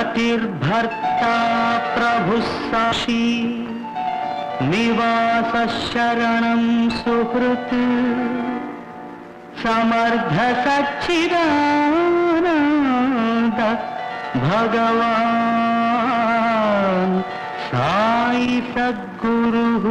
रतिर्भर्ता प्रभुः साक्षी निवासशरणं सुहृत् समर्थसच्चिदानन्द भगवान् साई सद्गुरुः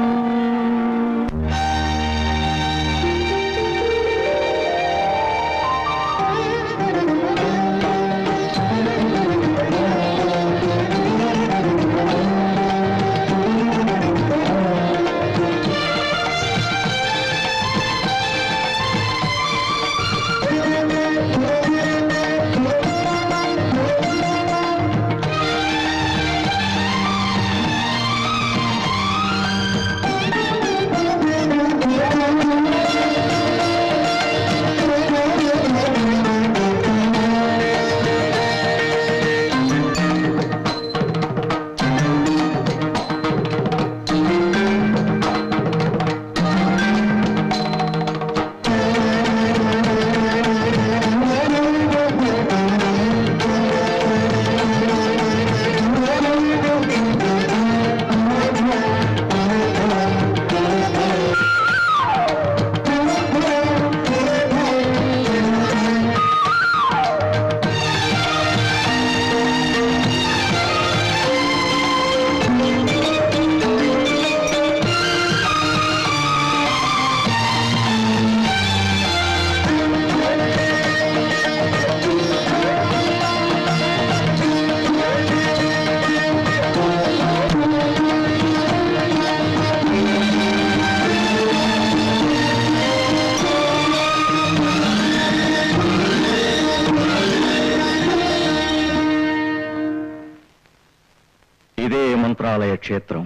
ఇదే మంత్రాలయ క్షేత్రం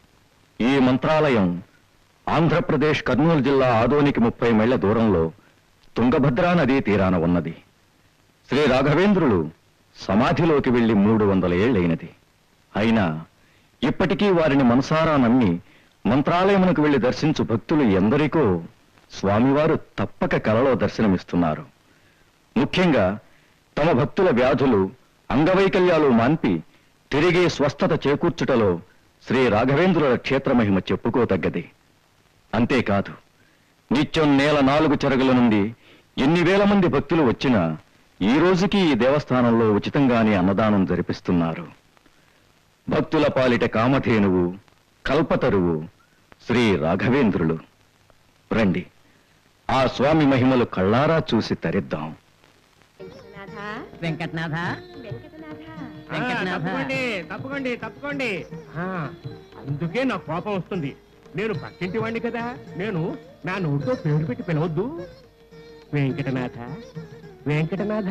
ఈ మంత్రాలయం ఆంధ్రప్రదేశ్ కర్నూలు జిల్లా ఆదోనికి ముప్పై మైళ్ళ దూరంలో తుంగభద్రా నదీ తీరాన ఉన్నది శ్రీ రాఘవేంద్రులు సమాధిలోకి వెళ్లి మూడు వందల ఏళ్లైనది అయినా ఇప్పటికీ వారిని మనసారా నమ్మి మంత్రాలయమునకు వెళ్లి దర్శించు భక్తులు ఎందరికో స్వామివారు తప్పక కలలో దర్శనమిస్తున్నారు ముఖ్యంగా తమ భక్తుల వ్యాధులు అంగవైకల్యాలు మాన్పి తిరిగి స్వస్థత చేకూర్చుటలో శ్రీ రాఘవేంద్రుల క్షేత్రమహిమ చెప్పుకోతగ్గది అంతేకాదు నిత్యం నేల నాలుగు చెరగుల నుండి ఎన్ని వేల మంది భక్తులు వచ్చినా ఈ రోజుకి ఈ దేవస్థానంలో ఉచితంగానే అన్నదానం జరిపిస్తున్నారు భక్తుల పాలిట కామధేనువు కల్పతరువు శ్రీ రాఘవేంద్రులు రండి ఆ స్వామి మహిమలు కళ్ళారా చూసి తరిద్దాం వెంకటనాథ ఆ, తప్పుకోండి తప్పుకోండి తప్పుకోండి ఆ, అందుకే నాకు కోపం వస్తుంది నేను పక్కింటి వాడిని కదా నేను నా నోటితో పేరు పెట్టి పిలవద్దు వెంకటనాథ వెంకటనాథ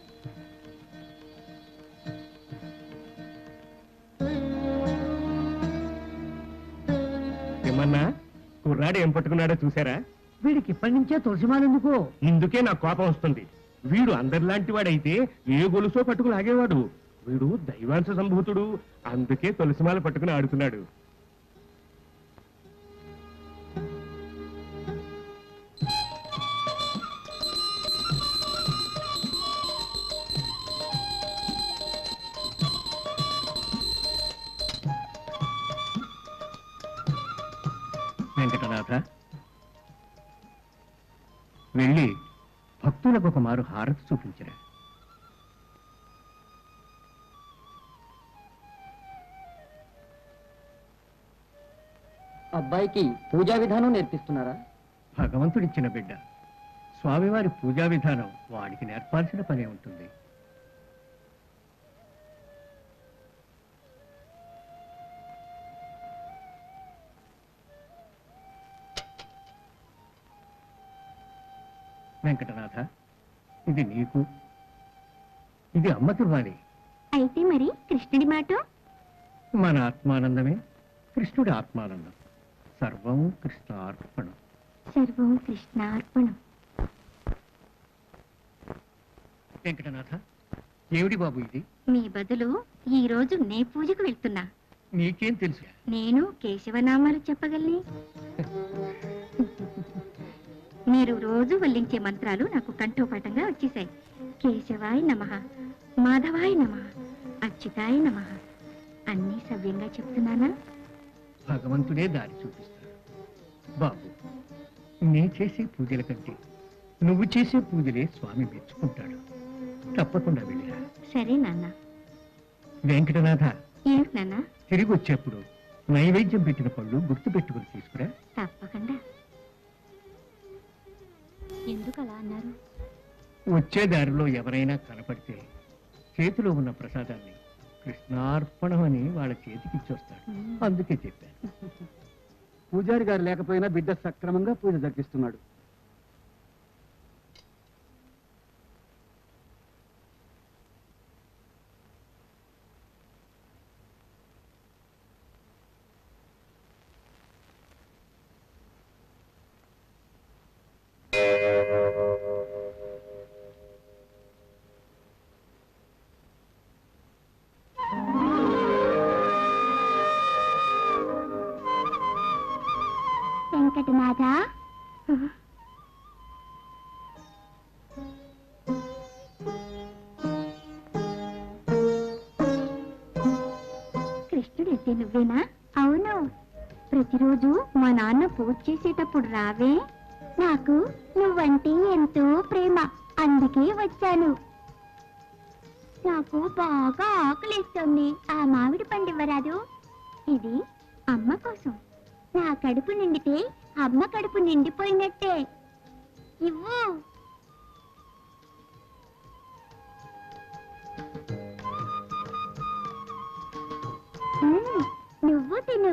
ఏమన్నా కుర్రాడు ఏం పట్టుకున్నాడో చూసారా వీడికి ఇప్పటి నుంచే తులసిమాలెందుకు ఇందుకే నాకు కోపం వస్తుంది వీడు అందరిలాంటి వాడైతే ఏ గొలుసో పట్టుకుని ఆగేవాడు వీడు దైవాంశ సంభూతుడు అందుకే తులసిమాల పట్టుకుని ఆడుతున్నాడు వెంకటనాథ వెళ్ళి భక్తులకు ఒక మారు హారతి చూపించరా అబ్బాయికి పూజా విధానం నేర్పిస్తున్నారా భగవంతుడిచ్చిన బిడ్డ స్వామివారి పూజా విధానం వాడికి నేర్పాల్సిన పనే ఉంటుంది వెంకటనాథ ఇది నీకు ఇది అమ్మకి ఇవ్వాలి అయితే మరి కృష్ణుడి మాట మన ఆత్మానందమే కృష్ణుడి ఆత్మానందం సర్వం కృష్ణార్పణం సర్వం కృష్ణార్పణం వెంకటనాథ ఏమిటి బాబు ఇది మీ బదులు ఈ రోజు నే పూజకు వెళ్తున్నా నీకేం తెలుసు నేను కేశవనామాలు చెప్పగలని మీరు రోజు వల్లించే మంత్రాలు నాకు కంఠోపాఠంగా వచ్చేసాయి కేశవాయ నమ మాధవాయ నమ అచ్యుతాయ నమ అన్నీ సవ్యంగా చెప్తున్నానా భగవంతుడే దారి చూపిస్తాడు బాబు నే చేసే పూజల కంటే నువ్వు చేసే పూజలే స్వామి మెచ్చుకుంటాడు తప్పకుండా వెళ్ళిరా సరే నాన్న వెంకటనాథ ఏమిటి నాన్న తిరిగి వచ్చేప్పుడు నైవేద్యం పెట్టిన పళ్ళు గుర్తు పెట్టుకుని తీసుకురా తప్పకుండా ఎందుకు అలా అన్నారు వచ్చే దారిలో ఎవరైనా కనపడితే చేతిలో ఉన్న ప్రసాదాన్ని కృష్ణార్పణం అని వాళ్ళ చేతికి ఇచ్చొస్తాడు అందుకే చెప్పాను పూజారి గారు లేకపోయినా బిడ్డ సక్రమంగా పూజ జరిపిస్తున్నాడు వెంకటనాథ కృష్ణుడైతే నువ్వేనా అవును ప్రతిరోజు మా నాన్న పూజ చేసేటప్పుడు రావే నాకు నువ్వంటే ఎంతో ప్రేమ అందుకే వచ్చాను నాకు బాగా ఆకలిస్తుంది ఆ మామిడి పండు ఇవ్వరాదు ఇది అమ్మ కోసం నా కడుపు నిండితే అమ్మ కడుపు నిండిపోయినట్టే ఇవ్వు మ్మ్, నువ్వు తిను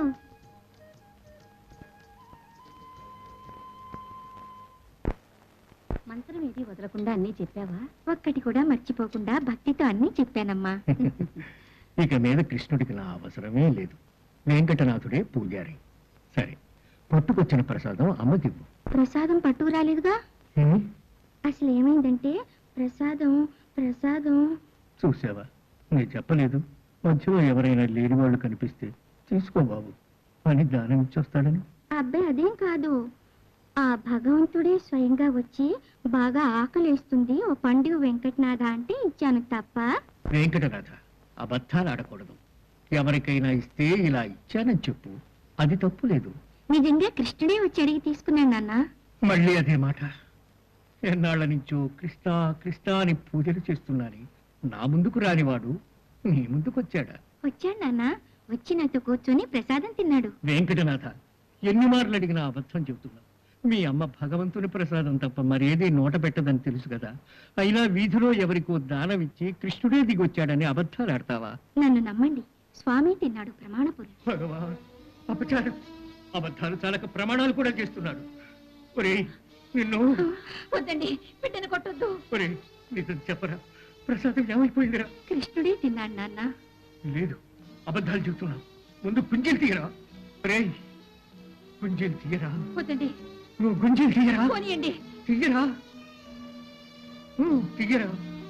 మంత్రం ఏది వదలకుండా అన్నీ చెప్పావా ఒక్కటి కూడా మర్చిపోకుండా భక్తితో అన్నీ చెప్పానమ్మా ఇక మీద కృష్ణుడికి నా అవసరమే లేదు వెంకటనాథుడే పూజారి సరే పట్టుకొచ్చిన ప్రసాదం అమ్మకివ్వు ప్రసాదం పట్టుకు రాలేదుగా ఏమి? అసలు ఏమైందంటే ప్రసాదం ప్రసాదం చూసావా నేను చెప్పలేదు మధ్యలో ఎవరైనా లేని వాళ్ళు కనిపిస్తే తీసుకో బాబు అని దానం ఇచ్చొస్తాడని అబ్బాయి అదేం కాదు ఆ భగవంతుడే స్వయంగా వచ్చి బాగా ఆకలేస్తుంది ఓ పండుగ వెంకటనాథ అంటే ఇచ్చాను తప్ప వెంకటనాథ అబద్ధాలు ఆడకూడదు ఎవరికైనా ఇస్తే ఇలా ఇచ్చానని చెప్పు అది తప్పు లేదు నిజంగా కృష్ణుడే వచ్చి అడిగి తీసుకున్నాను నాన్న మళ్ళీ అదే మాట ఎన్నాళ్ళ నుంచో కృష్ణ కృష్ణ అని పూజలు చేస్తున్నాని నా ముందుకు రానివాడు నీ ముందుకు వచ్చాడా వచ్చాడు నాన్న వచ్చి నాతో కూర్చొని ప్రసాదం తిన్నాడు వెంకటనాథ ఎన్ని మార్లు అడిగినా అబద్ధం చెబుతున్నా మీ అమ్మ భగవంతుని ప్రసాదం తప్ప మరేది నోట పెట్టదని తెలుసు కదా అయినా వీధిలో ఎవరికో దానం ఇచ్చి కృష్ణుడే దిగొచ్చాడని అబద్ధాలు ఆడతావా నన్ను నమ్మండి స్వామి తిన్నాడు ప్రమాణపురి భగవాన్ అపచారం అబద్ధాలు చాలక ప్రమాణాలు కూడా చేస్తున్నాడు ఒరేయ్ నిన్ను వద్దండి బిడ్డను కొట్టొద్దు ఒరేయ్ నిజం చెప్పరా ప్రసాదం ఏమైపోయిందిరా కృష్ణుడే తిన్నాడు నాన్న లేదు అబద్ధాలు చెబుతున్నావు ముందు గుంజలు తీయరా రేయ్ గుంజలు తీయరా వద్దండి నువ్వు గుంజలు తీయరా పోనీయండి తీయరా నువ్వు తీయరా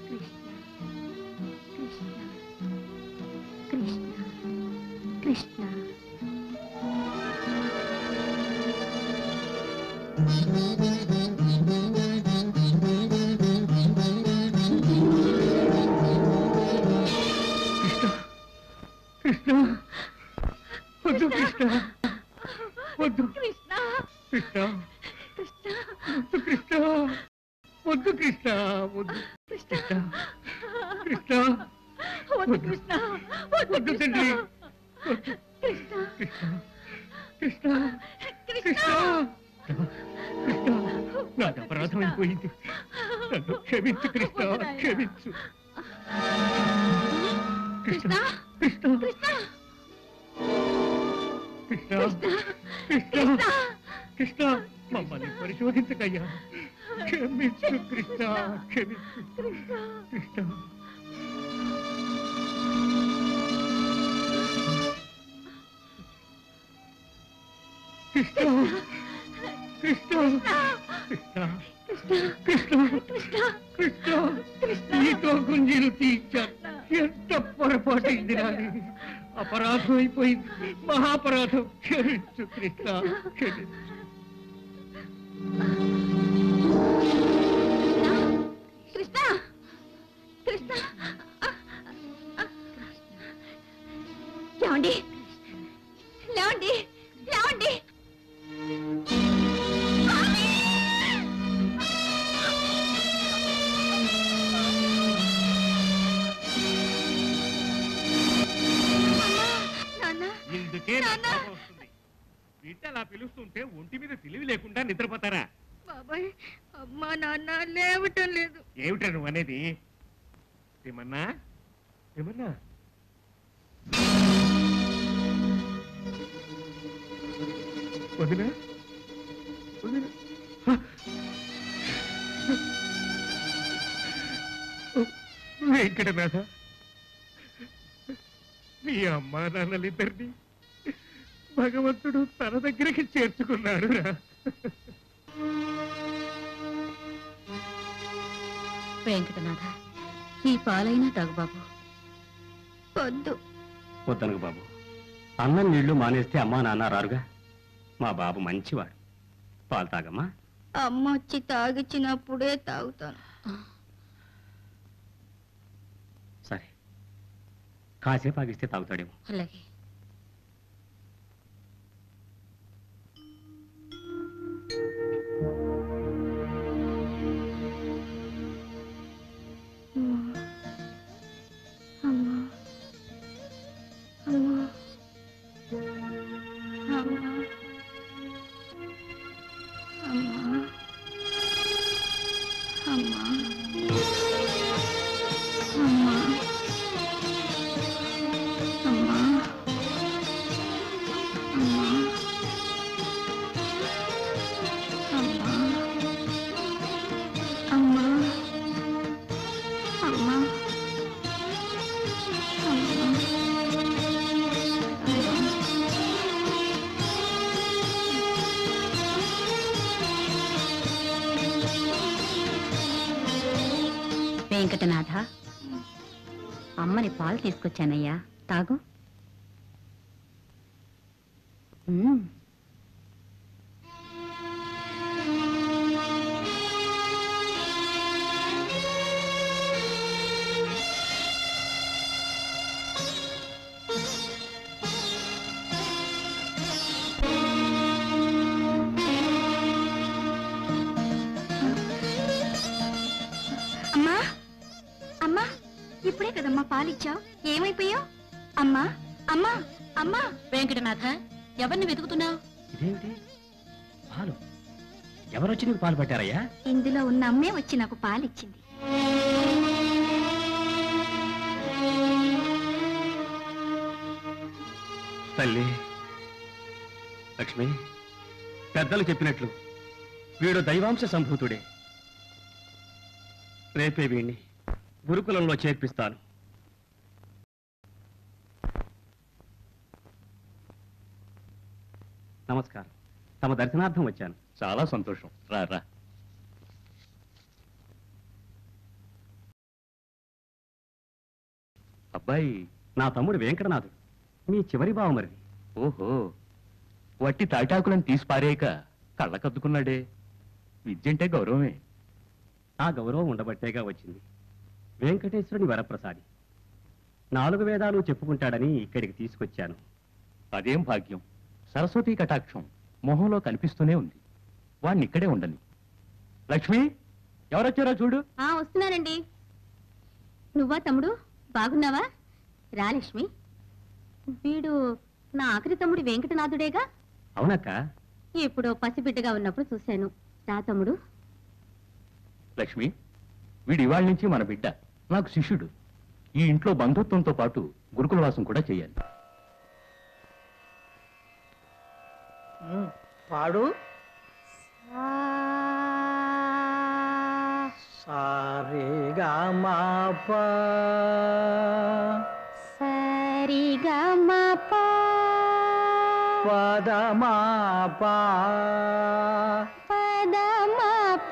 కృష్ణ కృష్ణ కృష్ణ కృష్ణ కృష్ణ కృష్ణ వద్దు కృష్ణ వద్దు కృష్ణ కృష్ణ కృష్ణ వద్దు కృష్ణ వద్దు కృష్ణ వద్దు కృష్ణ కృష్ణ వద్దు కృష్ణ వద్దు తండ్రి వద్దు కృష్ణ కృష్ణ కృష్ణ కృష్ణ కృష్ణ నాది అపరాధం అయిపోయింది నన్ను క్షమించు కృష్ణ క్షమించు కృష్ణ కృష్ణ కృష్ణ కృష్ణ కృష్ణ మమ్మల్ని పరిశోధించకయ్యా క్షమించు కృష్ణ క్షమించు కృష్ణ కృష్ణ కృష్ణ కృష్ణ కృష్ణ కృష్ణ నీతో గుంజీలు తీర్చాను ఎంత పొరపాటైంది నాది అపరాధం అయిపోయింది మహాపరాధం క్షమించు కృష్ణ క్షమించు కృష్ణ కృష్ణ లేవండి లేవండి లేవండి స్వామి! అమ్మా, నాన్న ఇందుకే నాకు కోపం వస్తుంది బిడ్డ అలా పిలుస్తుంటే ఒంటి మీద తెలివి లేకుండా నిద్రపోతారా బాబాయ్ అమ్మా నాన్న లేవటం లేదు ఏమిటా నువ్వు అనేది ఏమన్నా ఏమన్నా వదినా వదినా వెంకటనాథ మీ అమ్మా నాన్నలిద్దరిని భగవంతుడు తన దగ్గరికి చేర్చుకున్నాడు రా వెంకటనాథ ఈ పాలైనా తాగు బాబు వద్దు వద్దనకు బాబు అన్నం నీళ్లు మానేస్తే అమ్మా నాన్న రారుగా మా బాబు మంచివాడు పాలు తాగమ్మా అమ్మ వచ్చి తాగిచ్చినప్పుడే తాగుతాను సరే కాసేపు ఆగిస్తే తాగుతాడేమో అలాగే అమ్మా అమ్మా అమ్మా అమ్మా అమ్మా అమ్మా అమ్మా అమ్మా అమ్మా అమ్మా అమ్మా వెంకటనాథ అమ్మని పాలు తీసుకొచ్చానయ్యా తాగు మ్మ్. అమ్మా అమ్మా ఇప్పుడే కదమ్మా పాలిచ్చావు ఏమైపోయావు అమ్మా అమ్మా అమ్మా వెంకటనాథ ఎవరిని వెతుకుతున్నావు ఇదేమిటి పాలు ఎవరొచ్చి నీకు పాలు పట్టారయ్యా ఇందులో ఉన్న అమ్మే వచ్చి నాకు పాలిచ్చింది తల్లి లక్ష్మి పెద్దలు చెప్పినట్లు వీడు దైవాంశ సంభూతుడే రేపే వీణ్ణి గురుకులంలో చేర్పిస్తాను నమస్కారం తమ దర్శనార్థం వచ్చాను చాలా సంతోషం రా రా అబ్బాయి నా తమ్ముడు వెంకటనాథుడు మీ చివరి బావమరిది ఓహో వట్టి తాటాకులను తీసి పారేయక కళ్ళకద్దుకున్నాడే విద్యంటే గౌరవమే ఆ గౌరవం ఉండబట్టేగా వచ్చింది వెంకటేశ్వరుని వరప్రసాది నాలుగు వేదాలు చెప్పుకుంటాడని ఇక్కడికి తీసుకొచ్చాను అదేం భాగ్యం సరస్వతీ కటాక్షం మొహంలో కనిపిస్తూనే ఉంది వాణ్ణి ఇక్కడే ఉండని లక్ష్మి ఎవరొచ్చారో చూడు ఆ వస్తున్నానండి నువ్వా తమ్ముడు బాగున్నావా రా లక్ష్మి వీడు నా ఆఖరి తమ్ముడు వెంకటనాథుడేగా అవునక్క ఎప్పుడో పసిబిడ్డగా ఉన్నప్పుడు చూశాను రా తమ్ముడు లక్ష్మి వీడి ఇవాళ నుంచి మన బిడ్డ నాకు శిష్యుడు ఈ ఇంట్లో బంధుత్వంతో పాటు గురుకులవాసం కూడా చేయాలి పాడు సారిగా మాప సరిగా మా పద మాప పద మా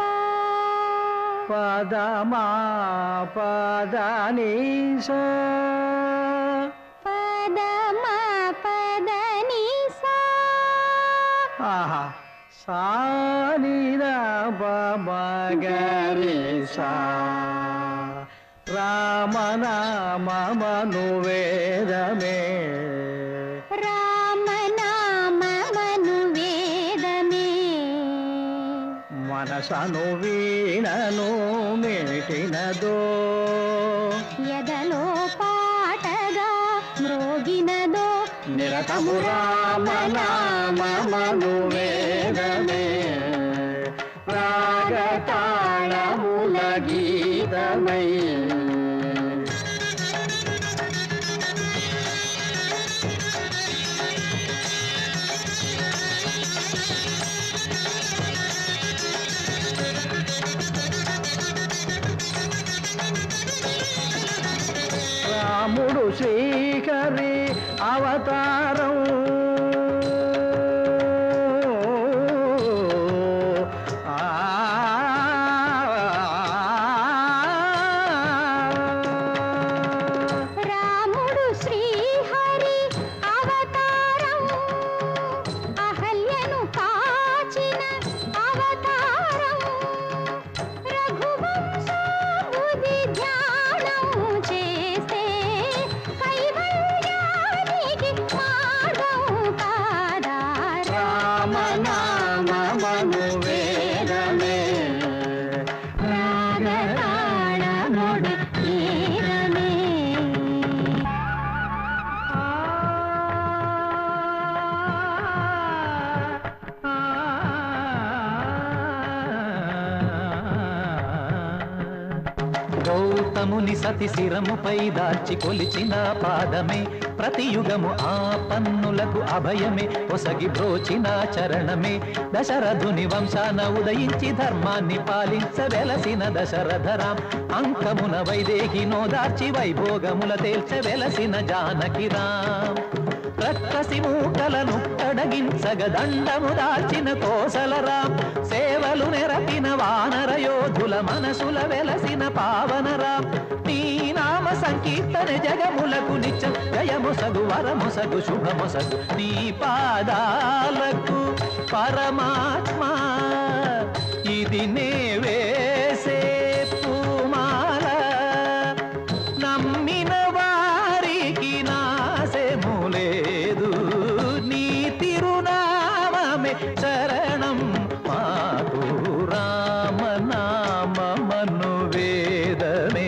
పద మా పద నీస పద మా పద నీ సా ఆహా సానిరా బగరి సా రామనామను వేదమే మనసను వీణను మీటినదో ఎదలో పాటగా మ్రోగినదో నిరతము రామనామమను వేదమే రాగతాళముల గీతమై రాముడు శ్రీహరి అవతారం ఆ రాముడు శ్రీహరి అవతారం అహల్యను కాచిన అవతారం రఘువంశముది ధ్యానం చేస్తే కైవల్యానికి మార్గం కాదా రామనామమను వేదమే రాగతాళముడి తీరమే గౌతముని సతి శిరముపై దాల్చి కొలిచిన పాదమే ప్రతియుగము ఆ పన్నులకు అభయమే ఒసగి బ్రోచిన చరణమే దశరథుని వంశాన ఉదయించి ధర్మాన్ని పాలించవెలసిన దశరథరాం అంకమున వైదేహి నోదార్చి వైభోగముల తేల్చవెలసిన జానకిరాం రక్కసి మూకలను కడగించగ దండము దాల్చిన కోసలరాం సేవలు నెరపిన వానర యోధుల మనసుల వెలసిన పావనరాం నీ నామ సంకీర్తన జగములకు నిత్యం జయముసగు వరముసగు శుభముసగు నీ పాదాలకు పరమాత్మ ఇది నే వేసే పూమాల నమ్మిన వారికి నాశము లేదు నీ తిరునామమే శరణం మాకు రామనామమను వేదమే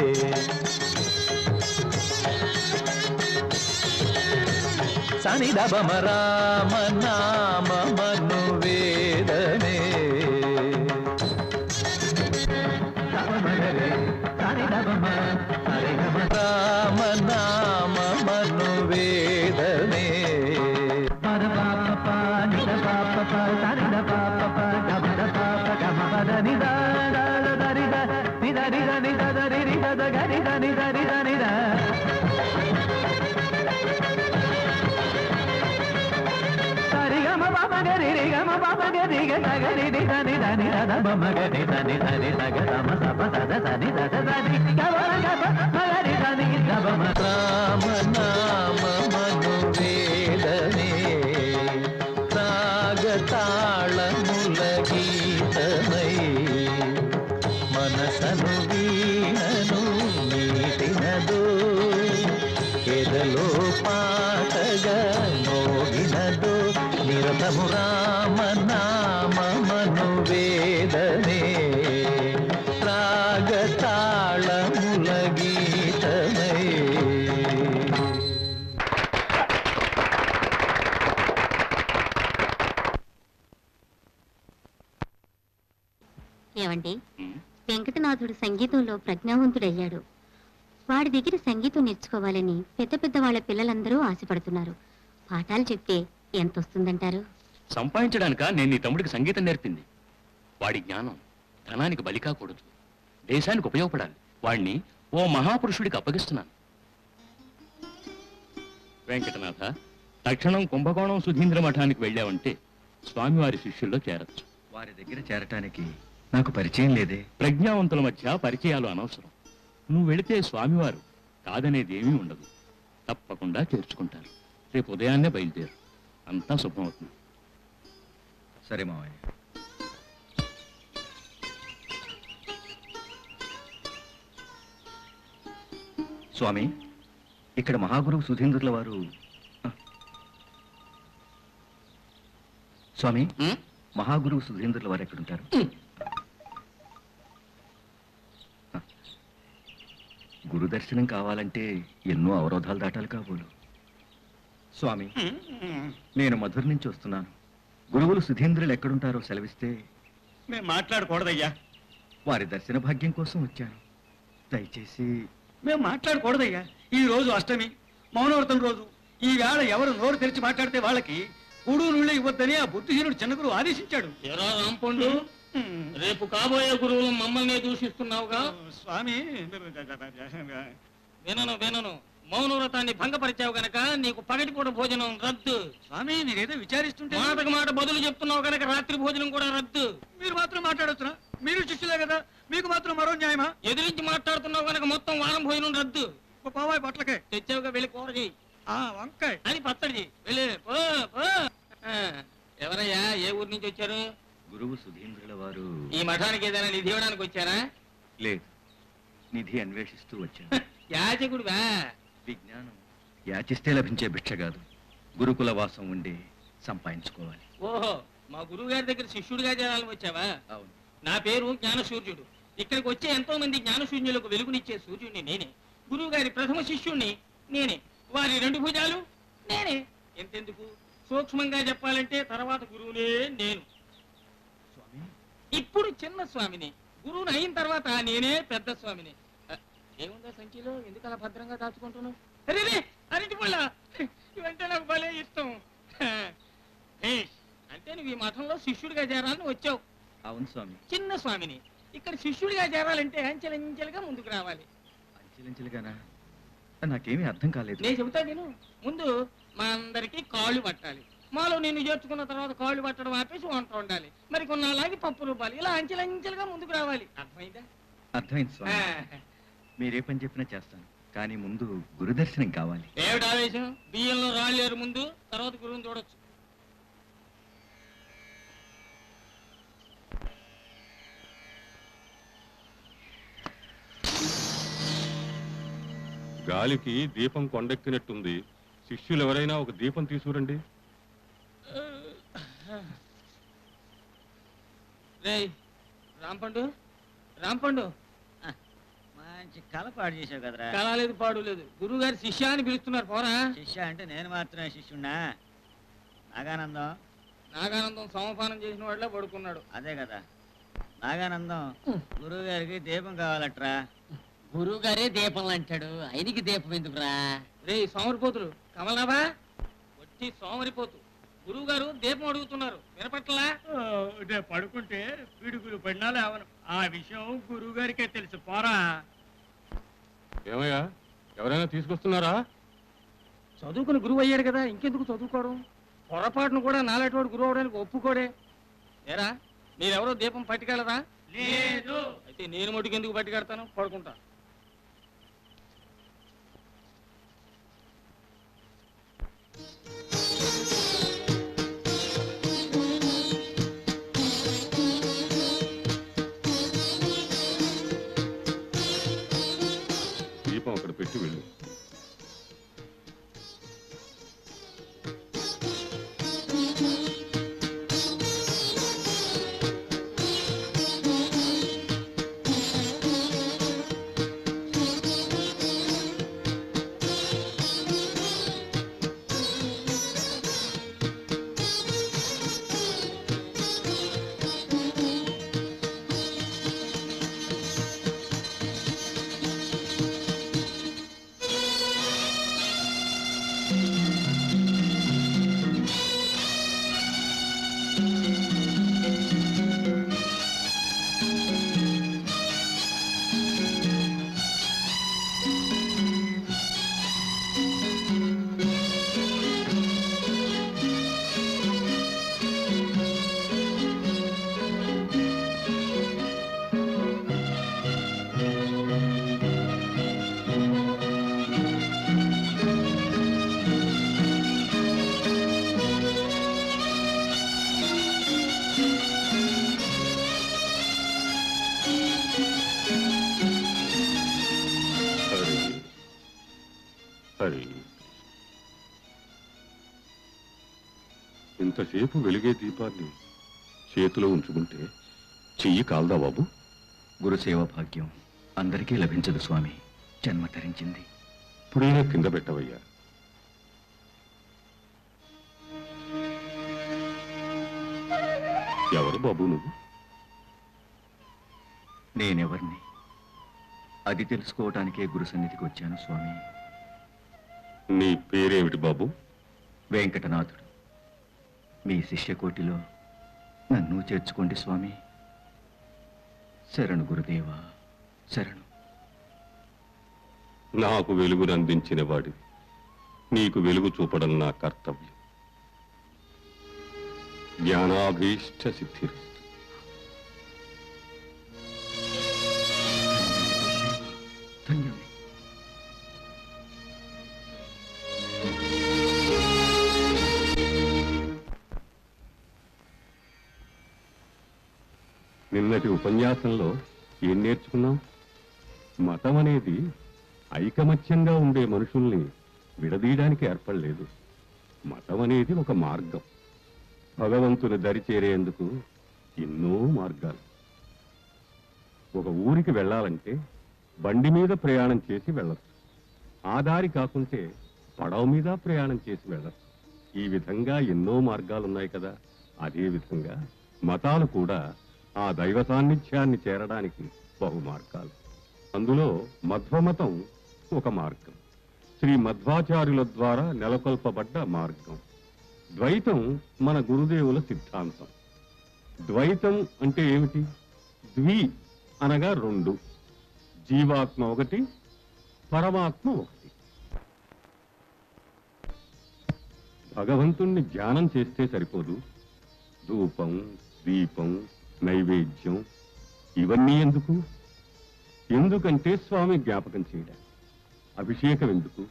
సనిదబమ రామనామమను వేదమే రామనామమను వేదమే పద పాప ప నిద పాప ప తనిద పాప ప గమద పాప గమ పద నిద దద దరిద నిద నిద నిద దరి నిద ద గరి ద నిద నిద నిద సరి గమ పాప గరి రి గమ పాప గరి గ ద గరి రి ద నిద నిద ద బమ గరి ద నిద ని ద గ ద మ స ప ద ద ద ని ద ద ద ని గ మ గ ప మ గరి ద ని ద బమ రామ నామ మను వేదనే రాగతాళముల గీతమై మనసను వీణను మీటినదో ఎదలో పాటగా మోగినదో నిరతము రామ నామమను వేదనే రాగతాళముల గీతమై ఏమండి వెంకటనాథుడు సంగీతంలో ప్రజ్ఞావంతుడయ్యాడు వాడి దగ్గర సంగీతం నేర్చుకోవాలని పెద్ద పెద్ద వాళ్ళ పిల్లలందరూ ఆశపడుతున్నారు పాఠాలు చెప్తే ఎంత వస్తుందంటారు సంపాదించడానిక నేను నీ తమ్ముడికి సంగీతం నేర్పింది వాడి జ్ఞానం ధనానికి బలి కాకూడదు దేశానికి ఉపయోగపడాలి వాణ్ణి ఓ మహాపురుషుడికి అప్పగిస్తున్నాను వెంకటనాథ తక్షణం కుంభకోణం సుధీంద్ర మఠానికి వెళ్ళావంటే స్వామివారి శిష్యుల్లో చేరచ్చు వారి దగ్గర చేరటానికి నాకు పరిచయం లేదే ప్రజ్ఞావంతుల మధ్య పరిచయాలు అనవసరం నువ్వు వెళితే స్వామివారు కాదనేది ఏమీ ఉండదు తప్పకుండా చేర్చుకుంటారు రేపు ఉదయాన్నే బయలుదేరు అంతా శుభమవుతుంది సరే మావయ్య స్వామి ఇక్కడ మహాగురువు సుధీంద్రుల వారు స్వామి ఉం? మహాగురువు సుధీంద్రుల వారు ఎక్కడుంటారు గురుదర్శనం కావాలంటే ఎన్నో అవరోధాలు దాటాలి కాబోలు స్వామి నేను మధుర నుంచి వస్తున్నాను గురువులు సుధీంద్రులు ఎక్కడుంటారో సెలవిస్తే మేము మాట్లాడకూడదయ్యా వారి దర్శన భాగ్యం కోసం వచ్చాను దయచేసి మేము మాట్లాడకూడదయ్యా ఈ రోజు అష్టమి మౌనవ్రతం రోజు ఈ వేళ ఎవరు నోరు తెరిచి మాట్లాడితే వాళ్ళకి కూడు నుళ్ళే ఇవ్వద్దని ఆ బుద్ధిహీనుడు చిన్నగురు ఆదేశించాడు ఎరా రాంపండు రేపు కాబోయే గురువులు మమ్మల్ని దూషిస్తున్నావుగా స్వామి వినను వినను మౌనవ్రతాన్ని భంగపరిచావు గనక నీకు పగటిపూట భోజనం రద్దు స్వామి మీరేదో విచారిస్తుంటే మాటకు మాట బదులు చెప్తున్నావు గనక రాత్రి భోజనం కూడా రద్దు మీరు మాత్రం మాట్లాడొచ్చునా మీరు శిష్యులే కదా మీకు మాత్రం మరో న్యాయమా ఎదిరించి మాట్లాడుతున్నావు గనక మొత్తం వారం భోజనం రద్దు ఓ పావాయి పట్లకే తెచ్చావుగా వెళ్ళి కూర చెయ్యి ఆ వంకాయ అని పచ్చడి చెయ్యి వెళ్ళి పో పో ఆ, ఎవరయ్యా ఏ ఊరు నుంచి వచ్చారు గురువు సుధీంద్రుల వారు ఈ మఠానికి ఏదైనా నిధి ఇవ్వడానికి వచ్చారా లేదు నిధి అన్వేషిస్తూ వచ్చాను యాచకుడివా విజ్ఞానం యాచిస్తే లభించే భిక్ష కాదు గురుకుల వాసం ఉండి సంపాదించుకోవాలి ఓహో మా గురువు గారి దగ్గర శిష్యుడిగా చేరాలని వచ్చావా అవును నా పేరు జ్ఞానసూర్యుడు ఇక్కడికి వచ్చే ఎంతో మంది జ్ఞానశూన్యులకు వెలుగునిచ్చే సూర్యుడిని నేనే గురువు గారి ప్రథమ శిష్యుణ్ణి నేనే వారి రెండు భుజాలు నేనే ఎంతెందుకు సూక్ష్మంగా చెప్పాలంటే తర్వాత గురువునే నేను స్వామి ఇప్పుడు చిన్న స్వామిని గురువుని అయిన తర్వాత నేనే పెద్ద స్వామిని అ, ఏముందా సంచిలో ఎందుకు అలా భద్రంగా దాచుకుంటున్నావు అరే రే, అరటి పళ్ళ ఇవంటే నాకు భలే ఇష్టం భేష్. అంటే నువ్వు ఈ మఠంలో శిష్యుడిగా చేరాలని వచ్చావు అవును స్వామి చిన్న స్వామిని ఇక్కడ శిష్యుడిగా చేరాలంటే అంచెలంచెలుగా ముందుకు రావాలి అంచెలంచెలుగానా నాకేమీ అర్థం కాలేదు నేను చెబుతా నేను ముందు మా అందరికి కాళ్ళు పట్టాలి మాలో నేను చేర్చుకున్న తర్వాత కాళ్ళు పట్టడం ఆపేసి వంట ఉండాలి మరి కొన్నాళ్ళకి పప్పు రూపాయలు ఇలా అంచెలంచెలుగా ముందుకు రావాలి అర్థమైందా అర్థమైంది స్వామి మీరే పని చెప్పినా చేస్తాను కానీ ముందు గురుదర్శనం కావాలి ఏమిటి ఆవేశం బియ్యంలో రాళ్ళేరు ముందు తర్వాత గురువుని చూడొచ్చు గాలికి దీపం కొండెక్కినట్టుంది శిష్యులు ఎవరైనా ఒక దీపం తీసుకురండి రేయ్ రాంపండు రాంపండు మంచి కళ పాడు చేసావు కదరా కలాలేదు పాడు లేదు గురువు గారి శిష్య అని పిలుస్తున్నారు పోరా శిష్య అంటే నేను మాత్రమే శిష్యున్నా నాగానందం నాగానందం సమపానం చేసిన వాళ్ళే పడుకున్నాడు అదే కదా నాగానందం గురువు గారికి దీపం కావాలట్రా గురువు గారే దీపం అంటాడు ఆయనకి దీపం ఎందుకురా రే సోమరిపోతులు కమలనాభా వచ్చి సోమరిపోతు గురువు గారు దీపం అడుగుతున్నారు వినపట్లా నేను పడుకుంటే పిడుగులు పడినా లేవను ఆ విషయం గురువు గారికే తెలుసు పోరా ఏమయ్యా ఎవరైనా తీసుకొస్తున్నారా చదువుకుని గురువు అయ్యాడు కదా ఇంకెందుకు చదువుకోవడం పొరపాటును కూడా నాలాంటి గురువు అవడానికి ఒప్పుకోడే ఏరా మీరెవరో దీపం పట్టుకెళ్ళరా లేదు అయితే నేను మటుకు ఎందుకు పట్టుకెడతాను పడుకుంటా దీపం అక్కడ పెట్టి వెళ్ళు హరి హరి ఇంతసేపు వెలిగే దీపాన్ని చేతిలో ఉంచుకుంటే చెయ్యి కాల్దా బాబు గురుసేవ భాగ్యం అందరికీ లభించదు స్వామి జన్మ ధరించింది ఇప్పుడైనా కింద పెట్టవయ్యా ఎవరు బాబు నువ్వు నేనెవరిని అది తెలుసుకోవటానికే గురు సన్నిధికి వచ్చాను స్వామి నీ పేరేమిటి బాబు వెంకటనాథుడు మీ శిష్యకోటిలో నన్ను చేర్చుకోండి స్వామి శరణు గురుదేవా శరణు నాకు వెలుగును అందించిన వాడివి నీకు వెలుగు చూపడం నా కర్తవ్యం జ్ఞానాభీష్ట సిద్ధిరస్తు ధన్యుని నిన్నటి ఉపన్యాసంలో ఏం నేర్చుకున్నాం మతం అనేది ఐకమత్యంగా ఉండే మనుషుల్ని విడదీయడానికి ఏర్పడలేదు మతం అనేది ఒక మార్గం భగవంతుని దరి చేరేందుకు ఎన్నో మార్గాలు ఒక ఊరికి వెళ్ళాలంటే బండి మీద ప్రయాణం చేసి వెళ్ళచ్చు ఆ దారి కాకుంటే పడవ మీద ప్రయాణం చేసి వెళ్ళచ్చు ఈ విధంగా ఎన్నో మార్గాలున్నాయి కదా అదే విధంగా మతాలు కూడా ఆ దైవ సాన్నిధ్యాన్ని చేరడానికి బహు మార్గాలు అందులో మధ్వమతం ఒక మార్గం శ్రీ మధ్వాచార్యుల ద్వారా నెలకొల్పబడ్డ మార్గం ద్వైతం మన గురుదేవుల సిద్ధాంతం ద్వైతం అంటే ఏమిటి ద్వి అనగా రెండు జీవాత్మ ఒకటి పరమాత్మ ఒకటి భగవంతుణ్ణి ధ్యానం చేస్తే సరిపోదు ధూపం దీపం నైవేద్యం ఇవన్నీ ఎందుకు ఎందుకంటే స్వామి జ్ఞాపకం చేయడానికి అభిషేకం ఎందుకు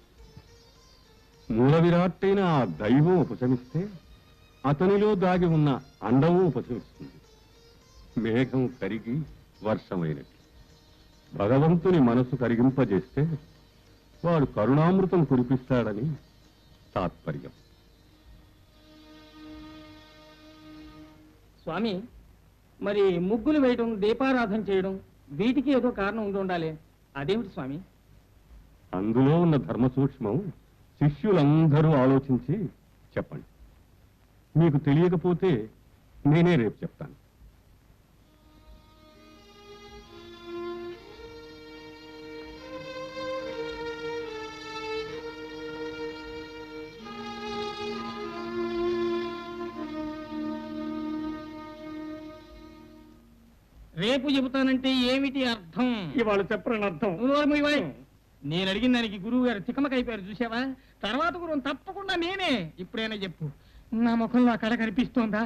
మూల విరాట్టైన ఆ దైవం ఉపశమిస్తే అతనిలో దాగి ఉన్న అండము ఉపశమిస్తుంది మేఘం కరిగి వర్షమైనట్లు భగవంతుని మనసు కరిగింపజేస్తే వాడు కరుణామృతం కురిపిస్తాడని తాత్పర్యం స్వామి మరి ముగ్గులు వేయడం దీపారాధన చేయడం వీటికి ఏదో కారణం ఉండి ఉండాలి అదేమిటి స్వామి అందులో ఉన్న ధర్మ సూక్ష్మం శిష్యులందరూ ఆలోచించి చెప్పండి మీకు తెలియకపోతే నేనే రేపు చెప్తాను రేపు చెబుతానంటే ఏమిటి అర్థం ఇవాళ చెప్పరని అర్థం నువ్వు నోరు మూయవా? నేను అడిగిన దానికి గురువు గారు తికమకైపోయారు చూసావా తర్వాత గురువు తప్పకుండా నేనే ఇప్పుడైనా చెప్పు నా ముఖంలో అక్కడ కనిపిస్తోందా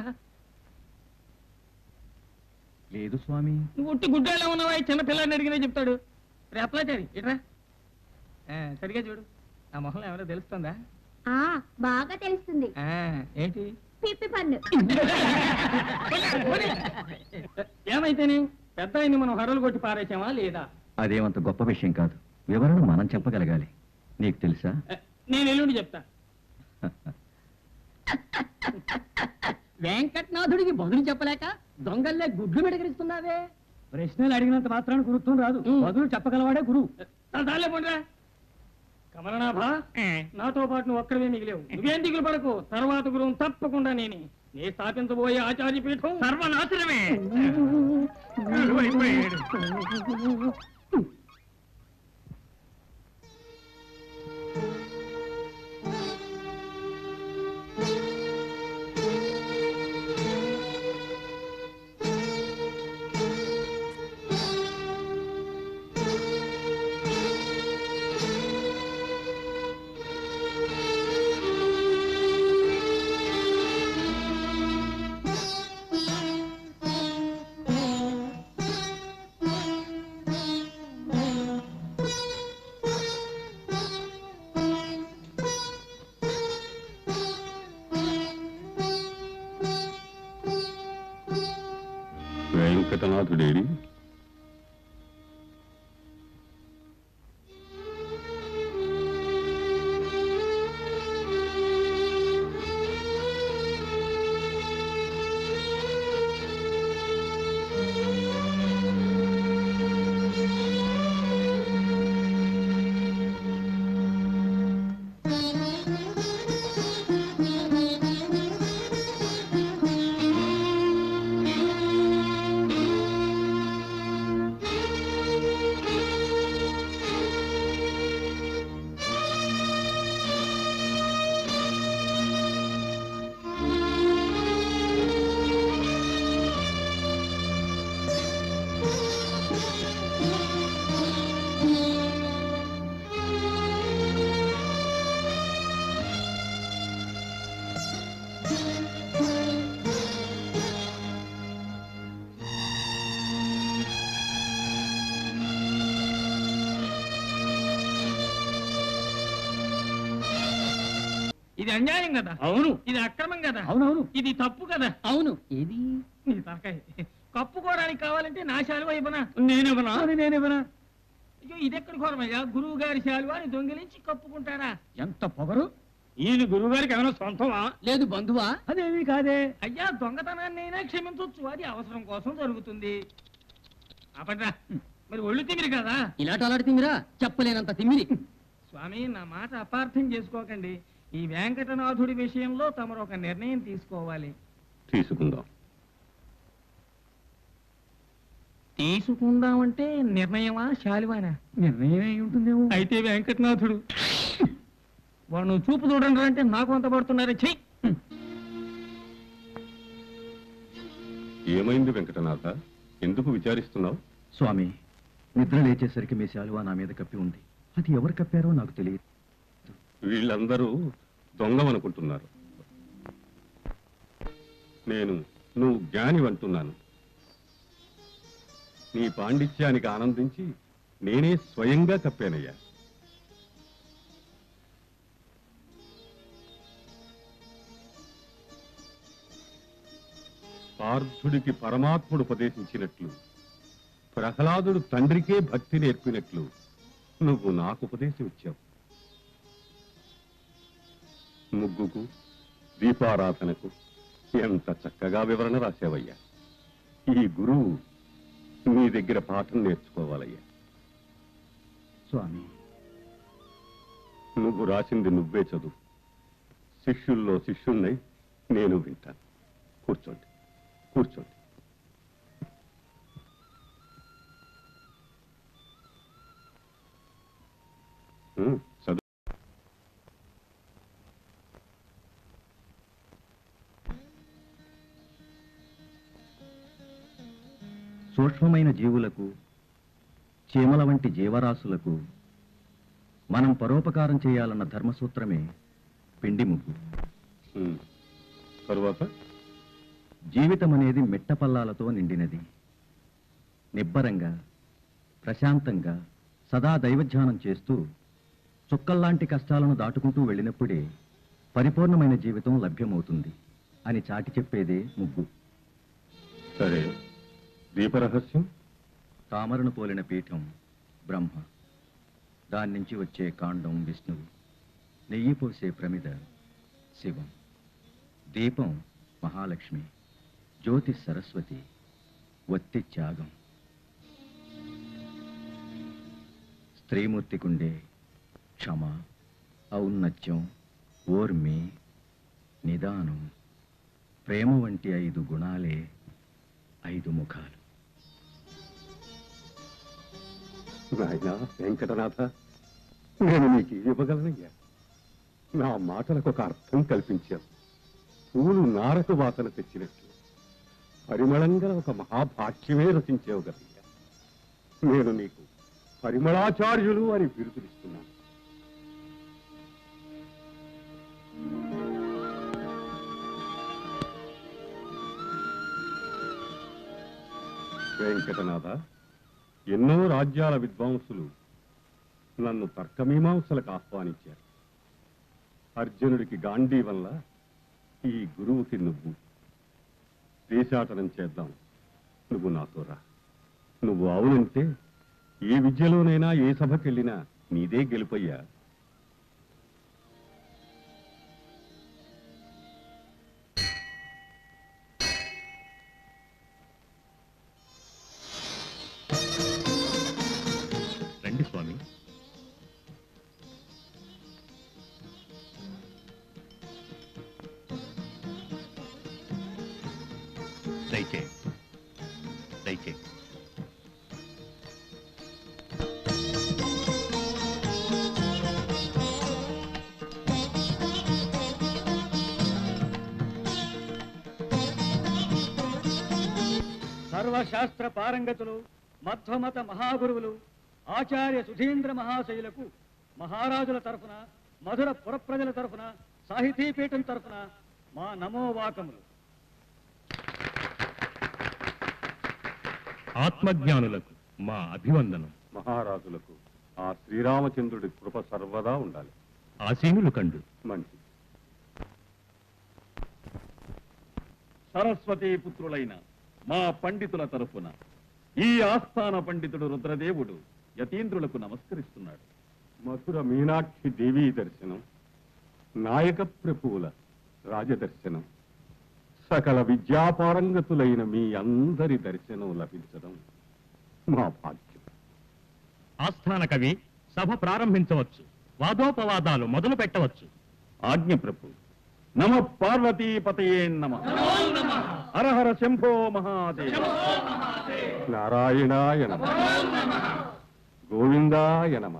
లేదు స్వామి నువ్వు ఉట్టి గుడ్డేలా ఉన్నావా ఈ చిన్న పిల్లాడిని అడిగినా చెప్తాడు రేపలాచారి ఇట్రా ఆ, సరిగా చూడు ఆ మొహంలో ఏమైనా తెలుస్తుందా ఆ బాగా తెలుస్తుంది ఆ, ఏంటి పిప్పి పన్ను ఏమైతేనే పెద్ద ఆయన్ని మనం హరలు కొట్టి పారేసామా లేదా అదేమంత గొప్ప విషయం కాదు వివరణ మనం చెప్పగలగాలి నీకు తెలుసా ఆ, నేను ఎల్లుండి చెప్తా వెంకటనాథుడికి బదులు చెప్పలేక దొంగల్లే గుడ్లు మెడగరిస్తున్నావే ప్రశ్నలు అడిగినంత మాత్రాన గురుత్వం రాదు బదులు చెప్పగలవాడే గురువు చాలే పండ్రా కమలనాభ నాతో పాటు నువ్వు ఒక్కడవే మిగిలేవు నువ్వేం దిగులు పడకు తర్వాత గురువు తప్పకుండా నేనే నే స్థాపించబోయే ఆచార్య పీఠం సర్వనాశనమే వెంకటనాథుడేడి అన్యాయం కదా అవును ఇది అక్రమం కదా అవునవును ఇది తప్పు కదా అవును ఏది నీ తలకాయ కప్పుకోవడానికి కావాలంటే నా శాలువ ఇవ్వనా నేనేమన్నా నేనేమన్నా అయ్యో ఇది ఎక్కడ ఘోరమయ్యా గురువు గారి శాలువాని దొంగిలించి కప్పుకుంటారా ఎంత పొగరు ఈయన గురువు గారికి ఏమైనా సొంతమా లేదు బంధువా అదేమీ కాదే అయ్యా దొంగతనాన్ని అయినా క్షమించవచ్చు అది అవసరం కోసం జరుగుతుంది ఆపండ్రా మరి ఒళ్ళు తిమిరి కదా ఇలాంటి అలాంటి తిమ్మిరా చెప్పలేనంత తిమ్మిరి స్వామి నా మాట అపార్థం చేసుకోకండి ఈ వెంకటనాథుడి విషయంలో తమరు ఒక నిర్ణయం తీసుకోవాలి తీసుకుందాం తీసుకుందామంటే నిర్ణయమా శాలివానా నిర్ణయం అయి ఉంటుందేమో అయితే వెంకటనాథుడు వాడు నువ్వు చూపు చూడండి అంటే నాకు అంత పడుతున్నారే చెయ్యి ఏమైంది వెంకటనాథ ఎందుకు విచారిస్తున్నావు స్వామి నిద్ర లేచేసరికి మీ శాలువా నా మీద కప్పి ఉంది అది ఎవరు కప్పారో నాకు తెలియదు వీళ్ళందరూ దొంగమనుకుంటున్నారు నేను నువ్వు జ్ఞాని అంటున్నాను నీ పాండిత్యానికి ఆనందించి నేనే స్వయంగా కప్పానయ్యా పార్థుడికి పరమాత్ముడు ఉపదేశించినట్లు ప్రహ్లాదుడు తండ్రికే భక్తి నేర్పినట్లు నువ్వు నాకు ఉపదేశం ఇచ్చావు ముగ్గుకు దీపారాధనకు ఎంత చక్కగా వివరణ రాసావయ్యా ఈ గురువు నీ దగ్గర పాఠం నేర్చుకోవాలయ్యా స్వామి నువ్వు రాసింది నువ్వే చదువు శిష్యుల్లో శిష్యున్నై నేను వింటాను కూర్చోండి కూర్చోండి ఉమ్, చదువు సూక్ష్మమైన జీవులకు చీమల వంటి జీవరాశులకు మనం పరోపకారం చేయాలన్న ధర్మసూత్రమే పిండి ముగ్గు ఉమ్. తరువాత జీవితం అనేది మిట్టపల్లాలతో నిండినది నిబ్బరంగా ప్రశాంతంగా సదా దైవధ్యానం చేస్తూ చుక్కల్లాంటి కష్టాలను దాటుకుంటూ వెళ్ళినప్పుడే పరిపూర్ణమైన జీవితం లభ్యమవుతుంది అని చాటి చెప్పేదే ముగ్గు సరే దీపరహస్యం తామరను పోలిన పీఠం బ్రహ్మ దాని నుంచి వచ్చే కాండం విష్ణువు నెయ్యి పోసే ప్రమిద శివం దీపం మహాలక్ష్మి జ్యోతి సరస్వతి ఒత్తి త్యాగం స్త్రీమూర్తికుండే క్షమ ఔన్నత్యం ఓర్మి నిదానం ప్రేమ వంటి ఐదు గుణాలే ఐదు ముఖాలు నాయనా వెంకటనాథ నేను నీకు ఇవ్వగలనయ్యా నా మాటలకు ఒక అర్థం కల్పించావు పూలు నారకు వాసన తెచ్చినట్లు పరిమళంగా ఒక మహాభాష్యమే రచించావు కదయ్యా నేను నీకు పరిమళాచార్యులు అని బిరుదులిస్తున్నాను వెంకటనాథ ఎన్నో రాజ్యాల విద్వాంసులు నన్ను తర్కమీమాంసలకు ఆహ్వానించారు అర్జునుడికి గాంధీ వల్ల ఈ గురువుకి నువ్వు దేశాటనం చేద్దాం నువ్వు నాతో రా నువ్వు అవునంటే ఏ విద్యలోనైనా ఏ సభకెళ్ళినా నీదే గెలుపయ్యా రండి స్వామి దయచేయి దయచేయి సర్వశాస్త్ర పారంగతులు మధ్వమత మహాగురువులు ఆచార్య సుధీంద్ర మహాశయులకు మహారాజుల తరఫున మధుర పురప్రజల తరఫున సాహితీపీఠం తరఫున మా నమోవాకములు ఆత్మజ్ఞానులకు మా అభివందనం సరస్వతీ పుత్రులైన మా పండితుల తరఫున ఈ ఆస్థాన పండితుడు రుద్రదేవుడు యతీంద్రులకు నమస్కరిస్తున్నాడు మధుర మీనాక్షి దేవీ దర్శనం నాయక ప్రభువుల రాజదర్శనం సకల విద్యాపారంగతులైన మీ అందరి దర్శనం లభించడం మా భాగ్యం ఆస్థాన కవి సభ ప్రారంభించవచ్చు వాదోపవాదాలు మొదలు పెట్టవచ్చు ఆజ్ఞ ప్రభు నమ పార్వతీపతయే నమ హరహర శంభో మహాదేవ నారాయణాయ నమ గోవిందాయ నమ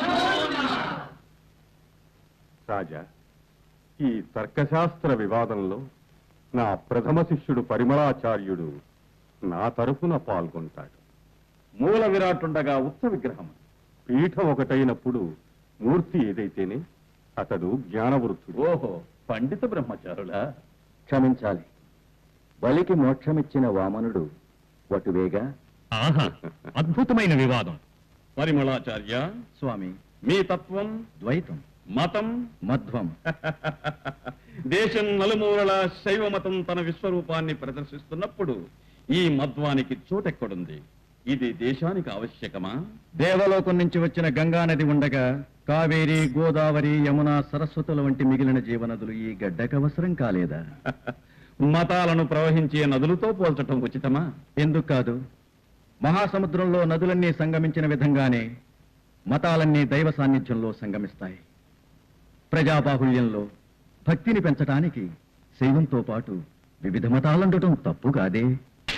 రాజా ఈ తర్కశాస్త్ర వివాదంలో నా ప్రథమ శిష్యుడు పరిమళాచార్యుడు నా తరఫున పాల్గొంటాడు మూల విరాటుండగా ఉత్సవ విగ్రహం పీఠం ఒకటైనప్పుడు మూర్తి ఏదైతేనే అతడు జ్ఞానవృత్తుడు ఓహో పండిత బ్రహ్మచారులా క్షమించాలి బలికి మోక్షమిచ్చిన వామనుడు వటువేగా ఆహా అద్భుతమైన వివాదం పరిమళాచార్య స్వామి మీ తత్వం ద్వైతం మతం మధ్వం దేశం నలుమూలల శైవ మతం తన విశ్వరూపాన్ని ప్రదర్శిస్తున్నప్పుడు ఈ మధ్వానికి చోటెక్కడుంది ఇది దేశానికి ఆవశ్యకమా దేవలోకం నుంచి వచ్చిన గంగా నది ఉండగా కావేరి గోదావరి యమున సరస్వతుల వంటి మిగిలిన జీవనదులు ఈ గడ్డకు అవసరం కాలేదా మతాలను ప్రవహించే నదులతో పోల్చటం ఉచితమా ఎందుకు కాదు మహాసముద్రంలో నదులన్నీ సంగమించిన విధంగానే మతాలన్నీ దైవ సాన్నిధ్యంలో సంగమిస్తాయి ప్రజాబాహుళ్యంలో భక్తిని పెంచటానికి శైవంతో పాటు వివిధ మతాలుండటం తప్పు కాదే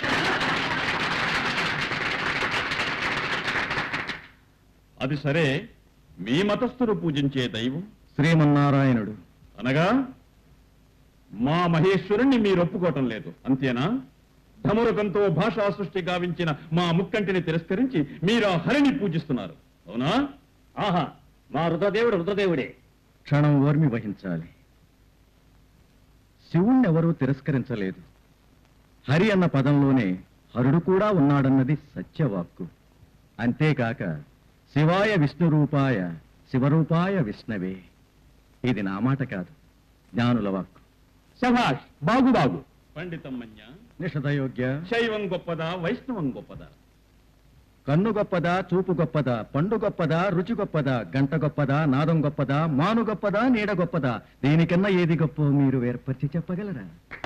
అది సరే మీ మతస్థులు పూజించే దైవం శ్రీమన్నారాయణుడు అనగా మా మహేశ్వరుణ్ణి మీరు ఒప్పుకోవటం లేదు అంతేనా ధమురకంతో భాషా సృష్టి గావించిన మా ముక్కంటిని తిరస్కరించి మీరు ఆ హరిని పూజిస్తున్నారు అవునా ఆహా మా రుద్రదేవుడు రుద్రదేవుడే క్షణం ఓర్మి వహించాలి శివుణ్ణెవరూ తిరస్కరించలేదు హరి అన్న పదంలోనే హరుడు కూడా ఉన్నాడన్నది సత్యవాక్కు అంతేకాక శివాయ విష్ణు రూపాయ శివరూపాయ విష్ణవే ఇది నా మాట కాదు జ్ఞానుల వాక్కు శభాష్ బాగు బాగు పండితమ్మయ్య నిషదయోగ్య శైవం గొప్పదా వైష్ణవం గొప్పదా కన్ను గొప్పదా చూపు గొప్పదా పండు గొప్పదా రుచి గొప్పదా గంట గొప్పదా నాదం గొప్పదా మాను గొప్పదా నీడ గొప్పదా దేనికన్నా ఏది గొప్ప మీరు ఏర్పరిచి చెప్పగలరా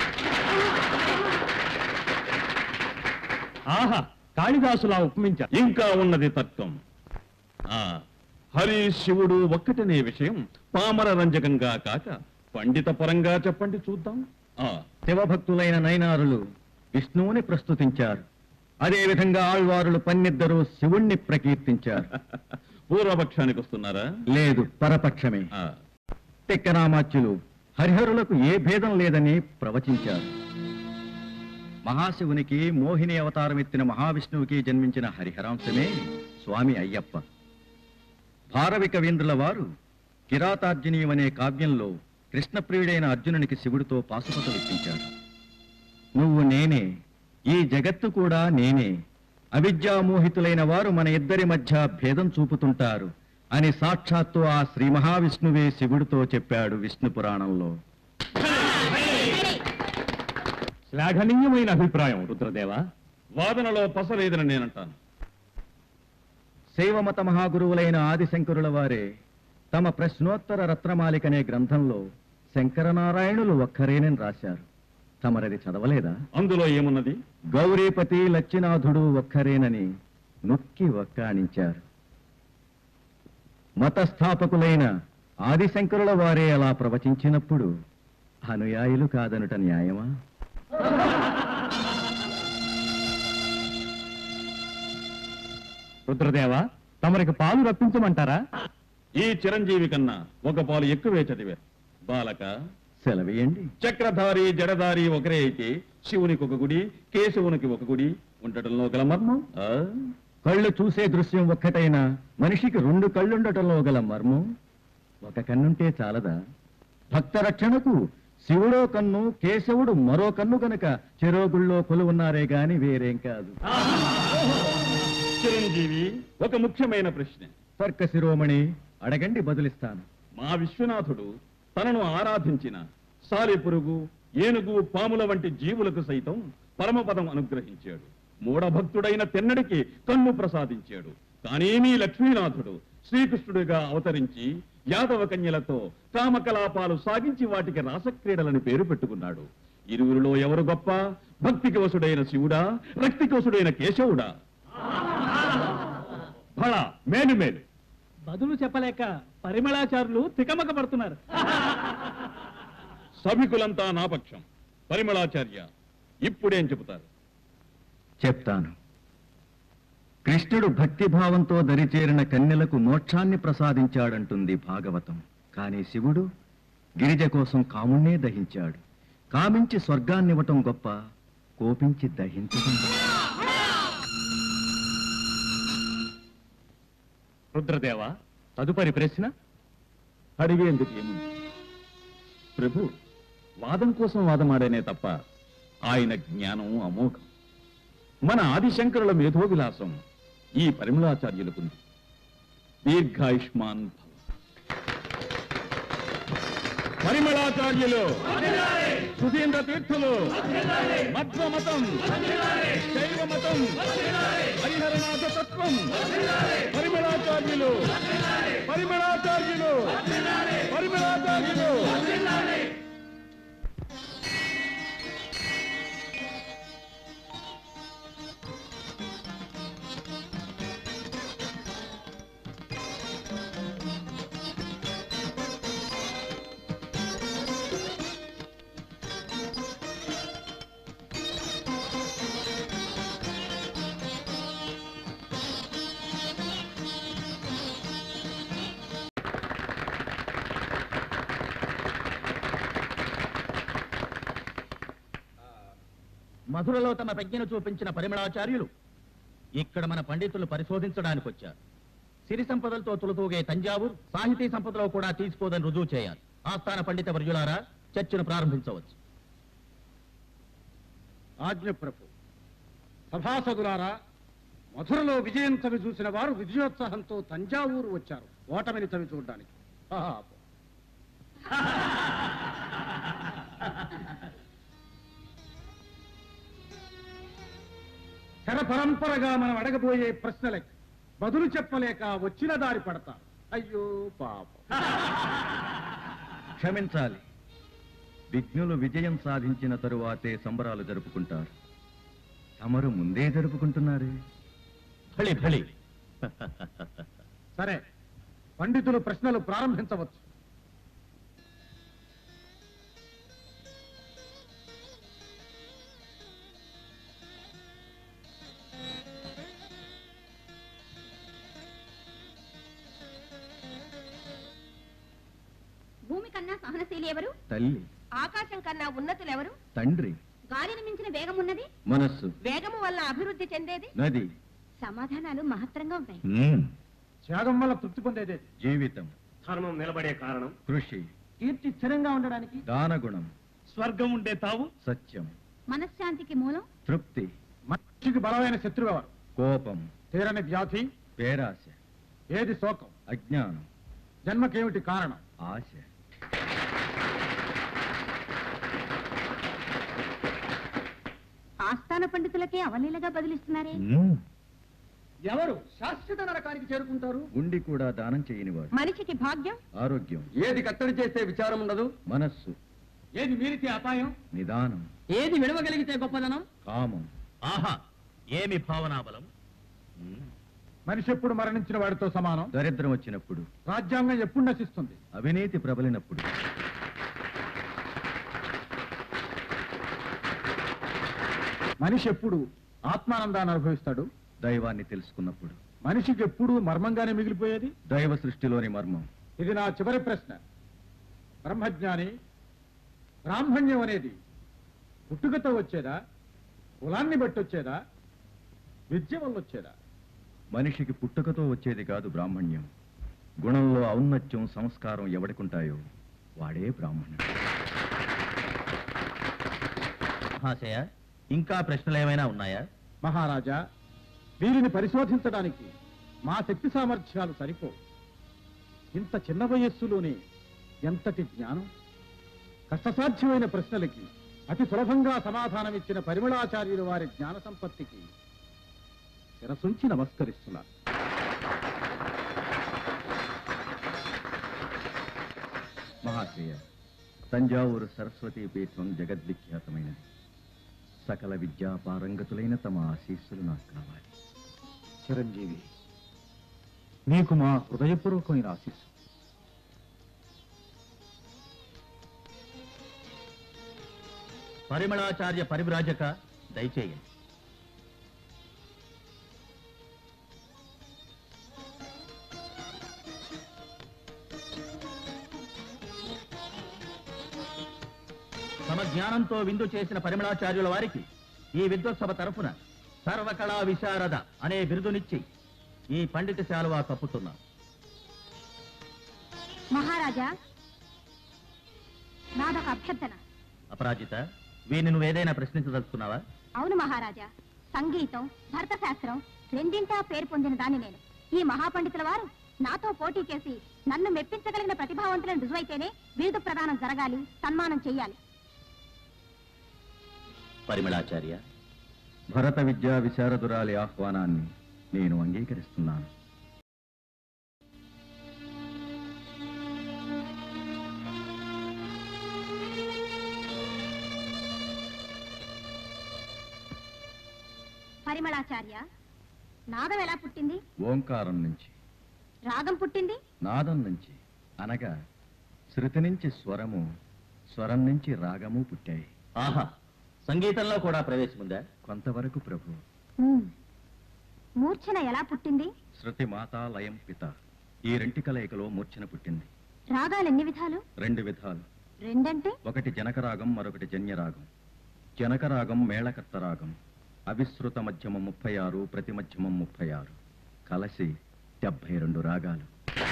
ఆహా కాళిదాసులా ఉపమించారు ఇంకా ఉన్నది తత్వం ఆ హరి శివుడు ఒక్కటనే విషయం పామర రంజకంగా కాక పండిత పరంగా చెప్పండి చూద్దాం ఆ శివభక్తులైన నైనారులు విష్ణువుని ప్రస్తుతించారు అదేవిధంగా ఆళ్వారులు పన్నిద్దరూ శివుణ్ణి ప్రకీర్తించారు పూర్వపక్షానికి వస్తున్నారా లేదు పరపక్షమే ఆ తిక్కరామాచ్యులు హరిహరులకు ఏ భేదం లేదని ప్రవచించారు మహాశివునికి మోహిని అవతారం ఎత్తిన మహావిష్ణువుకి జన్మించిన హరిహరాంశమే స్వామి అయ్యప్ప భారవి కవీంద్రుల వారు కిరాతార్జునీయం అనే కావ్యంలో కృష్ణప్రియుడైన అర్జునునికి శివుడితో పాశుపతలు ఇప్పించాడు నువ్వు నేనే ఈ జగత్తు కూడా నేనే అవిద్యామోహితులైన వారు మన ఇద్దరి మధ్య భేదం చూపుతుంటారు అని సాక్షాత్తు ఆ శ్రీ మహావిష్ణువే శివుడితో చెప్పాడు విష్ణు పురాణంలో శ్లాఘనీయమైన అభిప్రాయం రుద్రదేవ వాదనలో పసలేదని నేనంటాను శైవమత మహాగురువులైన ఆదిశంకరుల వారే తమ ప్రశ్నోత్తర రత్నమాలిక అనే గ్రంథంలో శంకరనారాయణులు ఒక్కరేనని రాశారు తమరది చదవలేదా అందులో ఏమున్నది గౌరీపతి లచ్చినాథుడు ఒక్కరేనని నొక్కి ఒక్కాణించారు మతస్థాపకులైన ఆదిశంకరుల వారే అలా ప్రవచించినప్పుడు అనుయాయులు కాదనుట న్యాయమా రుద్రదేవ తమరికి పాలు రప్పించమంటారా ఈ చిరంజీవి కన్నా ఒక పాలు ఎక్కువే చదివారు బాలక సెలవేయండి చక్రధారి జడధారి ఒకరే అయితే శివునికి ఒక గుడి కేశవునికి ఒక గుడి ఉండటంలో గల మర్మం ఆ? కళ్ళు చూసే దృశ్యం ఒక్కటైనా మనిషికి రెండు కళ్ళుండటంలో గల మర్మం ఒక కన్నుంటే చాలదా భక్త రక్షణకు శివుడో కన్ను కేశవుడు మరో కన్ను కనుక చెరోగుళ్ళో కొలువున్నారే గాని వేరేం కాదు చిరంజీవి ఒక ముఖ్యమైన ప్రశ్న తర్క శిరోమణి అడగండి బదులిస్తాను మా విశ్వనాథుడు తనను ఆరాధించిన సాలెపురుగు ఏనుగు పాముల వంటి జీవులకు సైతం పరమపదం అనుగ్రహించాడు మూఢభక్తుడైన తెన్నడికి కన్ను ప్రసాదించాడు కానీ మీ లక్ష్మీనాథుడు శ్రీకృష్ణుడిగా అవతరించి యాదవ కన్యలతో కామకలాపాలు సాగించి వాటికి రాసక్రీడలని పేరు పెట్టుకున్నాడు ఇరువురిలో ఎవరు గొప్ప భక్తికి వసుడైన శివుడా రక్తికి వసుడైన కేశవుడా భళ మేలు మేలు బదులు చెప్పలేక పరిమళాచారులు తికమక పడుతున్నారు సభికులంతా నా పక్షం పరిమళాచార్య ఇప్పుడేం చెబుతారు చెప్తాను కృష్ణుడు భక్తిభావంతో దరిచేరిన కన్యలకు మోక్షాన్ని ప్రసాదించాడంటుంది భాగవతం కానీ శివుడు గిరిజ కోసం కాముణ్ణే దహించాడు కామించి స్వర్గాన్నివ్వటం గొప్ప కోపించి దహించడం గొప్ప. రుద్రదేవ తదుపరి ప్రశ్న అడిగేందుకు ఏముంది ప్రభు వాదం కోసం వాదమాడేనే తప్ప ఆయన జ్ఞానం అమోఘం మన ఆదిశంకరుల మేధో విలాసం ఈ పరిమళాచార్యులకుంది దీర్ఘాయుష్మాన్ భవ పరిమళాచార్యులు సుధీంద్ర తీర్థులు మధ్వ మతం శైవ మతం హరిహరనాథ తత్వం పరిమళాచార్యులు పరిమళాచార్యులు పరిమళాచార్యులు మధురలో తమ ప్రజ్ఞను చూపించిన పరిమళాచార్యులు ఇక్కడ మన పండితులు పరిశోధించడానికి వచ్చారు సిరి సంపదలతో తులతూగే తంజావూరు సాహితీ సంపదలో కూడా తీసుకోదని రుజువు చేయాలి ఆస్థాన పండిత వర్యులారా చర్చను ప్రారంభించవచ్చు ఆజ్ఞ ప్రభు సభాసదులారా మధురలో విజయం తవి చూసిన వారు విజయోత్సాహంతో తంజావూరు వచ్చారు ఓటమిని తవి చూడడానికి పాపం. శర పరంపరగా మనం అడగబోయే ప్రశ్నలకి బదులు చెప్పలేక వచ్చిన దారి పడతా అయ్యో పాపం క్షమించాలి విఘ్నులు విజయం సాధించిన తరువాతే సంబరాలు జరుపుకుంటారు తమరు ముందే జరుపుకుంటున్నారే భళి భళి సరే పండితులు ప్రశ్నలు ప్రారంభించవచ్చు భూమి కన్నా సహనశీలి ఎవరు తల్లి ఆకాశం కన్నా ఉన్నతులు ఎవరు తండ్రి గాలిని మించిన వేగం ఉన్నది మనస్సు వేగము వల్ల అభివృద్ధి చెందేది నది సమాధానాలు మహత్తరంగా ఉంటాయి మ్మ్. త్యాగం వల్ల తృప్తి పొందేదే జీవితం ధర్మం నిలబడే కారణం కృషి కీర్తి స్థిరంగా ఉండడానికి దానగుణం స్వర్గం ఉండే తావు సత్యం మనశ్శాంతికి మూలం తృప్తి మనిషికి బలమైన శత్రువు ఎవరు కోపం తీరని వ్యాధి పేరాశ ఏది శోకం అజ్ఞానం జన్మకేమిటి కారణం ఆశ ఆస్థాన పండితులకే అవలీలగా బదిలిస్తున్నారే మ్మ్. ఎవరు శాశ్వత నరకానికి చేరుకుంటారు ఉండి కూడా దానం చేయనివాడు మనిషికి భాగ్యం ఆరోగ్యం ఏది కట్టడి చేస్తే విచారం ఉండదు మనస్సు ఏది మీరితే అపాయం నిదానం ఏది విడవగలిగితే గొప్పదనం కామం ఆహా ఏమి భావనాబలం మనిషి ఎప్పుడు మరణించిన వాడితో సమానం దరిద్రం వచ్చినప్పుడు రాజ్యాంగం ఎప్పుడు నశిస్తుంది అవినీతి ప్రబలినప్పుడు మనిషి ఎప్పుడు ఆత్మానందాన్ని అనుభవిస్తాడు దైవాన్ని తెలుసుకున్నప్పుడు మనిషికి ఎప్పుడు మర్మంగానే మిగిలిపోయేది దైవ సృష్టిలోని మర్మం ఇది నా చివరి ప్రశ్న బ్రహ్మజ్ఞాని బ్రాహ్మణ్యం అనేది పుట్టుకతో వచ్చేదా కులాన్ని బట్టి వచ్చేదా విద్య వల్ల వచ్చేదా మనిషికి పుట్టుకతో వచ్చేది కాదు బ్రాహ్మణ్యం గుణంలో ఔన్నత్యం సంస్కారం ఎవడికుంటాయో వాడే బ్రాహ్మణుడు మహాశయ ఇంకా ప్రశ్నలు ఏమైనా ఉన్నాయా మహారాజా వీరిని పరిశోధించడానికి మా శక్తి సామర్థ్యాలు సరిపో ఇంత చిన్న వయస్సులోనే ఎంతటి జ్ఞానం కష్టసాధ్యమైన ప్రశ్నలకి అతి సులభంగా సమాధానమిచ్చిన పరిమళాచార్యులు వారి జ్ఞాన సంపత్తికి శిరసుంచి నమస్కరిస్తున్నారు మహాశయ తంజావూరు సరస్వతీ పీఠం జగద్విఖ్యాతమైనది సకల విద్యా పారంగతులైన తమ ఆశీస్సులు నాకు కావాలి చిరంజీవి నీకు మా హృదయపూర్వకమైన ఆశీస్సు పరిమళాచార్య పరివ్రాజక దయచేయండి తమ జ్ఞానంతో విందు చేసిన పరిమళాచార్యుల వారికి ఈ విద్వత్సభ తరఫున సర్వకళా విశారద అనే బిరుదునిచ్చి ఈ పండిత శాలువా కప్పుతున్నా మహారాజా నాదొక అభ్యర్థన అపరాజిత వీరిని నువ్వేదైనా ప్రశ్నించదలుచుకున్నావా అవును మహారాజా సంగీతం భరత శాస్త్రం రెండింటా పేరు పొందిన దాన్ని నేను ఈ మహాపండితుల వారు నాతో పోటీ చేసి నన్ను మెప్పించగలిగిన ప్రతిభావంతులను రుజువైతేనే బిరుదు ప్రదానం జరగాలి సన్మానం చెయ్యాలి పరిమళాచార్య భరత విద్యా విశారదురాలి ఆహ్వానాన్ని నేను అంగీకరిస్తున్నాను పరిమళాచార్య నాదం ఎలా పుట్టింది ఓంకారం నుంచి రాగం పుట్టింది నాదం నుంచి అనగా శృతి నుంచి స్వరము స్వరం నుంచి రాగము పుట్టాయి ఆహా సంగీతంలో కూడా ప్రవేశముందా కొంతవరకు ప్రభు ఉమ్. మూర్ఛన ఎలా పుట్టింది శృతి మాతా లయం పిత ఈ రెంటి కలయికలో మూర్ఛన పుట్టింది రాగాలు ఎన్ని విధాలు రెండు విధాలు రెండంటే ఒకటి జనకరాగం మరొకటి జన్యరాగం జనకరాగం మేళకర్త రాగం అవిశ్రుత మధ్యమం ముప్పై ఆరు ప్రతి మధ్యమం ముప్పై ఆరు కలసి డెబ్బై రెండు రాగాలు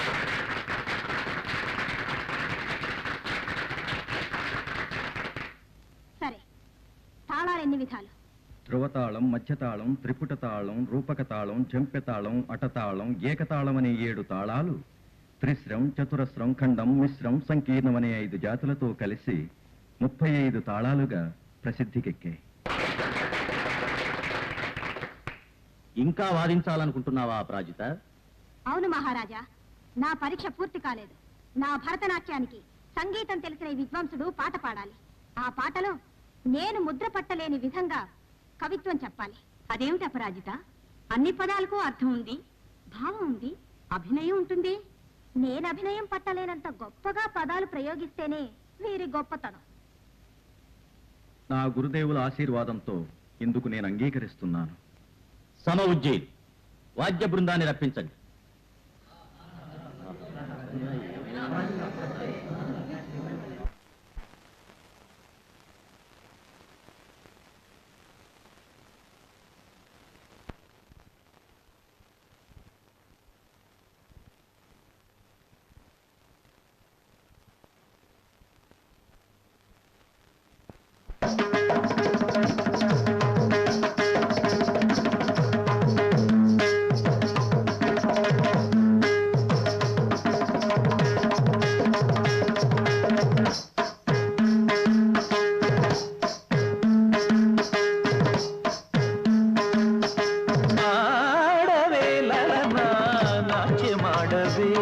సరే తాళాలు ఎన్ని విధాలు ధ్రువతాళం మధ్యతాళం త్రిపుట తాళం రూపక తాళం చెంపెతాళం అటతాళం ఏకతాళం అనే ఏడు తాళాలు త్రిశ్రం చతురస్రం ఖండం మిశ్రం సంకీర్ణం అనే ఐదు జాతులతో కలిసి ముప్పై ఐదు తాళాలుగా ప్రసిద్ధికెక్కాయి ఇంకా వాదించాలనుకుంటున్నావా అపరాజిత అవును మహారాజా నా పరీక్ష పూర్తి కాలేదు నా భరతనాట్యానికి సంగీతం తెలిసిన ఈ విద్వాంసుడు పాట పాడాలి ఆ పాటలో నేను ముద్ర పట్టలేని విధంగా కవిత్వం చెప్పాలి అదేమిటి అపరాజిత అన్ని పదాలకు అర్థం ఉంది భావం ఉంది అభినయం ఉంటుంది నేను అభినయం పట్టలేనంత గొప్పగా పదాలు ప్రయోగిస్తేనే వీరి గొప్పతనం నా గురుదేవుల ఆశీర్వాదంతో ఇందుకు నేను అంగీకరిస్తున్నాను సమ ఉజ్జయిన్ వాద్య బృందాన్ని రప్పించండి ಆಡವೇ ಲಲನ ನಾಟ್ಯ ಮಾಡವೇ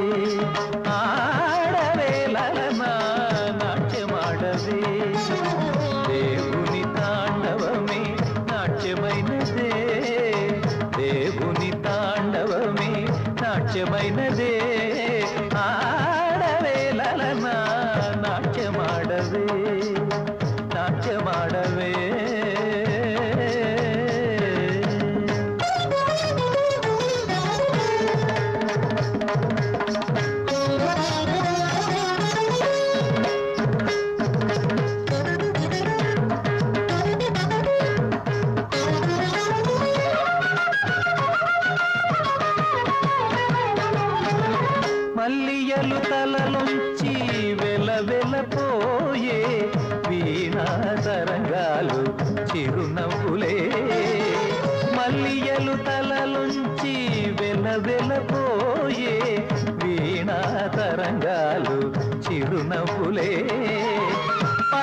ಆಡವೇ ಲಲನ నాట్య ಮಾಡవే దేవుని తాండవమే నాట్యమైనదే దేవుని తాండవమే నాట్యమైనదే ఆడవే లలన నాట్య ಮಾಡవే నాట్య ಮಾಡవే మల్లియలు తలలుంచి వెల వెలపోయే వీణా తరంగాలు చిరునవ్వులే మల్లియలు తలలుంచి వెల వెలపోయే వీణా తరంగాలు చిరునవ్వులే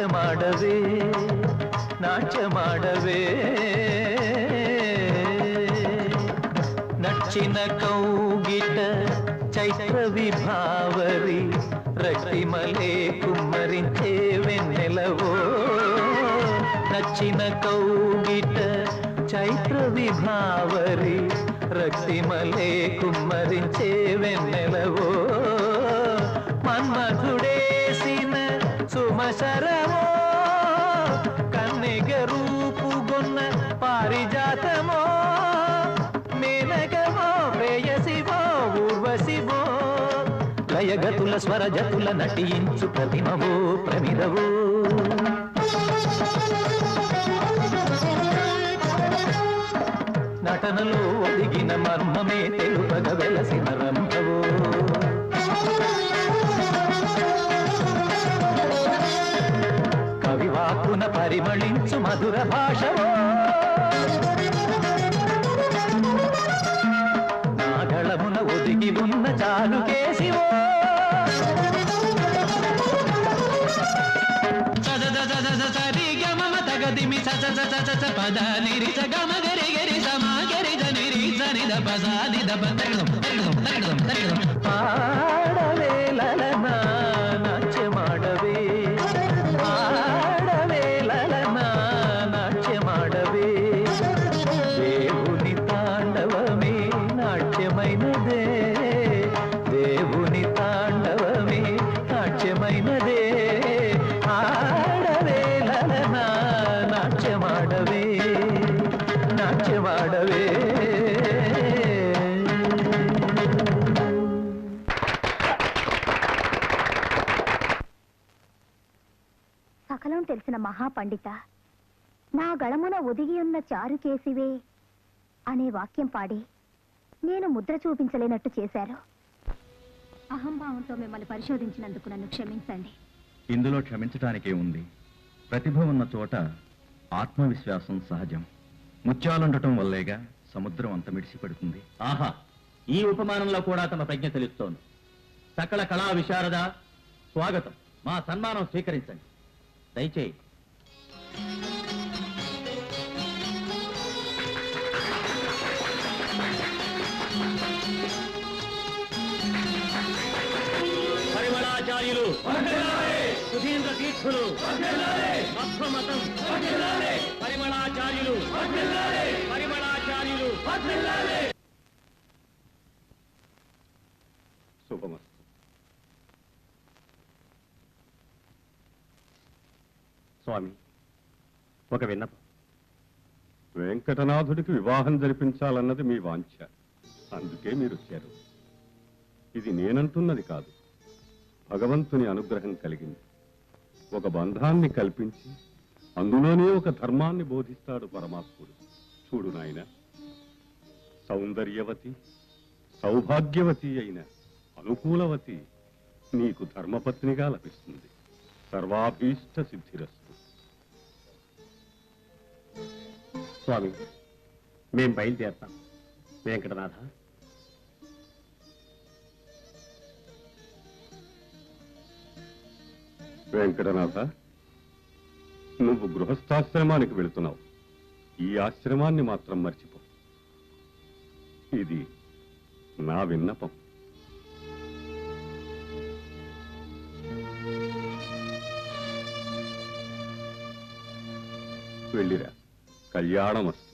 ನಾಟ್ಯಮಾಡವೇ ನಾಟ್ಯಮಾಡವೇ నచ్చిన కౌగిట చైత్ర విభావరి రక్తిమలే కుమ్మరించే వెన్నెలవో నచ్చిన కౌగిట చైత్ర విభావరి రక్తిమలే కుమ్మరించే వెన్నెలవో మన్మధుడేసిన సుమశరమో కన్నెగ రూపుగొన్న పారిజాతమో మేనకమో ప్రేయసివో ఊర్వశివో లయగతుల స్వరజతుల నటించు ప్రతిమవో ప్రమిదవో నటనలో ఒదిగిన మర్మమే తెలుపగ వెలసిన రంభవో కవివాక్కున పరిమళించు మధుర భాషవో నాగళమున ఒదిగి ఉన్న చాలు కేసివో సరి గమ తగదిమి స స స స స పద నిరి స గమ గరి గరి స మా గరి ద నిరి స ని ద ప స ని ద ప తరిగదం తరిగదం తరిగదం తరిగదం పాడవే లలనా నాట్యమాడవే పాడవే లలనా నాట్యమాడవే దేవుని తాండవమే నాట్యమైనదే దేవుని తాండవమే నాట్యమైనదే ఆడవే లలనా నాట్యమాడవే నాట్యమాడవే సకలం తెలిసిన మహాపండిత నా గళమున ఒదిగి ఉన్న చారు కేసివే అనే వాక్యం పాడి నేను ముద్ర చూపించలేనట్టు చేశారు అహంభావంతో మిమ్మల్ని పరిశోధించినందుకు నన్ను క్షమించండి ఇందులో క్షమించటానికే ఉంది ప్రతిభ ఉన్న చోట ఆత్మవిశ్వాసం సహజం ముత్యాలుండటం వల్లేగా సముద్రం అంత మిడిసి పడుతుంది ఆహా ఈ ఉపమానంలో కూడా తమ ప్రజ్ఞ తెలుస్తోంది సకల కళా విశారద స్వాగతం మా సన్మానం స్వీకరించండి దయచేయి పరిమళాచార్యులు సుధీంద్ర తీర్థులు మధ్వమతం పరిమళాచార్యులు పరిమళాచార్యులు శుభమస్తు స్వామి ఒక విన్నపం వెంకటనాథుడికి వివాహం జరిపించాలన్నది మీ వాంఛ అందుకే మీరు వచ్చారు ఇది నేనంటున్నది కాదు భగవంతుని అనుగ్రహం కలిగింది ఒక బంధాన్ని కల్పించి అందులోనే ఒక ధర్మాన్ని బోధిస్తాడు పరమాత్ముడు చూడు నాయన సౌందర్యవతి సౌభాగ్యవతి అయిన అనుకూలవతి నీకు ధర్మపత్నిగా లభిస్తుంది సర్వాభీష్ట సిద్ధిరస్తు స్వామి మేం బయలుదేరతాం వెంకటనాథ వెంకటనాథ నువ్వు గృహస్థాశ్రమానికి వెళుతున్నావు ఈ ఆశ్రమాన్ని మాత్రం మర్చిపో ఇది నా విన్నపం వెళ్ళిరా కళ్యాణమస్తు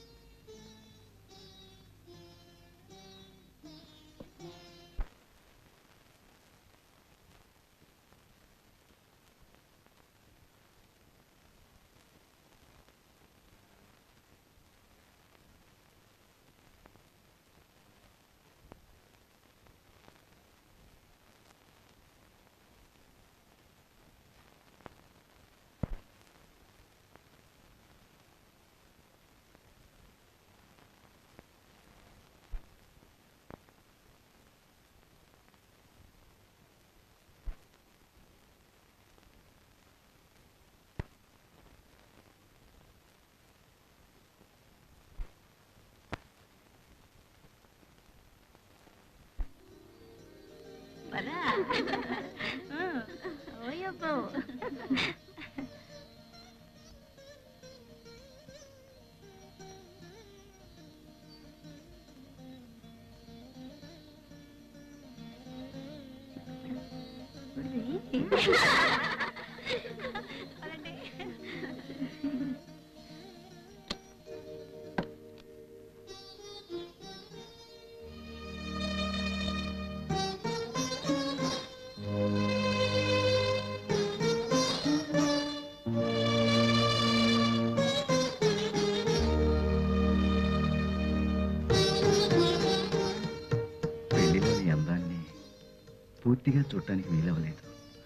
పెళ్లిలోని అందాన్ని పూర్తిగా చూడటానికి వీలవలేదు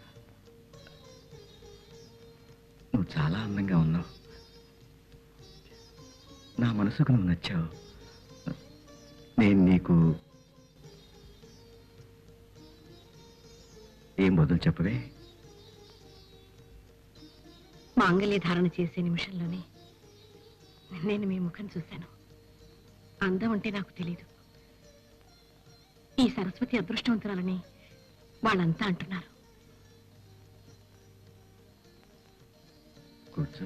నువ్వు చాలా అందంగా ఉన్నావు నా మనసుకు నువ్వు నచ్చావు నేను నీకు ఏం బదులు చెప్పవే మాంగళ్య ధారణ చేసే నిమిషంలోనే నేను మీ ముఖం చూశాను అందం అంటే నాకు తెలీదు ఈ సరస్వతి అదృష్టవంతురాలని వాళ్ళంతా అంటున్నారు కూర్చో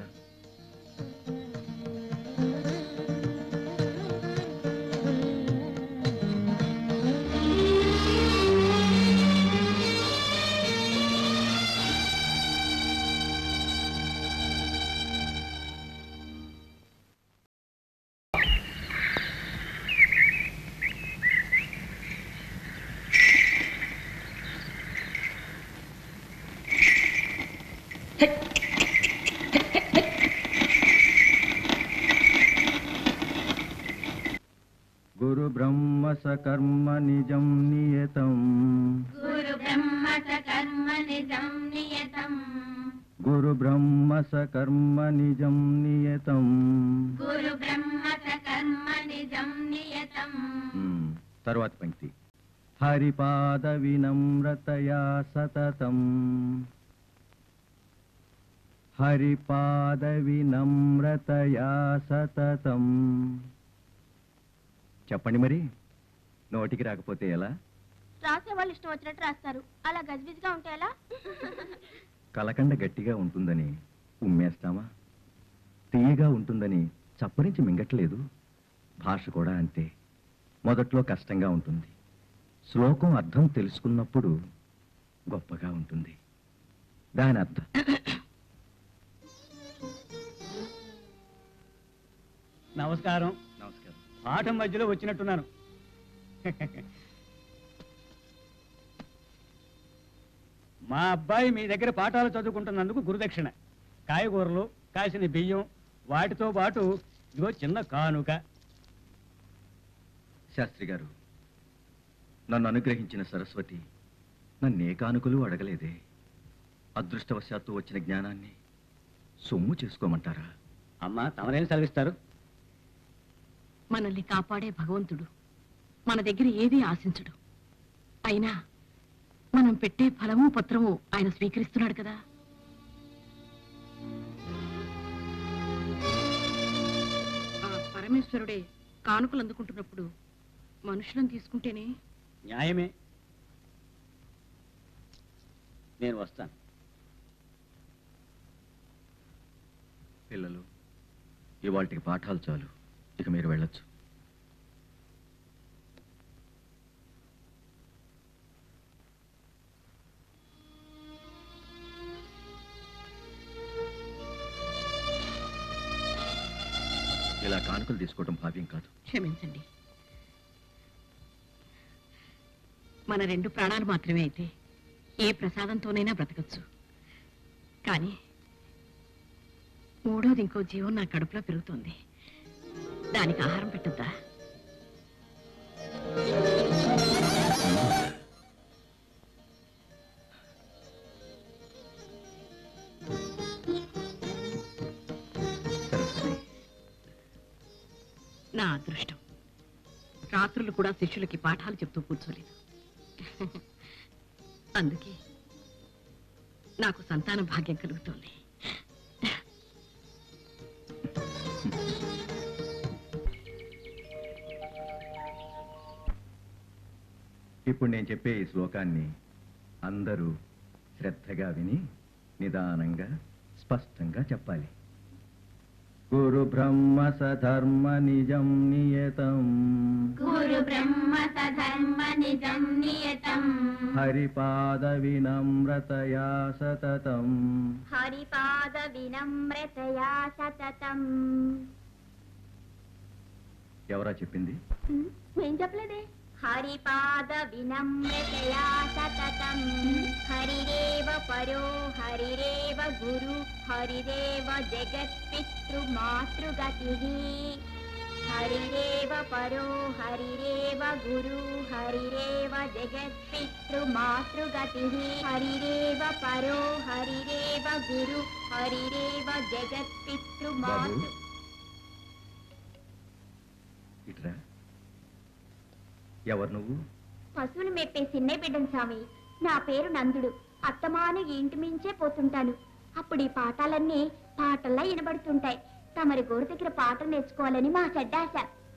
గురు బ్రహ్మ సకర్మ నిజం నియతం గురు బ్రహ్మ కర్మ నిజం నియతం గురు బ్రహ్మ సకర్మ నిజం నియతం గురు బ్రహ్మ కర్మ నిజం నియతం మ్మ్. తరువాత పంక్తి హరిపాద వినమ్రతయా సతతం హరిపాద వినమ్రతయా సతతం చెప్పండి మరి నోటికి రాకపోతే ఎలా రాసే వాళ్ళు ఇష్టం వచ్చినట్టు రాస్తారు అలా గజిబిజిగా ఉంటే ఎలా కలకండ గట్టిగా ఉంటుందని ఉమ్మేస్తామా తీయగా ఉంటుందని చప్పరించి మింగట్లేదు భాష కూడా అంతే మొదట్లో కష్టంగా ఉంటుంది శ్లోకం అర్థం తెలుసుకున్నప్పుడు గొప్పగా ఉంటుంది దాని అర్థం నమస్కారం నమస్కారం పాఠం మధ్యలో వచ్చినట్టున్నాను మా అబ్బాయి మీ దగ్గర పాఠాలు చదువుకుంటున్నందుకు గురుదక్షిణ కాయగూరలు కాసిన బియ్యం వాటితో పాటు ఇదిగో చిన్న కానుక శాస్త్రి గారు నన్ను అనుగ్రహించిన సరస్వతి నన్నే కానుకలు అడగలేదే అదృష్టవశాత్తు వచ్చిన జ్ఞానాన్ని సొమ్ము చేసుకోమంటారా అమ్మా తమరేం సెలవిస్తారు మనల్ని కాపాడే భగవంతుడు మన దగ్గర ఏదీ ఆశించడు అయినా మనం పెట్టే ఫలము పత్రము ఆయన స్వీకరిస్తున్నాడు కదా ఆ పరమేశ్వరుడే కానుకలు అందుకుంటున్నప్పుడు మనుషులను తీసుకుంటేనే న్యాయమే నేను వస్తాను పిల్లలు ఇవాళకి పాఠాలు చాలు ఇక మీరు వెళ్ళొచ్చు ఇలా కానుకలు తీసుకోవడం భావ్యం కాదు క్షమించండి మన రెండు ప్రాణాలు మాత్రమే అయితే ఏ ప్రసాదంతోనైనా బ్రతకచ్చు కానీ మూడోది ఇంకో జీవం నా కడుపులో పెరుగుతోంది దానికి ఆహారం పెట్టద్దా నా అదృష్టం రాత్రులు కూడా శిష్యులకి పాఠాలు చెప్తూ కూర్చోలేదు అందుకే నాకు సంతాన భాగ్యం కలుగుతోంది ఇప్పుడు నేను చెప్పే ఈ శ్లోకాన్ని అందరూ శ్రద్ధగా విని నిదానంగా స్పష్టంగా చెప్పాలి గురు బ్రహ్మ సధర్మ నిజం నియతం గురు బ్రహ్మ సధర్మ నిజం నియతం హరిపాద వినమ్రతయా సతతం హరిపాద వినమ్రతయా సతతం ఎవరా చెప్పింది ఏం చెప్పలేదే హరిపాద వినమ్రతయా సతతం హరిరేవ పరో హరిరేవ గురు హరిరేవ జగత్పితృ మాతృగతి హరిరేవ పరో హరిరేవ గురు హరిరేవ జగత్పితృ మాతృగతి హరిరేవ పరో హరిరేవ గురు హరిరేవ జగత్పితృ మాతృ ఇట్రా ఎవరు నువ్వు పశువులు మెప్పే సిన్నే బిడ్డను స్వామి నా పేరు నందుడు అత్తమాను ఈ ఇంటి మించే పోతుంటాను అప్పుడు ఈ పాఠాలన్నీ పాటల్లా వినబడుతుంటాయి తమరి గోరు దగ్గర పాట నేర్చుకోవాలని మా చెడ్డాశ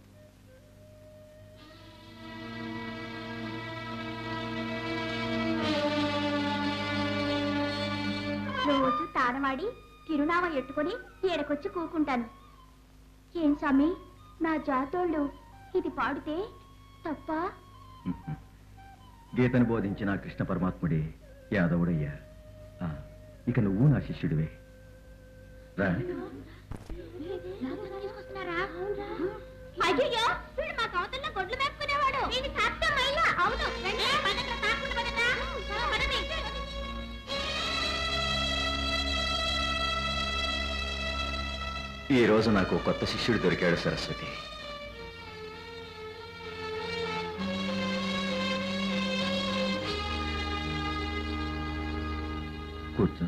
రోజు తానవాడి తిరునామ ఎట్టుకొని ఈడకొచ్చి కూకుంటాను ఏం స్వామి నా జాతోళ్ళు ఇది పాడితే తప్ప గీతను బోధించిన కృష్ణ పరమాత్ముడే యాదవుడయ్యా ఆ, ఇక నువ్వు నా శిష్యుడివే రా అయ్యో వీడు మా కవతల్లో గొడ్లు మేపుకునేవాడు వీడి సత్యం అయ్యా అవును రండి, పదండి, తాకుండా పదండి. ఆ, పదండి. ఈ రోజు నాకు కొత్త శిష్యుడు దొరికాడు సరస్వతి కూర్చో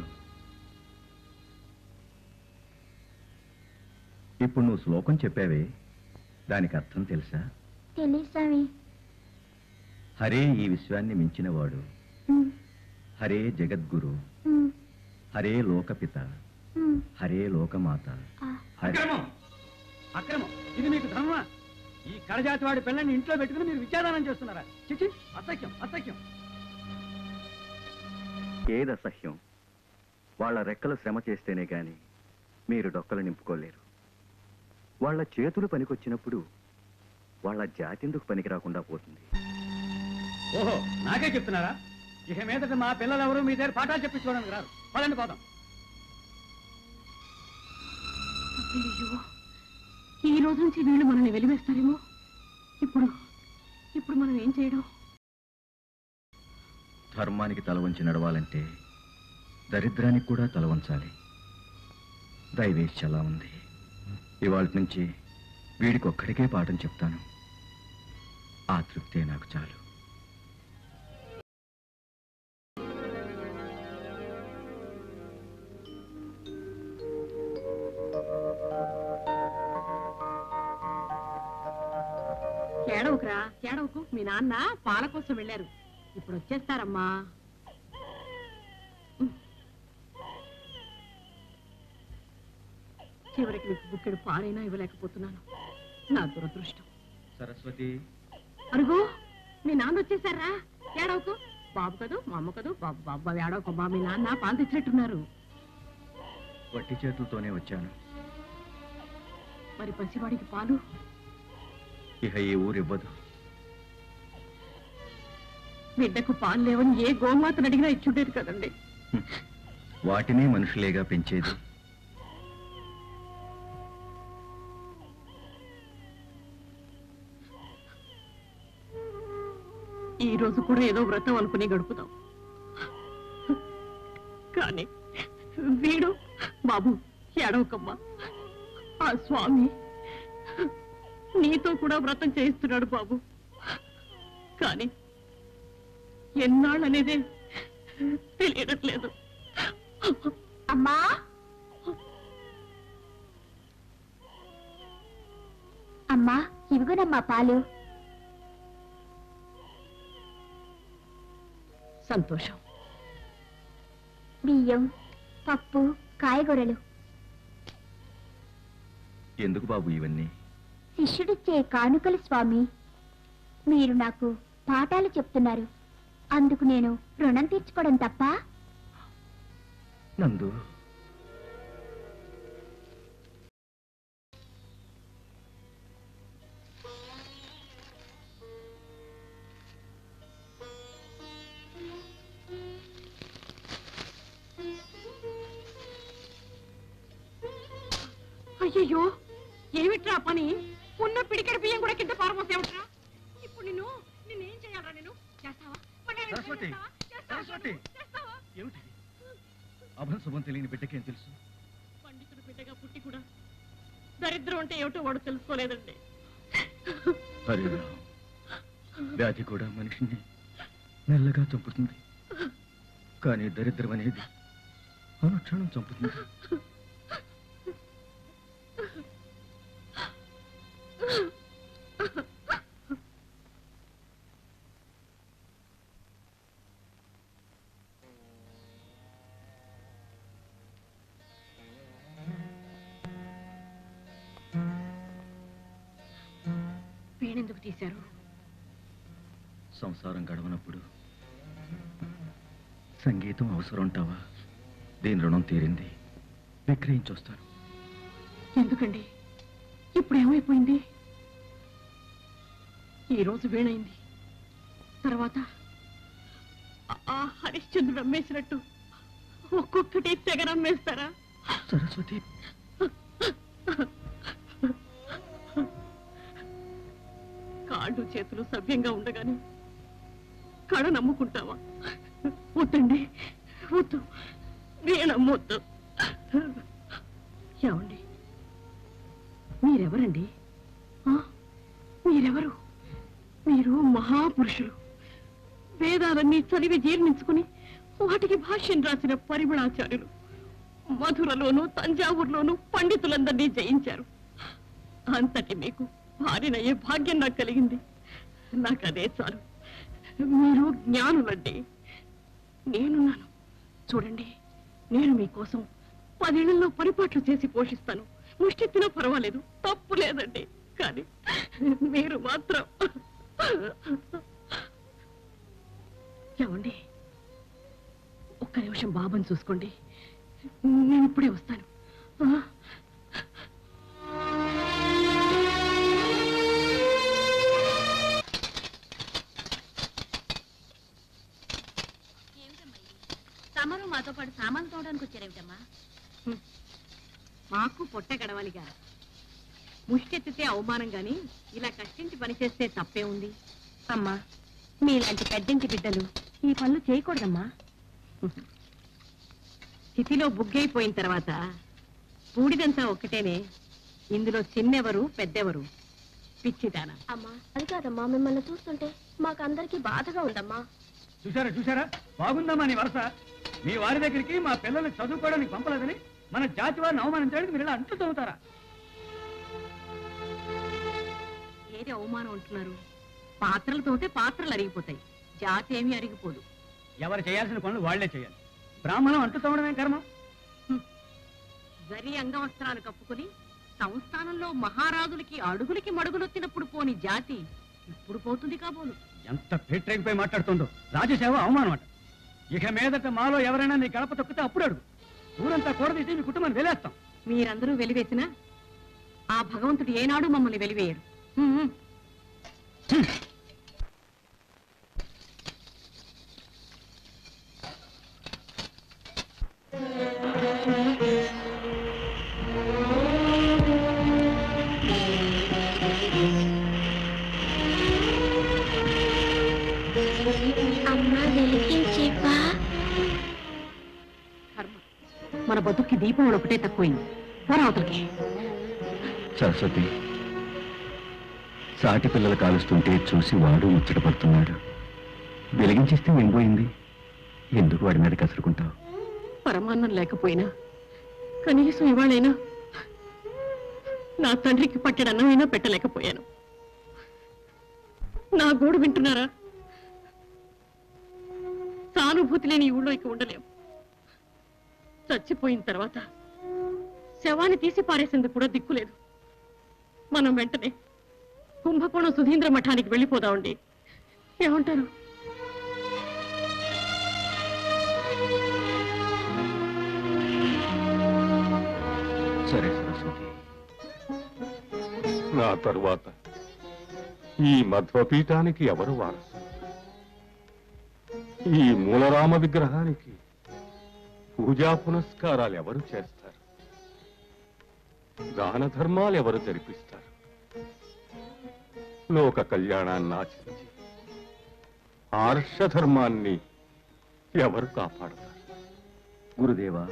ఇప్పుడు నువ్వు శ్లోకం చెప్పావే దానికి అర్థం తెలుసా తెలియదు స్వామి హరే ఈ విశ్వాన్ని మించినవాడు ఉమ్, హరే జగద్గురు ఉమ్, హరే లోకపిత ఉమ్. హరే లోకమాత హరే అక్రమం అక్రమం ఇది మీకు ధర్మమా ఈ కడజాతి వాడి పిల్లల్ని ఇంట్లో పెట్టుకుని మీరు విచారానం చేస్తున్నారా చిచి అసహ్యం అసహ్యం ఏది అసహ్యం వాళ్ళ రెక్కలు శ్రమ చేస్తేనే గాని మీరు డొక్కలు నింపుకోలేరు వాళ్ళ చేతులు పనికొచ్చినప్పుడు వాళ్ళ జాతెందుకు పనికి రాకుండా పోతుంది ఓహో నాకే చెప్తున్నారా ఇక మీదట మా పిల్లలు ఎవరు మీ దగ్గర పాఠాలు చెప్పించుకోవడానికి రారు పదండి పోదాం అయ్యో ఈ రోజు నుంచి వీళ్ళు మనల్ని వెలివేస్తారేమో ఇప్పుడు ఇప్పుడు మనం ఏం చేయడం ధర్మానికి తల వంచి నడవాలంటే దరిద్రానికి కూడా తల వంచాలి దైవేశ్ చాలా ఉంది ఇవాళ నుంచి వీడికి ఒక్కడికే పాఠం చెప్తాను ఆ తృప్తే నాకు చాలు ఏడవకురా ఏడవకు మీ నాన్న పాల కోసం వెళ్ళారు ఇప్పుడు వచ్చేస్తారమ్మా చివరికి నీకు బుక్కెడు పాలైనా ఇవ్వలేకపోతున్నాను నా దురదృష్టం సరస్వతి అరుగు మీ నాన్న వచ్చేసారా ఏడవకు బాబు కదూ మా అమ్మ కదూ బాబు బాబు ఏడవకు మా మీ నాన్న పాలు తెచ్చినట్టున్నారు వట్టి చేతులతోనే వచ్చాను మరి పసివాడికి పాలు ఇహ ఈ ఊరివ్వదు బిడ్డకు పాలు లేవని ఏ గోమాతను అడిగినా ఇచ్చుండేది కదండి వాటినే మనుషులేగా పెంచేది ఈ రోజు కూడా ఏదో వ్రతం అనుకుని గడుపుదాం కానీ వీడు బాబు ఏడవకమ్మా ఆ స్వామి నీతో కూడా వ్రతం చేయిస్తున్నాడు బాబు కానీ ఎన్నాళ్ళు అనేది తెలియట్లేదు అమ్మా అమ్మా ఇవిగోనమ్మా పాలు సంతోషం బియ్యం పప్పు కాయగూరలు ఎందుకు బాబు ఇవన్నీ శిష్యుడిచ్చే కానుకలు స్వామి మీరు నాకు పాఠాలు చెప్తున్నారు అందుకు నేను రుణం తీర్చుకోవడం తప్ప నందు అయ్యయ్యో ఏమిట్రా పని ఉన్న పిడికెడు బియ్యం కూడా కింద పారమోసేమిట్రా ఇప్పుడు నిన్ను నిన్నేం చేయాలరా నేను చేస్తావా మళ్ళీ ఏమైనా సరస్వతి, చేస్తావా? చేస్తావా? సరస్వతి. చేస్తావా? ఏమిటి అభం శుభం తెలియని బిడ్డకేం తెలుసు పండితుడు బిడ్డగా పుట్టి కూడా దరిద్రం అంటే ఏమిటో వాడు తెలుసుకోలేదండి హరిరామ్ వ్యాధి కూడా మనిషిని మెల్లగా చంపుతుంది కానీ దరిద్రం అనేది అనుక్షణం చంపుతుంది వీణెందుకు తీశారు సంసారం గడవనప్పుడు సంగీతం అవసరం ఉంటావా దీని రుణం తీరింది విక్రయించొస్తాను ఎందుకండి ఇప్పుడు ఏమైపోయింది ఈ రోజు వీణైంది తర్వాత ఆ హరిశ్చంద్రుడు అమ్మేసినట్టు ఒక్కొక్కటి తెగ నమ్మేస్తారా సరస్వతి కాళ్ళు చేతులు సవ్యంగా ఉండగానే కళ నమ్ముకుంటావా వద్దండి వద్దు వీణమ్మొద్దు ఏమండి మీరెవరండి ఆ? మీరెవరు మీరు మహాపురుషులు వేదాలన్నీ చదివి జీర్ణించుకుని వాటికి భాష్యం రాసిన పరిమళాచార్యులు మధురలోను తంజావూరులోను పండితులందరినీ జయించారు అంతటి మీకు భార్యనయ్యే భాగ్యం నాకు కలిగింది నాకు అదే చాలు మీరు జ్ఞానులండి నేనున్నాను చూడండి నేను మీకోసం పదేళ్లలో పరిపాట్లు చేసి పోషిస్తాను ముష్టెత్తినా పర్వాలేదు తప్పు లేదండి కానీ మీరు మాత్రం ఏమండి ఒక్క నిమిషం బాబుని చూసుకోండి నేను ఇప్పుడే వస్తాను ఆ? తమరు మాతో పాటు సామాన్ తోవడానికి వచ్చారేమిటమ్మా మాకు పొట్ట గడవాలిగా ముష్టెత్తితే అవమానం గాని ఇలా కష్టించి పనిచేస్తే తప్పే ఉంది అమ్మా మీలాంటి పెద్దింటి బిడ్డలు ఈ పనులు చేయకూడదమ్మా స్థితిలో బుగ్గైపోయిన తర్వాత బూడిదంతా ఒక్కటేనే ఇందులో చిన్నెవరు పెద్దెవరు పిచ్చిదానా అమ్మా అది కాదమ్మా మిమ్మల్ని చూస్తుంటే మాకందరికి బాధగా ఉందమ్మా చూసారా చూసారా బాగుందమ్మా నీ వరుస మీ వారి దగ్గరికి మా పిల్లల్ని చదువుకోవడానికి పంపలేదని మన జాతి వారిని అవమానించడానికి మీరు ఇలా అంటూ చదువుతారా ఏది అవమానం అంటున్నారు పాత్రలతోటే పాత్రలు అరిగిపోతాయి జాతి ఏమీ అరిగిపోదు ఎవరు చేయాల్సిన పనులు వాళ్లే చేయాలి బ్రాహ్మణం అంటూ తవ్వడమేం కర్మం జరి అంగవస్త్రాలు కప్పుకుని సంస్థానంలో మహారాజులకి అడుగులకి మడుగులొత్తినప్పుడు పోని జాతి ఇప్పుడు పోతుంది కాబోలు ఎంత పెట్టరేగిపోయి మాట్లాడుతుందో రాజసేవ అవమానం అంట ఇక మీదట మాలో ఎవరైనా నీ గడప తొక్కితే అప్పుడు అడుగు ఊరంతా కూడదీసి మీ కుటుంబాన్ని వెలేస్తాం మీరందరూ వెలివేసినా ఆ భగవంతుడు ఏనాడు మమ్మల్ని వెలివేయడు ఉమ్, ఉమ్. అమ్మా వెలిగించేవా కర్మ మన బతుక్కి దీపం ఒకటే తక్కువైంది పోరావతలకి సరస్వతి సాటి పిల్లలు కాలుస్తుంటే చూసి వాడు ముచ్చటపడుతున్నాడు వెలిగించేస్తే ఏం పోయింది ఎందుకు వాడి మీద కసురుకుంటావు పరమాన్నం లేకపోయినా కనీసం ఇవాళైనా నా తండ్రికి పట్టెడన్నమైనా పెట్టలేకపోయాను నా గోడు వింటున్నారా సానుభూతి లేని ఈ ఊళ్ళో ఇక ఉండలేం చచ్చిపోయిన తర్వాత శవాన్ని తీసి పారేసేందుకు కూడా దిక్కులేదు మనం వెంటనే కుంభకోణం సుధీంద్ర మఠానికి వెళ్ళిపోదామండి ఏమంటారు సరే సరస్వతి నా తరువాత ఈ మధ్వపీఠానికి ఎవరు వారసు ఈ మూలరామ విగ్రహానికి పూజా పునస్కారాలు ఎవరు చేస్తారు దాన ధర్మాలు ఎవరు జరిపిస్తారు లోక కళ్యాణాన్ని ఆచరించి ఆర్ష ధర్మాన్ని ఎవరు కాపాడతారు గురుదేవా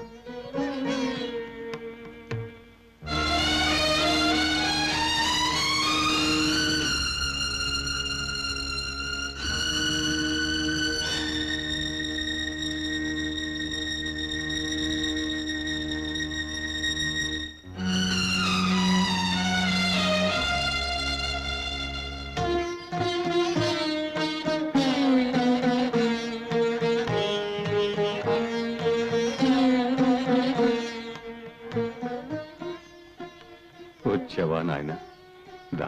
వచ్చావా నాయన దా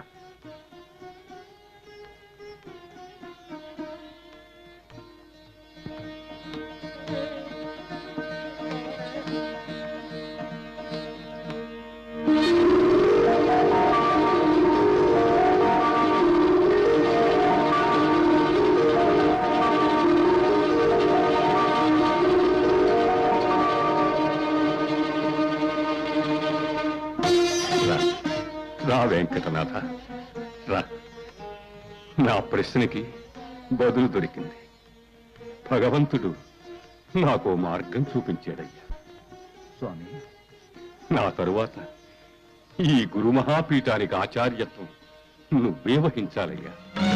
రా రా వెంకటనాథ రా నా ప్రశ్నకి బదులు దొరికింది భగవంతుడు నాకు మార్గం చూపించాడయ్యా స్వామి నా తరువాత ఈ గురు మహాపీఠానికి ఆచార్యత్వం నువ్వే వహించాలయ్యా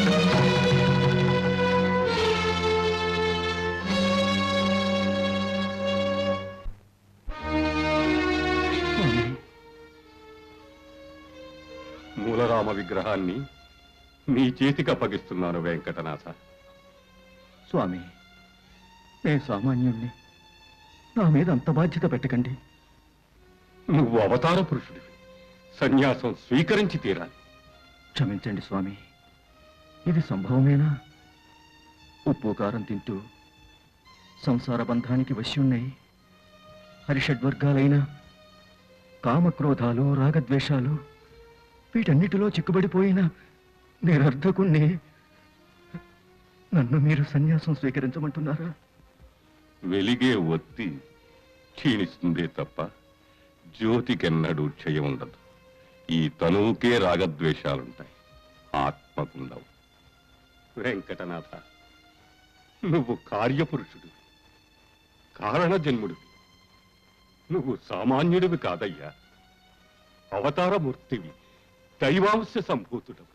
మూలరామ విగ్రహాన్ని నీ చేతికి అప్పగిస్తున్నాను వెంకటనాథ స్వామి నేను సామాన్యుణ్ణి నా మీద అంత బాధ్యత పెట్టకండి నువ్వు అవతార పురుషుడివి సన్యాసం స్వీకరించి తీరాలి క్షమించండి స్వామి ఇది సంభవమేనా ఉప్పు కారం తింటూ సంసార బంధానికి వశ్యున్నై హరిషడ్వర్గాలైన కామక్రోధాలు రాగద్వేషాలు వీటన్నిటిలో చిక్కుబడిపోయిన నిరర్ధకుణ్ణి నన్ను మీరు సన్యాసం స్వీకరించమంటున్నారా వెలిగే ఒత్తి క్షీణిస్తుందే తప్ప జ్యోతికెన్నడూ క్షయం ఉండదు ఈ తనువుకే రాగద్వేషాలుంటాయి ఆత్మకుండవు వెంకటనాథ నువ్వు కార్యపురుషుడు కారణజన్ముడివి నువ్వు సామాన్యుడివి కాదయ్యా అవతారమూర్తివి దైవాంశ సంభూతుడవు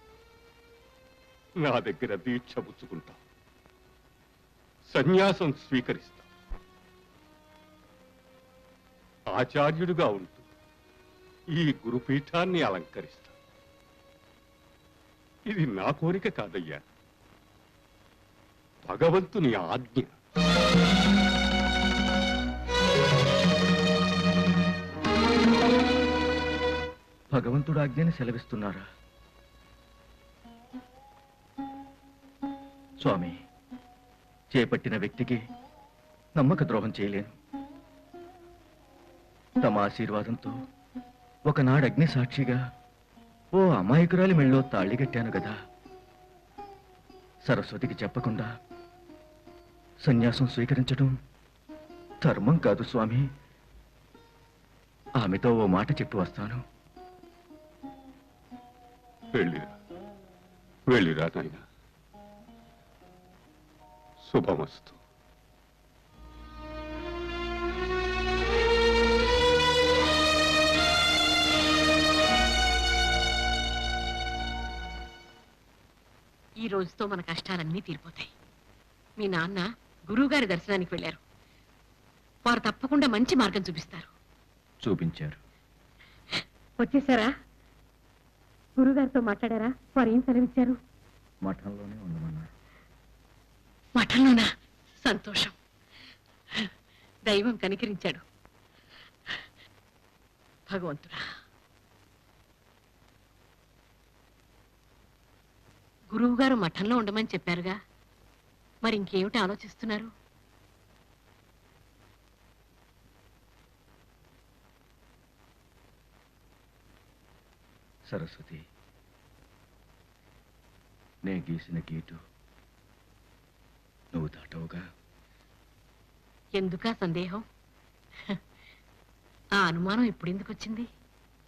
నా దగ్గర దీక్ష పుచ్చుకుంటావు సన్యాసం స్వీకరిస్తా ఆచార్యుడిగా ఉంటూ ఈ గురుపీఠాన్ని అలంకరిస్తా ఇది నా కోరిక కాదయ్యా భగవంతుని ఆజ్ఞ భగవంతుడు ఆజ్ఞని సెలవిస్తున్నారా స్వామి చేపట్టిన వ్యక్తికి నమ్మక ద్రోహం చేయలేను తమ ఆశీర్వాదంతో ఒకనాడు అగ్ని సాక్షిగా ఓ అమాయకురాలి మెళ్ళో తాళి కట్టాను కదా సరస్వతికి చెప్పకుండా సన్యాసం స్వీకరించడం ధర్మం కాదు స్వామి ఆమెతో ఓ మాట చెప్పి వస్తాను వెళ్ళిరా వెళ్ళిరా నాయన శుభమస్తు ఈ రోజుతో మన కష్టాలన్నీ తీరిపోతాయి మీ నాన్న గురువుగారి దర్శనానికి వెళ్ళారు వారు తప్పకుండా మంచి మార్గం చూపిస్తారు చూపించారు వచ్చేసారా గురుగారితో మాట్లాడారా వారు ఏం సెలవిచ్చారు మఠంలోనే ఉండమన్నారు మఠంలోనా సంతోషం దైవం కనికరించాడు భగవంతుడా గురువు గారు మఠంలో ఉండమని చెప్పారుగా మరి ఇంకేమిటి ఆలోచిస్తున్నారు సరస్వతి నే గీసిన గీటు నువ్వు దాటవుగా ఎందుకా సందేహం ఆ అనుమానం ఇప్పుడు ఎందుకు వచ్చింది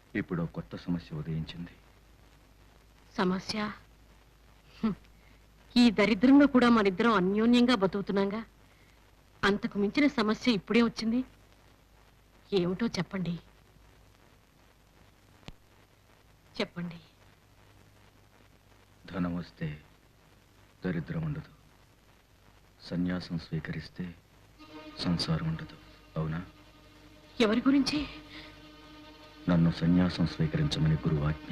ఇప్పుడు కొత్త సమస్య ఉదయించింది సమస్య హ్మ్. ఈ దరిద్రంలో కూడా మనిద్దరం అన్యోన్యంగా బతుకుతున్నాగా అంతకు మించిన సమస్య ఇప్పుడే వచ్చింది ఏమిటో చెప్పండి చెప్పండి ధనం వస్తే దరిద్రం ఉండదు సన్యాసం స్వీకరిస్తే సంసారం ఉండదు అవునా ఎవరి గురించి నన్ను సన్యాసం స్వీకరించమని గురువాజ్ఞ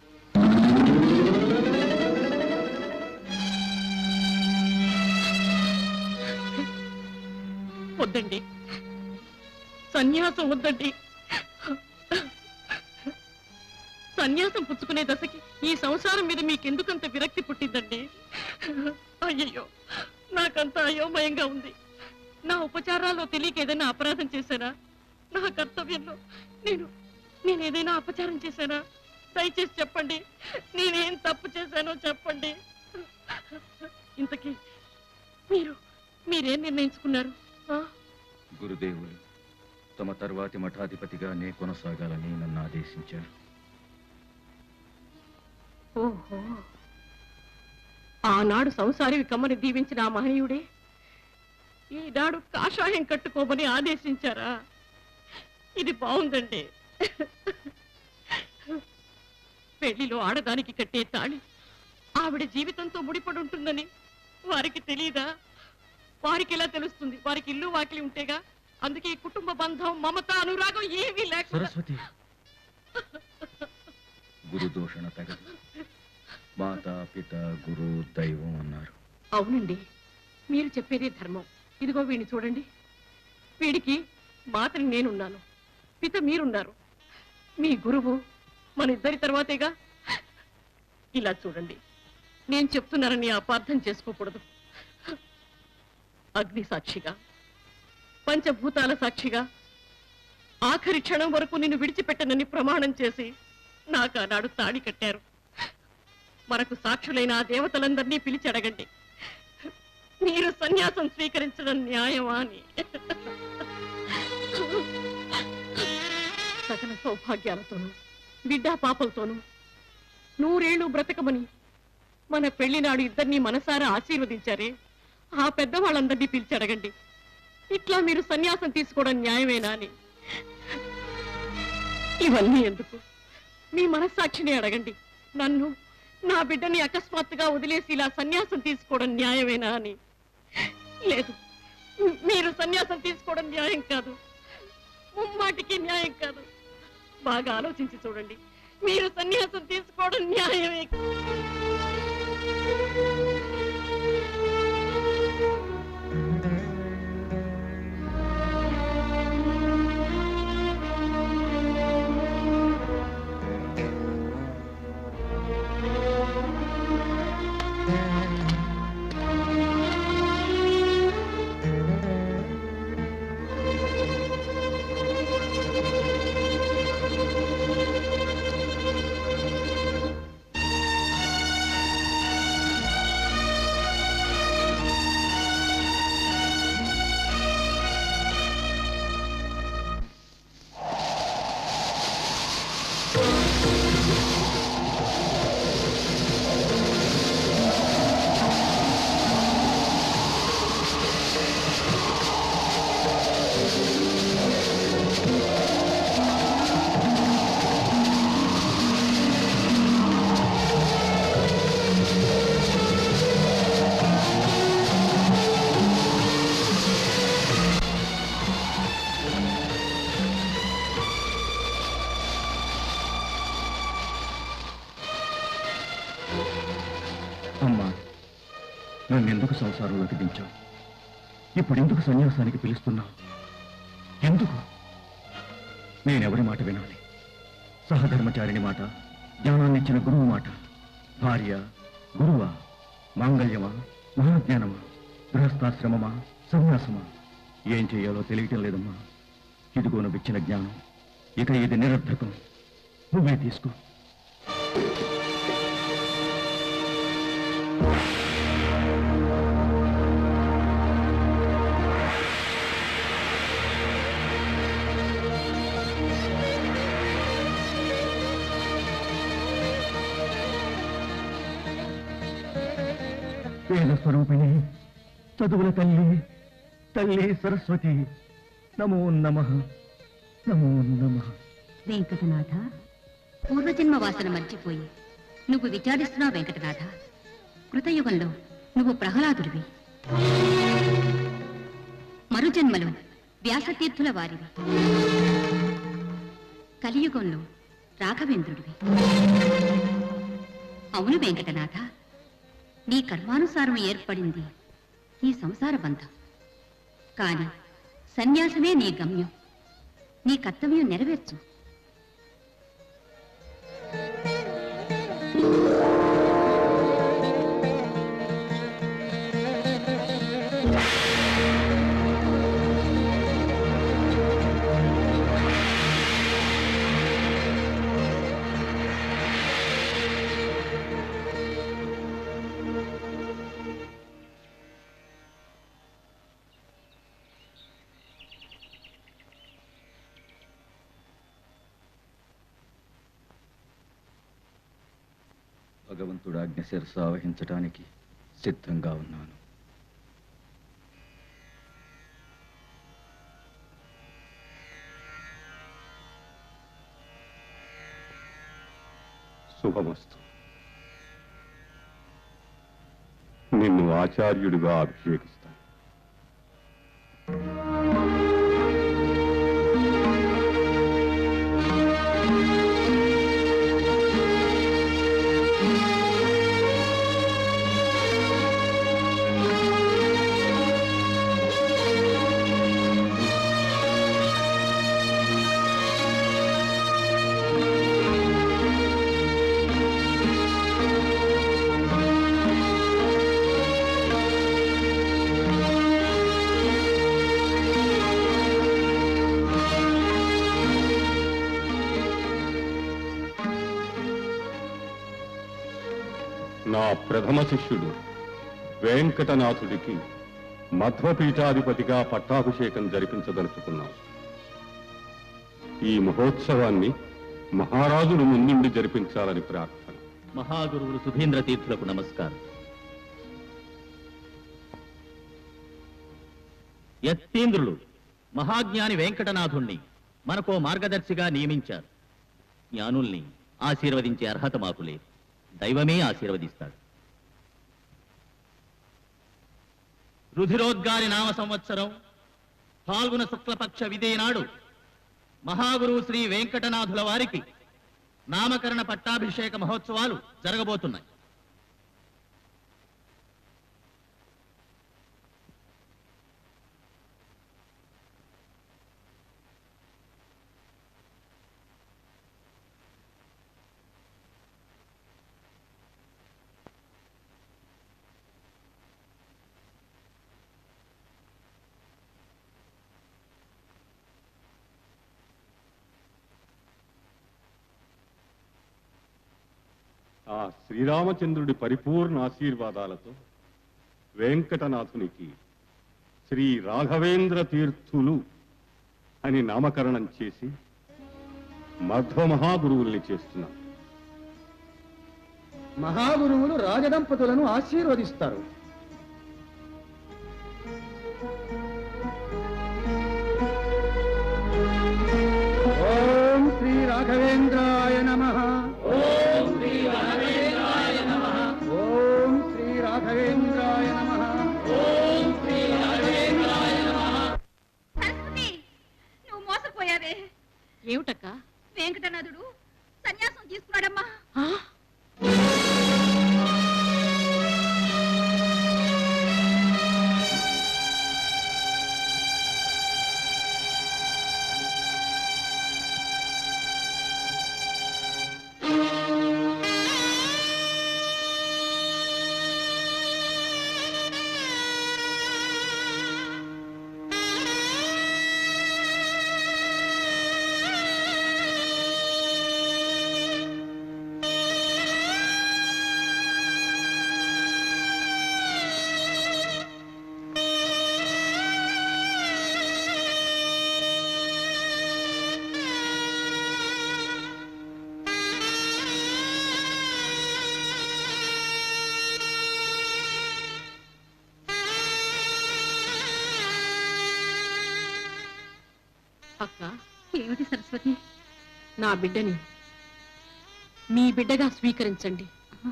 వద్దండి సన్యాసం వద్దండి సన్యాసం పుచ్చుకునే దశకి ఈ సంసారం మీద మీకెందుకంత విరక్తి పుట్టిందండి అయ్యయ్యో నాకంత అయోమయంగా ఉంది నా ఉపచారాల్లో తెలియక ఏదైనా అపరాధం చేశానా నా కర్తవ్యంలో నేను నేను ఏదైనా అపచారం చేశానా దయచేసి చెప్పండి నేనేం తప్పు చేశానో చెప్పండి ఇంతకీ మీరు మీరేం నిర్ణయించుకున్నారు ఆ? గురుదేవులు తమ తర్వాతి మఠాధిపతిగా నే కొనసాగాలని నన్ను ఆదేశించారు ఓహో ఆనాడు సంసారి కమ్మని దీవించిన ఆ మహనీయుడే ఈనాడు కాషాయం కట్టుకోమని ఆదేశించారా ఇది బాగుందండి పెళ్లిలో ఆడదానికి కట్టే తాళి ఆవిడ జీవితంతో ముడిపడి ఉంటుందని వారికి తెలియదా వారికి ఎలా తెలుస్తుంది వారికి ఇల్లు వాకిలి ఉంటేగా అందుకే ఈ కుటుంబ బంధం మమత అనురాగం ఏమీ లేకుండా సరస్వతి గురు దూషణ తగదు మాత పిత గురు దైవం అన్నారు అవునండి మీరు చెప్పేదే ధర్మం ఇదిగో వీడిని చూడండి వీడికి మాతని నేనున్నాను పిత మీరున్నారు మీ గురువు మన ఇద్దరి తర్వాతేగా ఇలా చూడండి నేను చెప్తున్నానని అపార్థం చేసుకోకూడదు అగ్ని సాక్షిగా పంచభూతాల సాక్షిగా ఆఖరి క్షణం వరకు నిన్ను విడిచిపెట్టనని ప్రమాణం చేసి నాకు ఆనాడు తాడి కట్టారు మనకు సాక్షులైన ఆ దేవతలందరినీ పిలిచి అడగండి మీరు సన్యాసం స్వీకరించడం న్యాయమా అని సకల సౌభాగ్యాలతోనూ బిడ్డా పాపలతోనూ నూరేళ్లు బ్రతకమని మన పెళ్లినాడు ఇద్దరిని మనసారా ఆశీర్వదించారే ఆ పెద్దవాళ్ళందరినీ పిలిచి అడగండి ఇట్లా మీరు సన్యాసం తీసుకోవడం న్యాయమేనా అని ఇవన్నీ ఎందుకు మీ మనస్సాక్షిని అడగండి నన్ను నా బిడ్డని అకస్మాత్తుగా వదిలేసి ఇలా సన్యాసం తీసుకోవడం న్యాయమేనా అని లేదు మీరు సన్యాసం తీసుకోవడం న్యాయం కాదు ముమ్మాటికి న్యాయం కాదు బాగా ఆలోచించి చూడండి మీరు సన్యాసం తీసుకోవడం న్యాయమే అమ్మా నన్ను ఎందుకు సంసారంలోకి దించావు ఇప్పుడు ఎందుకు సన్యాసానికి పిలుస్తున్నావు ఎందుకు నేనెవరి మాట వినాలి సహధర్మచారిని మాట జ్ఞానాన్ని ఇచ్చిన గురువు మాట భార్య గురువా మాంగళ్యమా మహాజ్ఞానమా గృహస్థాశ్రమమా సన్యాసమా ఏం చేయాలో తెలియటం లేదమ్మా ఇదిగో నువ్వు ఇచ్చిన జ్ఞానం ఇక ఇది నిరర్థకం నువ్వే తీసుకో వేద స్వరూపిణి చదువుల తల్లి తల్లి సరస్వతి నమో నమ నమో నమ వెంకటనాథ పూర్వజన్మ వాసన మర్చిపోయి నువ్వు విచారిస్తున్నావు వెంకటనాథ కృతయుగంలో నువ్వు ప్రహ్లాదుడివి మరుజన్మలో వ్యాసతీర్థుల వారివి కలియుగంలో రాఘవేంద్రుడివి అవును వెంకటనాథ నీ కర్మానుసారం ఏర్పడింది ఈ సంసార బంధం కాని సన్యాసమే నీ గమ్యం నీ కర్తవ్యం నెరవేర్చు భగవంతుడు ఆజ్ఞ శిరస వహించడానికి సిద్ధంగా ఉన్నాను శుభమస్తు నిన్ను ఆచార్యుడిగా అభిషేకిస్తాను నా ప్రథమ శిష్యుడు వెంకటనాథుడికి మధ్వపీఠాధిపతిగా పట్టాభిషేకం జరిపించదలుచుకున్నాం ఈ మహోత్సవాన్ని మహారాజులు ముందుండి జరిపించాలని ప్రార్థన మహాగురువులు సుధీంద్ర తీర్థులకు నమస్కారం యత్తీంద్రులు మహాజ్ఞాని వెంకటనాథుణ్ణి మనకో మార్గదర్శిగా నియమించారు జ్ఞానుల్ని ఆశీర్వదించే అర్హత మాకు లేదు దైవమే ఆశీర్వదిస్తాడు రుధిరోద్గారి నామ సంవత్సరం పాల్గొన శుక్లపక్ష విదే నాడు మహాగురువు శ్రీ వెంకటనాథుల వారికి నామకరణ పట్టాభిషేక మహోత్సవాలు జరగబోతున్నాయి ఆ శ్రీరామచంద్రుడి పరిపూర్ణ ఆశీర్వాదాలతో వెంకటనాథునికి శ్రీ రాఘవేంద్ర తీర్థులు అని నామకరణం చేసి మధ్వ మహాగురువుల్ని చేస్తున్నాం మహాగురువులు రాజదంపతులను ఆశీర్వదిస్తారు ఓం శ్రీ రాఘవేంద్రాయ నమ ఓం శ్రీ రాఘవేంద్రాయ నమ ఓం శ్రీ రాఘవేంద్రాయ నమ ఓం శ్రీ రాఘవేంద్రాయ నమ సరస్వతి నువ్వు మోసపోయావే ఏమిటక్క వెంకటనాథుడు సన్యాసం తీసుకున్నాడమ్మా అక్క ఏమిటి సరస్వతి నా బిడ్డని మీ బిడ్డగా స్వీకరించండి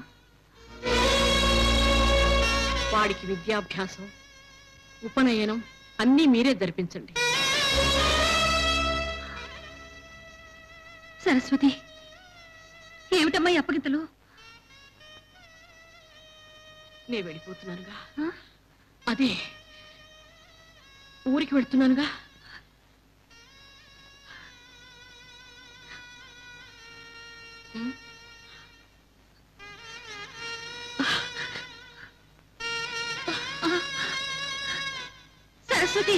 వాడికి విద్యాభ్యాసం ఉపనయనం అన్నీ మీరే జరిపించండి సరస్వతి ఏమిటమ్మా ఈ అప్పగింతలు నే వెళ్ళిపోతున్నానుగా అదే ఊరికి వెళ్తున్నానుగా ఉం? సరస్వతి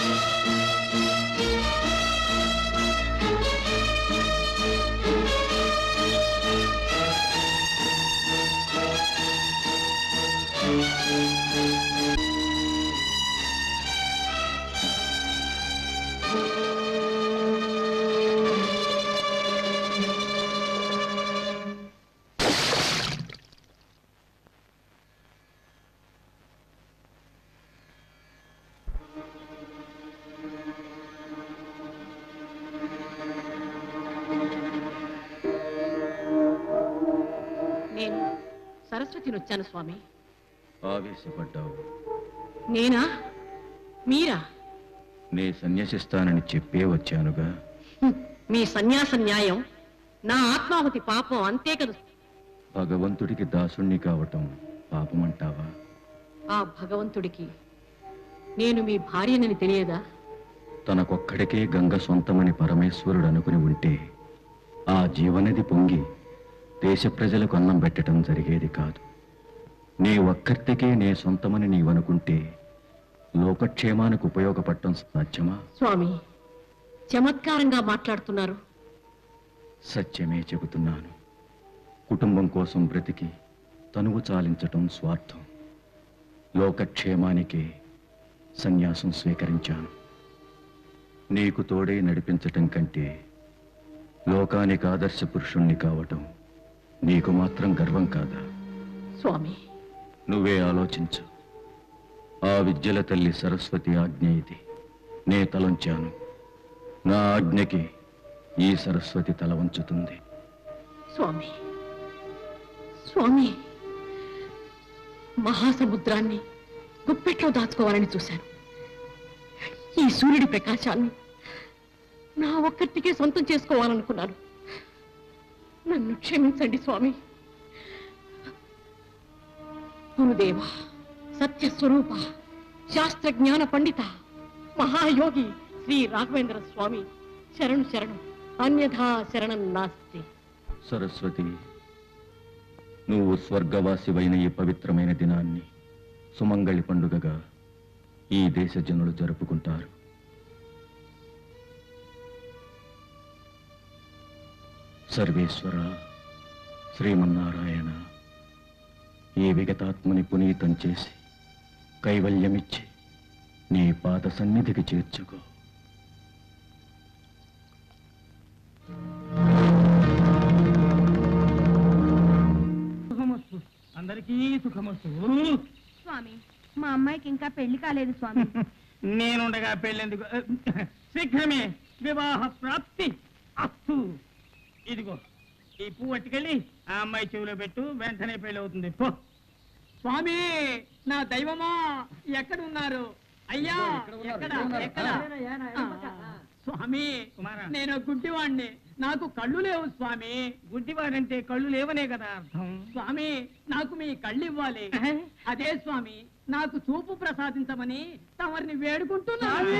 నేను సరస్వతిని వచ్చాను స్వామి ఆవేశపడ్డావు నేనా మీరా నే సన్యసిస్తానని చెప్పే వచ్చానుగా హ్మ్. మీ సన్యాస న్యాయం నా ఆత్మాహుతి పాపం అంతే కదా భగవంతుడికి దాసుణ్ణి కావటం పాపమంటావా ఆ భగవంతుడికి నేను మీ భార్యనని తెలియదా తనకొక్కడికే గంగ సొంతమని పరమేశ్వరుడు అనుకుని ఉంటే ఆ జీవనది పొంగి దేశ ప్రజలకు అన్నం పెట్టడం జరిగేది కాదు నీ ఒక్కరికే నే సొంతమని నీవనుకుంటే లోకక్షేమానికి ఉపయోగపడటం సాధ్యమా స్వామి చమత్కారంగా మాట్లాడుతున్నారు సత్యమే చెబుతున్నాను కుటుంబం కోసం బ్రతికి తనువు చాలించటం స్వార్థం లోకక్షేమానికే సన్యాసం స్వీకరించాను నీకు తోడే నడిపించటం కంటే లోకానికి ఆదర్శ పురుషుణ్ణి కావటం నీకు మాత్రం గర్వం కాదా స్వామి నువ్వే ఆలోచించు ఆ విద్యల తల్లి సరస్వతి ఆజ్ఞ ఇది నే తలంచాను నా ఆజ్ఞకి ఈ సరస్వతి తల వంచుతుంది స్వామి స్వామి మహాసముద్రాన్ని గుప్పెట్లో దాచుకోవాలని చూశాను ఈ సూర్యుడి ప్రకాశాన్ని నా ఒక్కటికే సొంతం చేసుకోవాలనుకున్నాను నన్ను క్షమించండి స్వామి గురుదేవ సత్యస్వరూప శాస్త్ర జ్ఞాన పండిత మహాయోగి శ్రీ రాఘవేంద్ర స్వామి శరణు శరణు అన్యథా శరణం నాస్తి సరస్వతి నువ్వు స్వర్గవాసివైన ఈ పవిత్రమైన దినాన్ని సుమంగళి పండుగగా ఈ దేశ జనులు జరుపుకుంటారు సర్వేశ్వర శ్రీమన్నారాయణ ఈ విగతాత్మని పునీతం చేసి కైవల్యమిచ్చి నీ పాద సన్నిధికి చేర్చుకో సుఖమస్తు అందరికీ సుఖమస్తు స్వామి మా అమ్మాయికి ఇంకా పెళ్లి కాలేదు స్వామి నేనుండగా పెళ్ళెందుకు శీఘ్రమే వివాహ ప్రాప్తి అస్తు ఇదిగో ఈ పువ్వు పట్టుకెళ్ళి ఆ అమ్మాయి చెవిలో పెట్టు వెంటనే పెళ్లి అవుతుంది పో స్వామి నా దైవమా ఎక్కడున్నారు అయ్యా ఎక్కడ ఎక్కడ ఆ, స్వామి నేను గుడ్డివాణ్ణి నాకు కళ్ళు లేవు స్వామి గుడ్డివాడంటే కళ్ళు లేవనే కదా అర్థం స్వామి నాకు మీ కళ్ళు ఇవ్వాలి అదే స్వామి నాకు చూపు ప్రసాదించమని తమరిని వేడుకుంటున్నాను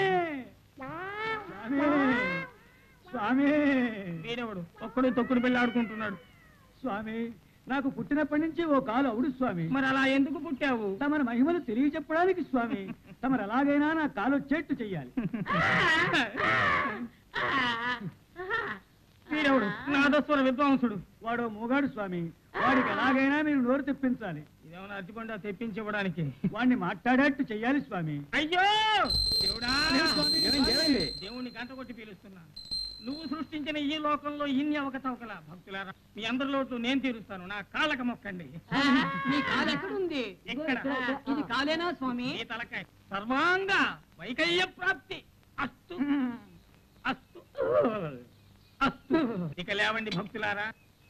స్వామి వీడెవడు ఒక్కడు తొక్కుడు పిల్ల ఆడుకుంటున్నాడు స్వామి నాకు పుట్టినప్పటి నుంచి ఓ కాలు అవుడు స్వామి మరి అలా ఎందుకు పుట్టావు తమరి మహిమలు తెలియ చెప్పడానికి స్వామి తమరు ఎలాగైనా నా కాలు వచ్చేట్టు చెయ్యాలి వీడెవడు నాదస్వర విద్వాంసుడు వాడు మూగాడు స్వామి వాడికి ఎలాగైనా మీరు నోరు తెప్పించాలి ఇదేమన్నా అతికొండ తెప్పించివ్వడానికి వాడిని మాట్లాడేట్టు చెయ్యాలి స్వామి అయ్యో దేవుడా దేవుణ్ణి గంట కొట్టి పీలుస్తున్నా నువ్వు సృష్టించిన ఈ లోకంలో ఇన్ని అవకతవకల భక్తులారా మీ అందరి లోటు నేను తీరుస్తాను నా కాళ్ళక మొక్కండి మీ కాలు ఎక్కడుంది ఎక్కడ ఇది కాలేనా స్వామి ఈ తలకాయ సర్వాంగ వైకల్య ప్రాప్తి అస్తు ఇక లేవండి భక్తులారా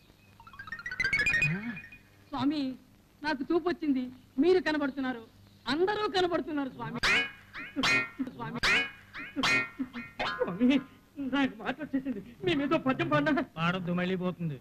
స్వామి నాకు చూపు వచ్చింది మీరు కనబడుతున్నారు అందరూ కనబడుతున్నారు స్వామి స్వామి స్వామి నాకు మాట వచ్చేసింది మీ మీద పద్యం పడినా పాడొద్దు మళ్ళీ పోతుంది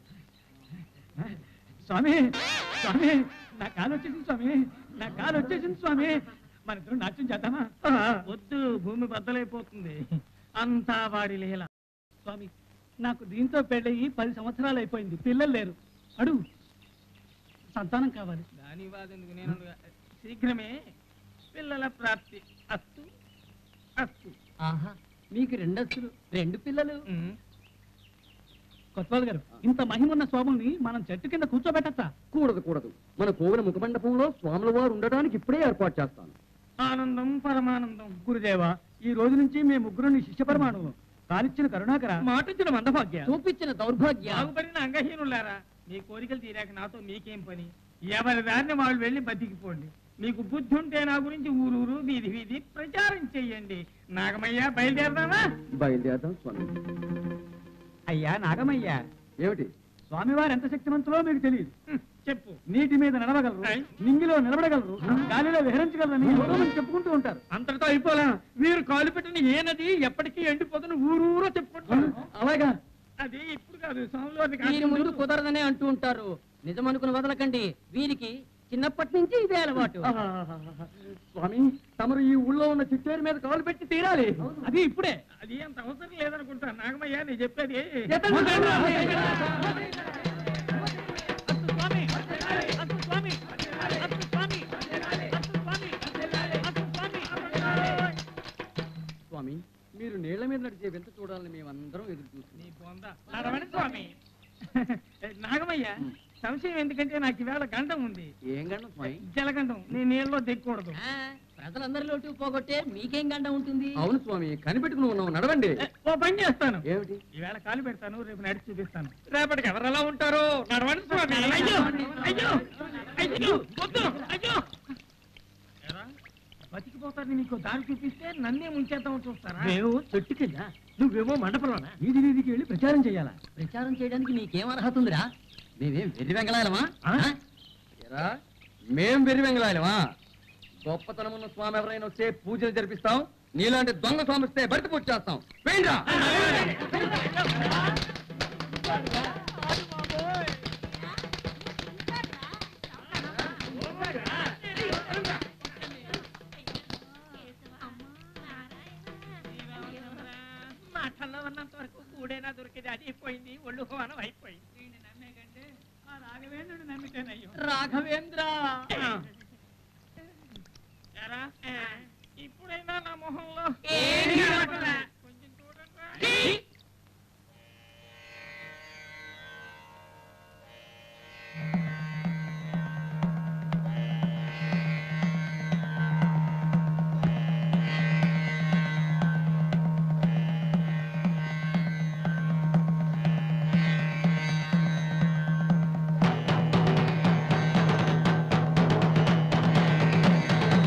స్వామి స్వామి నా కాలు వచ్చేసింది స్వామి నా కాలు వచ్చేసింది స్వామి మన ఇద్దరు నాట్యం చేద్దామా వద్దు భూమి బద్దలైపోతుంది అంతా వాడి లీల స్వామి నాకు దీంతో పెళ్ళయి పది సంవత్సరాలు అయిపోయింది పిల్లలు లేరు అడుగు సంతానం కావాలి దాని వాదెందుకు నేను శీఘ్రమే పిల్లల ప్రాప్తి అస్తు అస్తు ఆహా మీకు రెండస్తులు రెండు పిల్లలు కొత్తవాళ్ళు గారు ఇంత మహిమున్న స్వాముల్ని మనం చెట్టు కింద కూర్చోబెట్టచ్చా కూడదు కూడదు మన కోవిల ముఖమండపంలో స్వాముల వారు ఉండడానికి ఇప్పుడే ఏర్పాటు చేస్తాను ఆనందం పరమానందం గురుదేవా ఈ రోజు నుంచి మేము ముగ్గురు నీ శిష్య పరమాణువు కాలిచ్చిన కరుణాకర మాటిచ్చిన మందభాగ్య చూపించిన దౌర్భాగ్య బాగుపడిన అంగహీనులారా మీ కోరికలు తీరాక నాతో మీకేం పని ఎవరి దారిని వాళ్ళు వెళ్ళి బతికిపోండి మీకు బుద్ధి ఉంటే నా గురించి ఊరూరు వీధి వీధి ప్రచారం చెయ్యండి నాగమయ్య బయలుదేరదామా బయలుదేరదాం స్వామి అయ్యా నాగమయ్య ఏమిటి స్వామివారు ఎంత శక్తివంతులో మీకు తెలియదు చెప్పు నీటి మీద నడవగలరు నింగిలో నిలబడగలరు గాలిలో విహరించగలరని ఎంతో మంది చెప్పుకుంటూ ఉంటారు అంతటితో అయిపోలా వీరు కాలు పెట్టిన ఏ నది ఎప్పటికీ ఎండిపోతున్న ఊరూరో చెప్పుకుంటారు అలాగా అది ఇప్పుడు కాదు స్వామివారిని వీరి ముందు కాదు. కుదరదనే అంటూ ఉంటారు నిజం అనుకుని వదలకండి వీరికి చిన్నప్పటి నుంచి ఇదే అలవాటు స్వామి తమరు ఈ ఊళ్ళో ఉన్న చిట్టేరు మీద కాలు పెట్టి తీరాలి అది ఇప్పుడే అది అంత అవసరం లేదనుకుంటా నాగమయ్య నేను చెప్పేది స్వామి మీరు నీళ్ల మీద నడిచే వింత చూడాలని మేమందరం ఎదురు చూస్తున్నాం నడవండి స్వామి నాగమయ్య సంశయం ఎందుకంటే నాకు ఈవేళ గండం ఉంది ఏం గండం స్వామి జలగండం నేను నీళ్ళలో దిగకూడదు ప్రజలందరిలోటు పోగొట్టే మీకేం గండ ఉంటుంది అవును స్వామి కనిపెట్టుకుని ఉన్నాం నడవండి ఓ పని చేస్తాను ఏమిటి ఈవేళ కాలు పెడతాను రేపు నడిచి చూపిస్తాను రేపటికి ఎవరు ఎలా ఉంటారో నడవండి స్వామి అయ్యో అయ్యో అయ్యో వద్దు అయ్యో ఎరా, బతికిపోతారని మీకు దారి చూపిస్తే నన్నే ముంచేద్దామని చూస్తారా మేము చెట్టు కింద నువ్వేమో మండపంలోనా వీధి వీధికి వెళ్ళి ప్రచారం చేయాలా ప్రచారం చేయడానికి నీకేం అర్హత ఉందిరా మేమేం వెర్రి వెంగళాలమా ఎరా మేం వెర్రి వెంగళాయలమా గొప్పతనమున్న స్వామి ఎవరైనా వస్తే పూజలు జరిపిస్తాం నీలాంటి దొంగ స్వామి వస్తే బయట పూజ చేస్తాం వేయండిరా. మాటల్లో ఉన్నంత వరకు కూడైనా దొరికేది అది అయిపోయింది ఒళ్ళు హోనం అయిపోయింది వీడిని నమ్మే కంటే ఆ రాఘవేంద్రుడు నమ్మితేనయ్యో రాఘవేంద్ర ఎరా, ఇప్పుడైనా నా మొహంలో కొంచెం చూడండి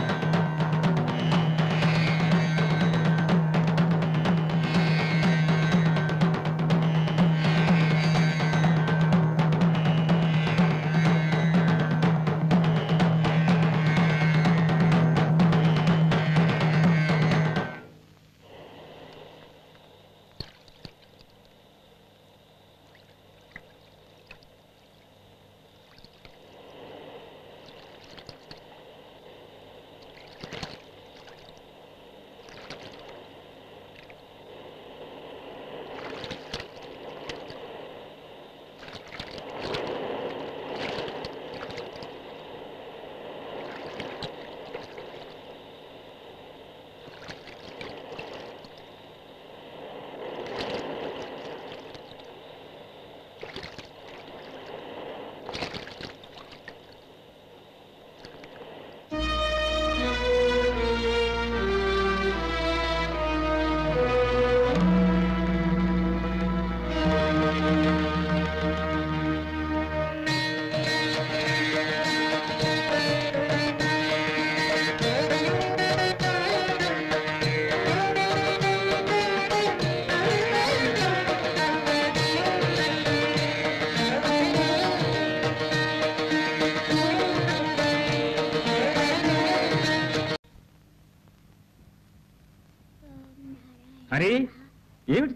ఆ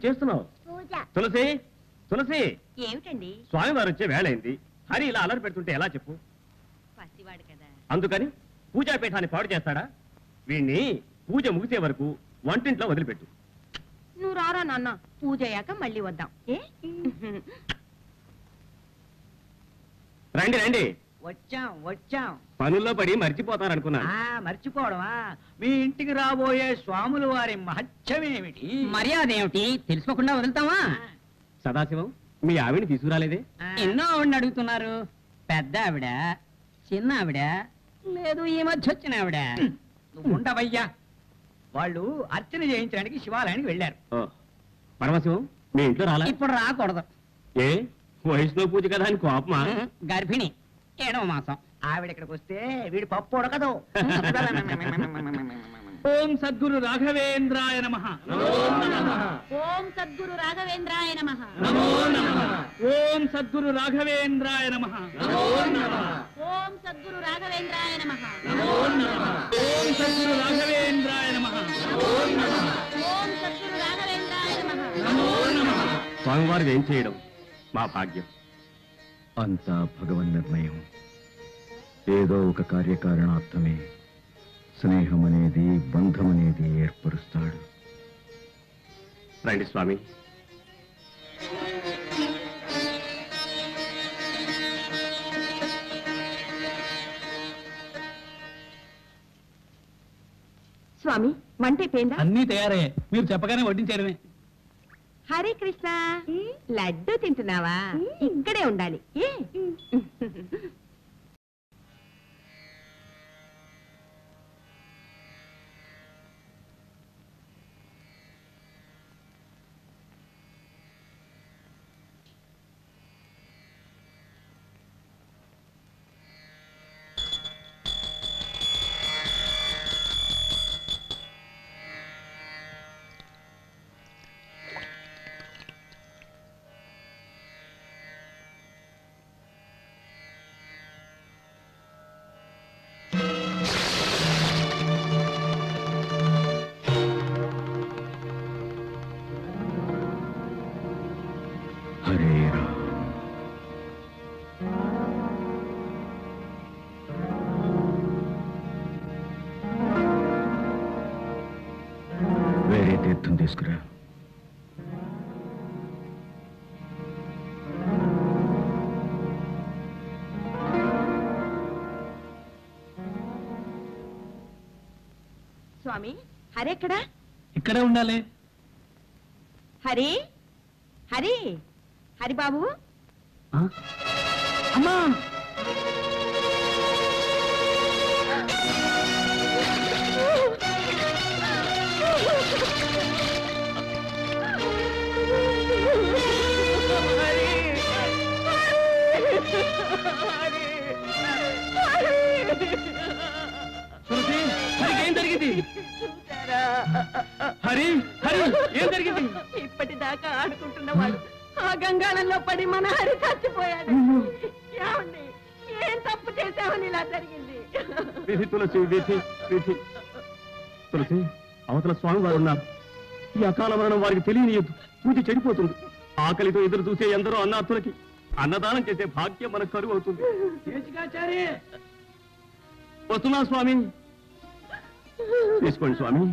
చేస్తున్నావు పూజ తులసి తులసి ఏమిటండి స్వామివారు వచ్చే వేళైంది హరి ఇలా అలరి పెడుతుంటే ఎలా చెప్పు పసివాడు కదా అందుకని పూజాపీఠాన్ని పాడు చేస్తాడా వీణ్ణి పూజ ముగిసే వరకు వంటింట్లో వదిలిపెట్టు నువ్వు రారా నాన్న పూజ అయ్యాక మళ్ళీ వద్దాం ఏ రండి రండి వచ్చాం వచ్చాం పనుల్లో పడి మర్చిపోతారనుకున్నాను ఆ మర్చిపోవడమా మీ ఇంటికి రాబోయే స్వాముల వారి మహత్యమేమిటి మర్యాద ఏమిటి తెలుసుకోకుండా వదులుతావా సదాశివం మీ ఆవిని తీసుకురాలేదే ఎన్నో ఆవిడని అడుగుతున్నారు పెద్ద ఆవిడ చిన్న ఆవిడ లేదు ఈ మధ్య వచ్చిన ఆవిడ నువ్వు ఉండవయ్యా వాళ్ళు అర్చన చేయించడానికి శివాలయానికి వెళ్ళారు ఓ, పరమశివం మీ ఇంట్లో రాలా ఇప్పుడు రాకూడదు ఏ వయసులో పూజ కదా అని కోపమా గర్భిణి ఏడవ మాసం ఆవిడ ఇక్కడికి వస్తే వీడి పప్పు ఉడకదు ఓం సద్గురు రాఘవేంద్రాయ నమ ఓం సద్గురు రాఘవేంద్రాయ నమ ఓం సద్గురు రాఘవేంద్రాయ నమ ఓం సద్గురు రాఘవేంద్రాయ నమ ఓం సద్గురు రాఘవేంద్రాయ నమ ఓం సద్గురు రాఘవేంద్రాయ నమ స్వామివారు ఏం చేయడం మా భాగ్యం అంతా భగవన్ నిర్ణయం ఏదో ఒక కార్యకారణార్థమే స్నేహం అనేది బంధం అనేది ఏర్పరుస్తాడు రండి స్వామి స్వామి వంట అయిపోయిందా అన్నీ తయారయ్యాయి మీరు చెప్పగానే వడ్డించేయడమే హరే కృష్ణ లడ్డు తింటున్నావా ఇక్కడే ఉండాలి ఏ హరే రామ్ వేరే తీర్థం తీసుకురా స్వామి హరి ఎక్కడా ఇక్కడే ఉండాలి హరి హరి హరి బాబు అమ్మా తులసి హరికి ఏం జరిగింది హరి హరి ఏం జరిగింది ఇప్పటిదాకా ఆడుకుంటున్నవాడు ఆ గంగాళంలో పడి మన హరి చచ్చిపోయాడు ఏమండి ఏం తప్పు చేశామని ఇలా జరిగింది విధి తులసి విధి విధి తులసి అవతల స్వామి వారు ఉన్నారు ఈ అకాల మరణం వారికి తెలియనియద్దు పూజ చెడిపోతుంది ఆకలితో ఎదురు చూసే ఎందరో అన్నార్థులకి అన్నదానం చేసే భాగ్యం మనకు కరువు అవుతుంది వస్తున్నా స్వామి తీసుకోండి స్వామి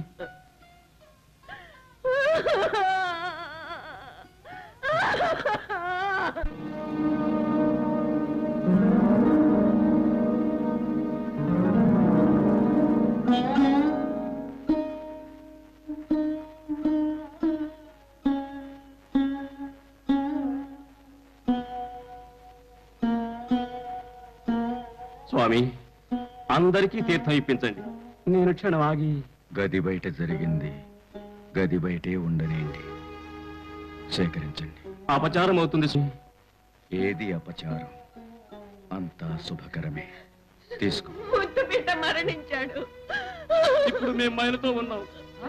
స్వామి అందరికీ తీర్థం ఇప్పించండి నేను క్షణం ఆగి గది బయట జరిగింది గది బయటే ఉండనేంటి సేకరించండి అపచారం అవుతుంది స్వామి. ఏది అపచారం అంతా శుభకరమే తీసుకో ముద్దు బిడ్డ మరణించాడు ఇప్పుడు మేము మైలతో ఉన్నాం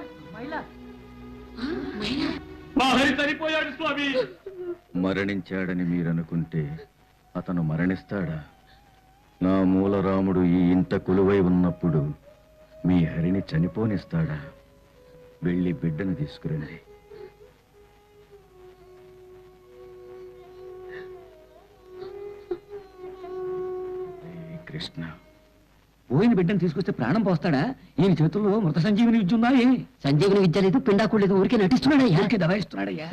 మా హరి చనిపోయాడు స్వామి మరణించాడని మీరనుకుంటే అతను మరణిస్తాడా నా మూలరాముడు ఈ ఇంట కొలువై ఉన్నప్పుడు మీ హరిని చనిపోనిస్తాడా వెళ్ళి బిడ్డను తీసుకురండి కృష్ణ పోయిన బిడ్డను తీసుకొస్తే ప్రాణం పోస్తాడా ఈయన చేతుల్లో మృత సంజీవిని విద్య ఉందా ఏ సంజీవుని విద్య లేదు పిండాకుడు లేదు ఊరికే నటిస్తున్నాడయ్యా ఊరికే దబాయిస్తున్నాడయ్యా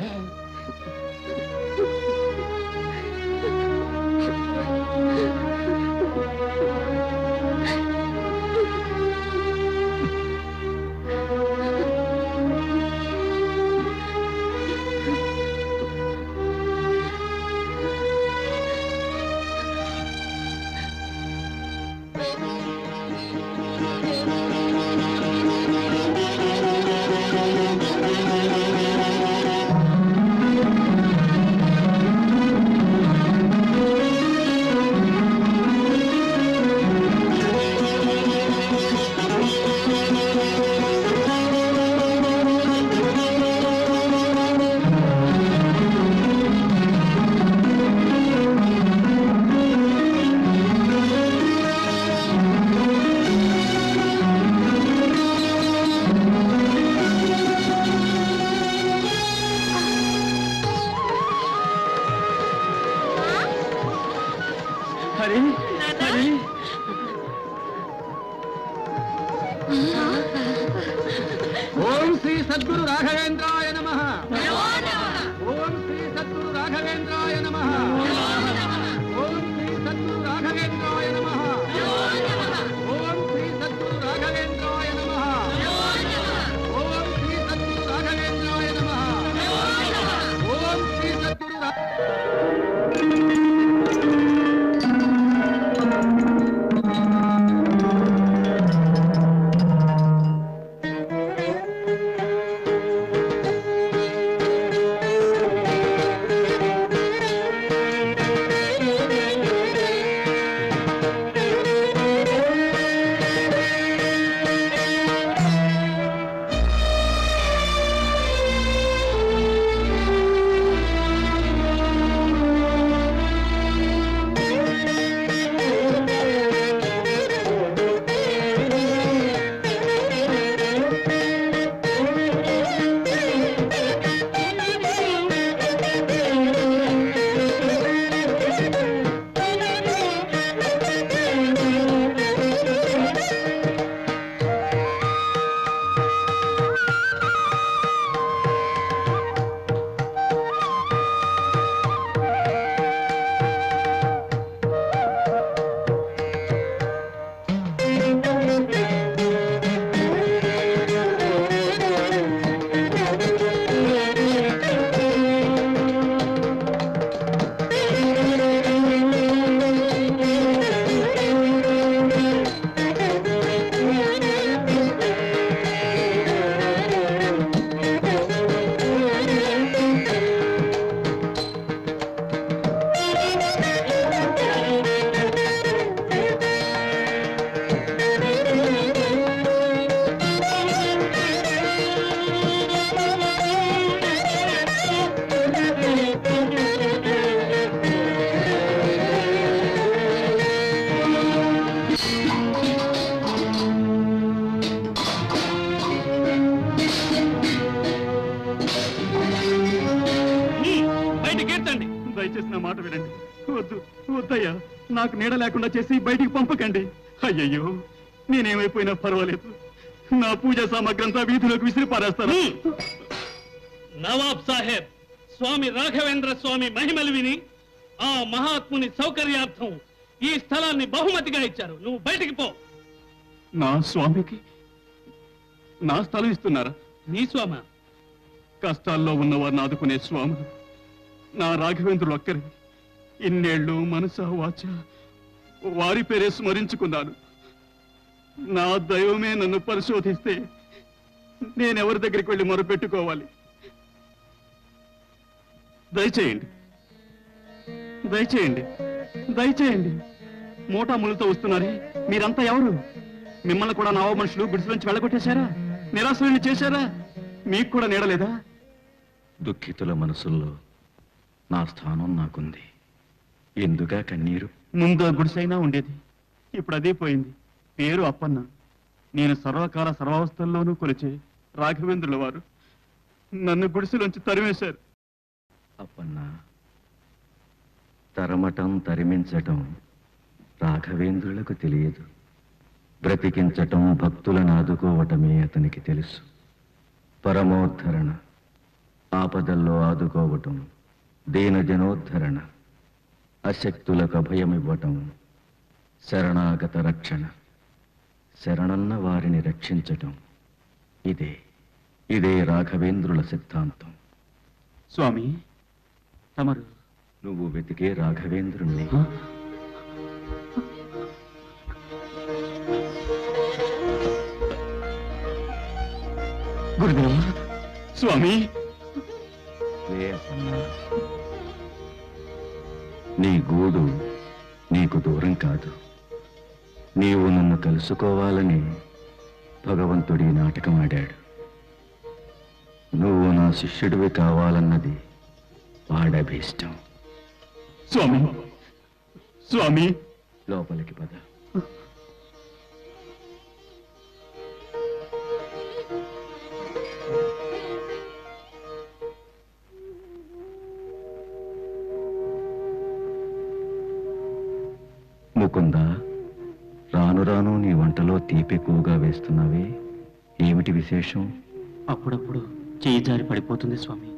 హరి హరి ఓం శ్రీ సద్గురు రాఘవేంద్రాయ నమ ఓం శ్రీ సద్గురు రాఘవేంద్రాయ నమ ఓం శ్రీ సద్గురు రాఘవేంద్రాయ నమ ఓం శ్రీ సద్గురు రాఘవేంద్రాయ నమ ఓం శ్రీ సద్గురు రాఘవేంద్రాయ నమ ఓం శ్రీ సద్గురు రా- బయటికి ఎత్తండి దయచేసి నా మాట వినండి వద్దు వద్దయ్యా నాకు నీడ లేకుండా చేసి బయటికి పంపకండి అయ్యయ్యో నేనేమైపోయినా పర్వాలేదు నా పూజ సామగ్రి అంతా వీధిలోకి విసిరి పారేస్తాను నవాబ్ సాహెబ్ స్వామి రాఘవేంద్ర స్వామి మహిమలు విని ఆ మహాత్ముని సౌకర్యార్థం ఈ స్థలాన్ని బహుమతిగా ఇచ్చారు నువ్వు బయటికి పో నా స్వామికి నా స్థలం ఇస్తున్నారా నీ స్వామ కష్టాల్లో ఉన్నవారిని ఆదుకునే స్వాములు నా రాఘవేంద్రులు ఒక్కరి ఇన్నేళ్లు మనస వాచ వారి పేరే స్మరించుకున్నాను నా దైవమే నన్ను పరిశోధిస్తే నేనెవరి దగ్గరికి వెళ్ళి మొరపెట్టుకోవాలి దయచేయండి దయచేయండి దయచేయండి మూటాములతో వస్తున్నారే మీరంతా ఎవరు మిమ్మల్ని కూడా నవ మనుషులు గుడిసె నుంచి వెళ్ళగొట్టేశారా నిరాశలను చేశారా మీకు కూడా నీడలేదా దుఃఖితుల మనసుల్లో నా స్థానం నాకుంది ఎందుగా కన్నీరు ముందు ఆ గుడిసైనా ఉండేది ఇప్పుడు అదే పోయింది పేరు అప్పన్న నేను సర్వకాల సర్వావస్థల్లోనూ కొలిచే రాఘవేంద్రుల వారు నన్ను గుడిసెలోంచి తరిమేశారు అప్పన్న తరమటం తరిమించటం రాఘవేంద్రులకు తెలియదు బ్రతికించటం భక్తులను ఆదుకోవటమే అతనికి తెలుసు పరమోద్ధరణ ఆపదల్లో ఆదుకోవటం దీనజనోద్ధరణ అశక్తులకు అభయమివ్వటం శరణాగత రక్షణ శరణన్న వారిని రక్షించటం ఇదే ఇదే రాఘవేంద్రుల సిద్ధాంతం స్వామి తమరు నువ్వు వెతికే రాఘవేంద్రుణ్ణి గురుదేవ స్వామి లే అప్పన్నా. నీ గూడు నీకు దూరం కాదు నీవు నన్ను కలుసుకోవాలని భగవంతుడి నాటకం ఆడాడు నువ్వు నా శిష్యుడివి కావాలన్నది వాడభీష్టం స్వామి స్వామి లోపలికి పద ముకుంద రాను రాను నీ వంటలో తీపి ఎక్కువగా వేస్తున్నావే ఏమిటి విశేషం అప్పుడప్పుడు చేయి జారి పడిపోతుంది స్వామి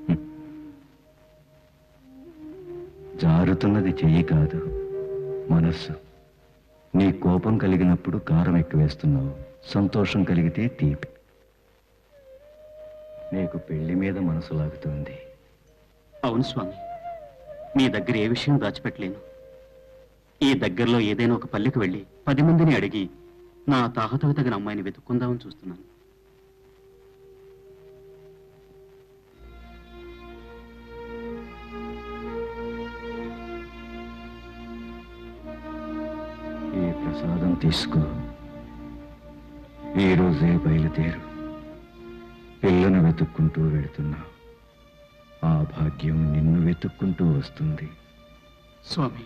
జారుతున్నది చెయ్యి కాదు మనస్సు నీ కోపం కలిగినప్పుడు కారం ఎక్కువ వేస్తున్నావు సంతోషం కలిగితే తీపి నీకు పెళ్లి మీద మనసు లాగుతుంది అవును స్వామి మీ దగ్గర ఏ విషయం దాచిపెట్టలేను ఈ దగ్గరలో ఏదైనా ఒక పల్లెకి వెళ్ళి పది మందిని అడిగి నా తాహతకు తగిన అమ్మాయిని వెతుక్కుందామని చూస్తున్నాను ఈ ప్రసాదం తీసుకో ఈ రోజే బయలుదేరు పిల్లను వెతుక్కుంటూ వెళుతున్నావు ఆ భాగ్యం నిన్ను వెతుక్కుంటూ వస్తుంది స్వామి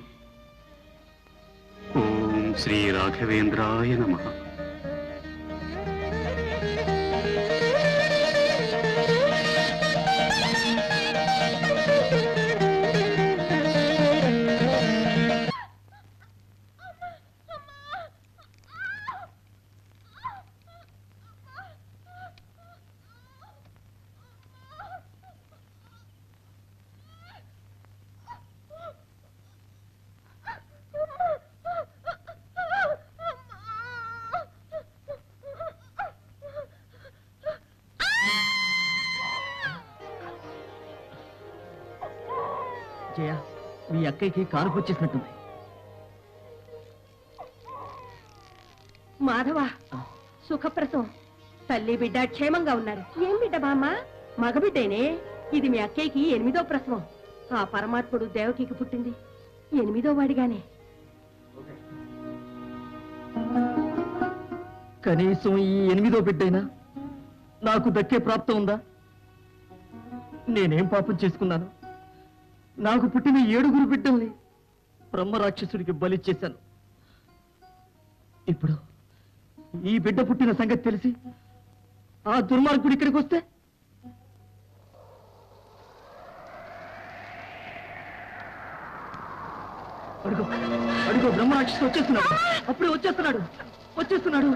ఓం శ్రీ రాఘవేంద్రాయ నమః జయ మీ అక్కయ్యకి కానుపు వచ్చేసినట్టుంది మాధవ సుఖప్రసవం తల్లి బిడ్డ క్షేమంగా ఉన్నారు ఏం బిడ్డ బామ్మ మగబిడ్డేనే ఇది మీ అక్కయ్యకి ఎనిమిదో ప్రసవం ఆ పరమాత్ముడు దేవకికి పుట్టింది ఎనిమిదో వాడిగానే కనీసం ఈ ఎనిమిదో బిడ్డైనా నాకు దక్కే ప్రాప్తం ఉందా నేనేం పాపం చేసుకున్నాను నాకు పుట్టిన ఏడుగురు బిడ్డల్ని బ్రహ్మ రాక్షసుడికి బలిచ్చేశాను ఇప్పుడు ఈ బిడ్డ పుట్టిన సంగతి తెలిసి ఆ దుర్మార్గుడు ఇక్కడికి వస్తే అడుగు అడుగు బ్రహ్మ రాక్షసుడు వచ్చేస్తున్నాడు అప్పుడే వచ్చేస్తున్నాడు వచ్చేస్తున్నాడు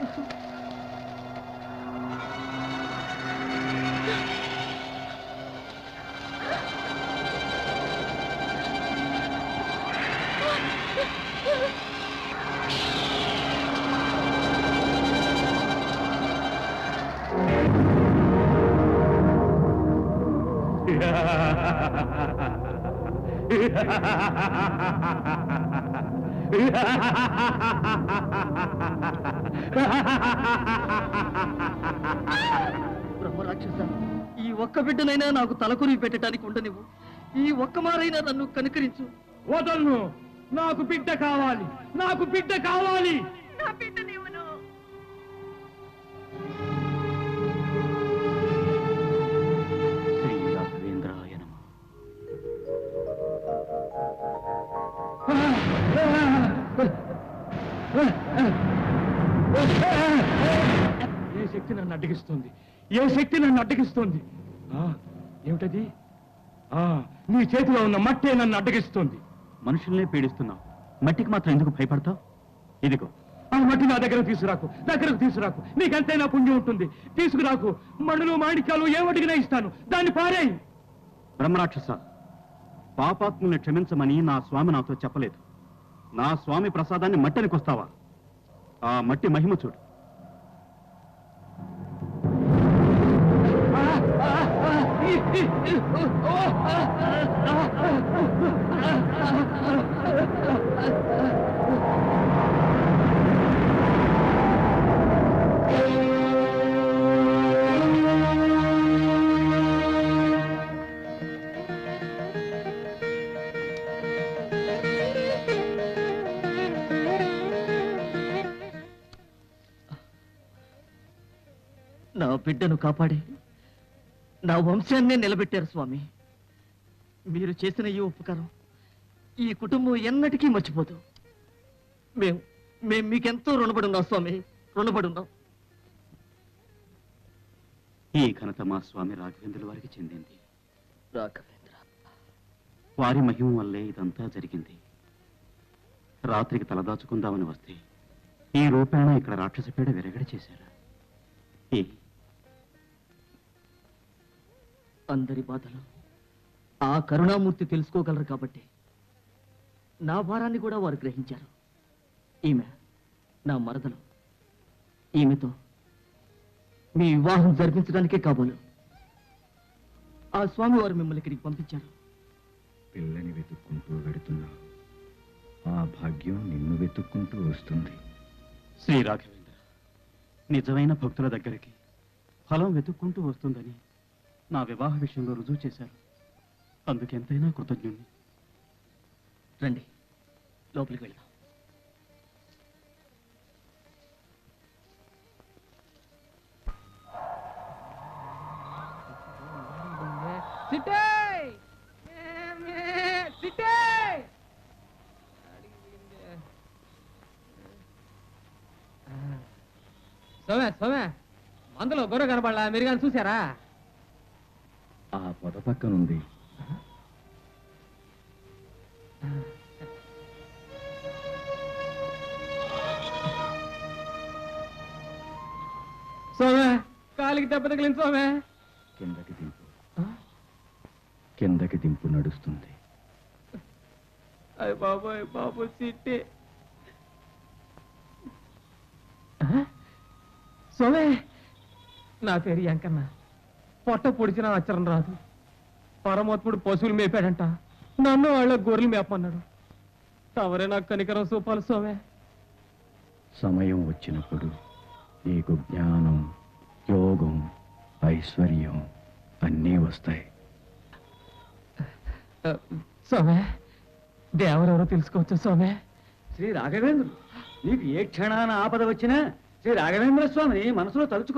బ్రహ్మ రాక్షస ఈ ఒక్క బిడ్డనైనా నాకు తలకొరి పెట్టడానికి ఉండనివ్వు ఈ ఒక్క మారైనా నన్ను కనుకరించు వదలను నాకు బిడ్డ కావాలి నాకు బిడ్డ కావాలి శ్రీ రాఘవేంద్రాయ నమః ఏ శక్తి నన్ను అడ్డగిస్తుంది ఏ శక్తి నన్ను అడ్డగిస్తుంది ఆ, ఏమిటది ఆ, నీ చేతిలో ఉన్న మట్టే నన్ను అడ్డగిస్తుంది మనుషుల్నే పీడిస్తున్నావు మట్టికి మాత్రం ఎందుకు భయపడతావు ఇదిగో ఆ మట్టి నా దగ్గర తీసుకురాకు దగ్గరకు తీసుకురాకు నీకెంతైనా పుణ్యం ఉంటుంది తీసుకురాకు మణులు మాణిక్యాలు ఏమడిగినా ఇస్తాను దాన్ని పారేయి బ్రహ్మరాక్షస పాపాత్ముల్ని క్షమించమని నా స్వామి నాతో చెప్పలేదు నా స్వామి ప్రసాదాన్ని మట్టనికొస్తావా ఆ మట్టి మహిమ చూడు నా బిడ్డను కాపాడి నా వంశాన్నే నిలబెట్టారు స్వామి మీరు చేసిన ఈ ఉపకారం ఈ కుటుంబం ఎన్నటికీ మర్చిపోదు మేము మేము మీకెంతో రుణపడి ఉన్నాం స్వామి రుణపడి ఉన్నాం ఈ ఘనత మా స్వామి రాఘవేంద్రుల వారికి చెందింది రాఘవేంద్ర వారి మహిమ వల్లే ఇదంతా జరిగింది రాత్రికి తలదాచుకుందామని వస్తే ఈ రూపేణ ఇక్కడ రాక్షస పీడ విరగడి చేశారు ఏ అందరి బాధలు ఆ కరుణామూర్తి తెలుసుకోగలరు కాబట్టి నా భారాన్ని కూడా వారు గ్రహించారు ఈమె నా మరదలు ఈమెతో మీ వివాహం జరిపించడానికే కాబోలు ఆ స్వామి వారు మిమ్మల్ని ఇక్కడికి పంపించారు పిల్లని వెతుక్కుంటూ వెడుతున్నావు ఆ భాగ్యం నిన్ను వెతుక్కుంటూ వస్తుంది శ్రీ రాఘవేంద్ర నిజమైన భక్తుల దగ్గరికి ఫలం వెతుక్కుంటూ వస్తుందని నా వివాహ విషయంలో రుజువు చేశారు అందుకెంతైనా కృతజ్ఞుణ్ణి రండి లోపలికి వెళ్దాం సిట్టే సిట్టే సోమే సోమే మందులో గొర్రె కనబడలా మీరు కానీ చూసారా ఆ పొద పక్కనుంది సోమే కాలికి దెబ్బ తగిలింది సోమే కిందకి దింపు కిందకి దింపు నడుస్తుంది అయ్య బాబోయ్ బాబు సిట్టి సోమే నా పేరు వెంకన్న పొట్ట పొడిచిన అచ్చరం రాదు పరమాత్ముడు పశువులు మేపాడంట నన్ను వాళ్ళ గొర్రెలు మేపమన్నాడు తవరే నాకు కనికరం సూపాలు సోమే సమయం వచ్చినప్పుడు నీకు జ్ఞానం యోగం ఐశ్వర్యం అన్నీ వస్తాయి సోమే దేవరెవరో తెలుసుకోవచ్చు సోమే శ్రీ రాఘవేంద్రుడు నీకు ఏ క్షణాన ఆపద వచ్చినా శ్రీ రాఘవేంద్ర స్వామిని మనసులో తలుచుకో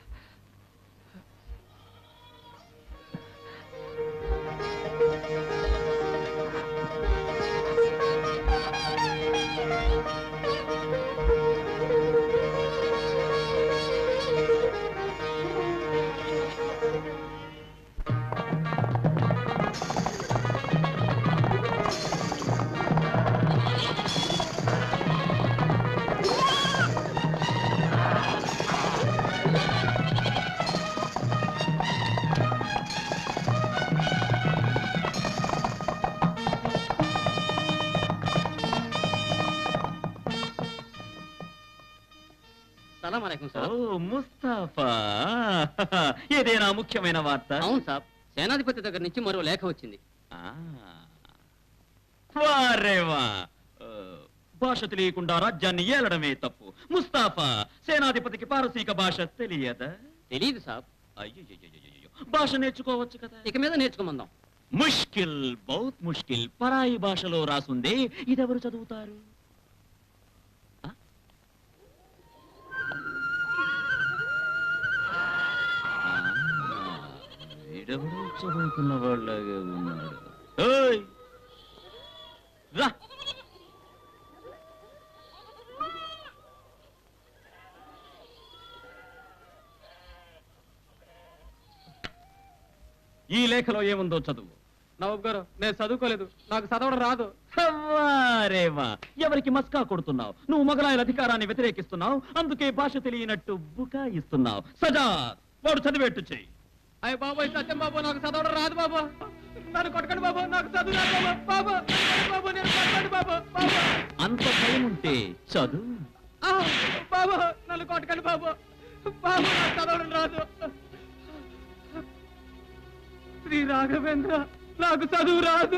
సలాం అలైకుం సార్ ఓ ముస్తాఫా ఏదైనా ముఖ్యమైన వార్త అవును సాబ్ సేనాధిపతి దగ్గర నుంచి మరో లేఖ వచ్చింది వారేవా ఆ, భాష తెలియకుండా రాజ్యాన్ని ఏలడమే తప్పు ముస్తాఫా సేనాధిపతికి పారసీక భాష తెలియదా తెలియదు సాబ్ అయ్యో భాష నేర్చుకోవచ్చు కదా ఇక మీద నేర్చుకోమందాం ముష్కిల్ బౌత్ ముష్కిల్ పరాయి భాషలో రాసుంది ఇదెవరు చదువుతారు ఆ? ఆ, వీడెవడో చదువుకున్న వాళ్ళగా ఉన్నాడు ఓయ్ రా ఈ లేఖలో ఏముందో చదువు నవాబు గారు నేను చదువుకోలేదు నాకు చదవడం రాదు రేవా ఎవరికి మస్కా కొడుతున్నావు నువ్వు మొగలాయల అధికారాన్ని వ్యతిరేకిస్తున్నావు అందుకే భాష తెలియనట్టు బుకాయిస్తున్నావు సజా వాడు చదివేట్టు చెయ్యి అయ్య బాబు సత్యం బాబు నాకు చదవడం రాదు బాబు నన్ను కొట్టకండి బాబు నాకు చదువు రాదు బాబు బాబు నన్ను బాబు నేను కొట్టకండి బాబు బాబు అంత భయం ఉంటే చదువు ఆ, బాబు నన్ను కొట్టకండి బాబు బాబు నాకు చదవడం రాదు శ్రీ రాఘవేంద్ర నాకు చదువు రాదు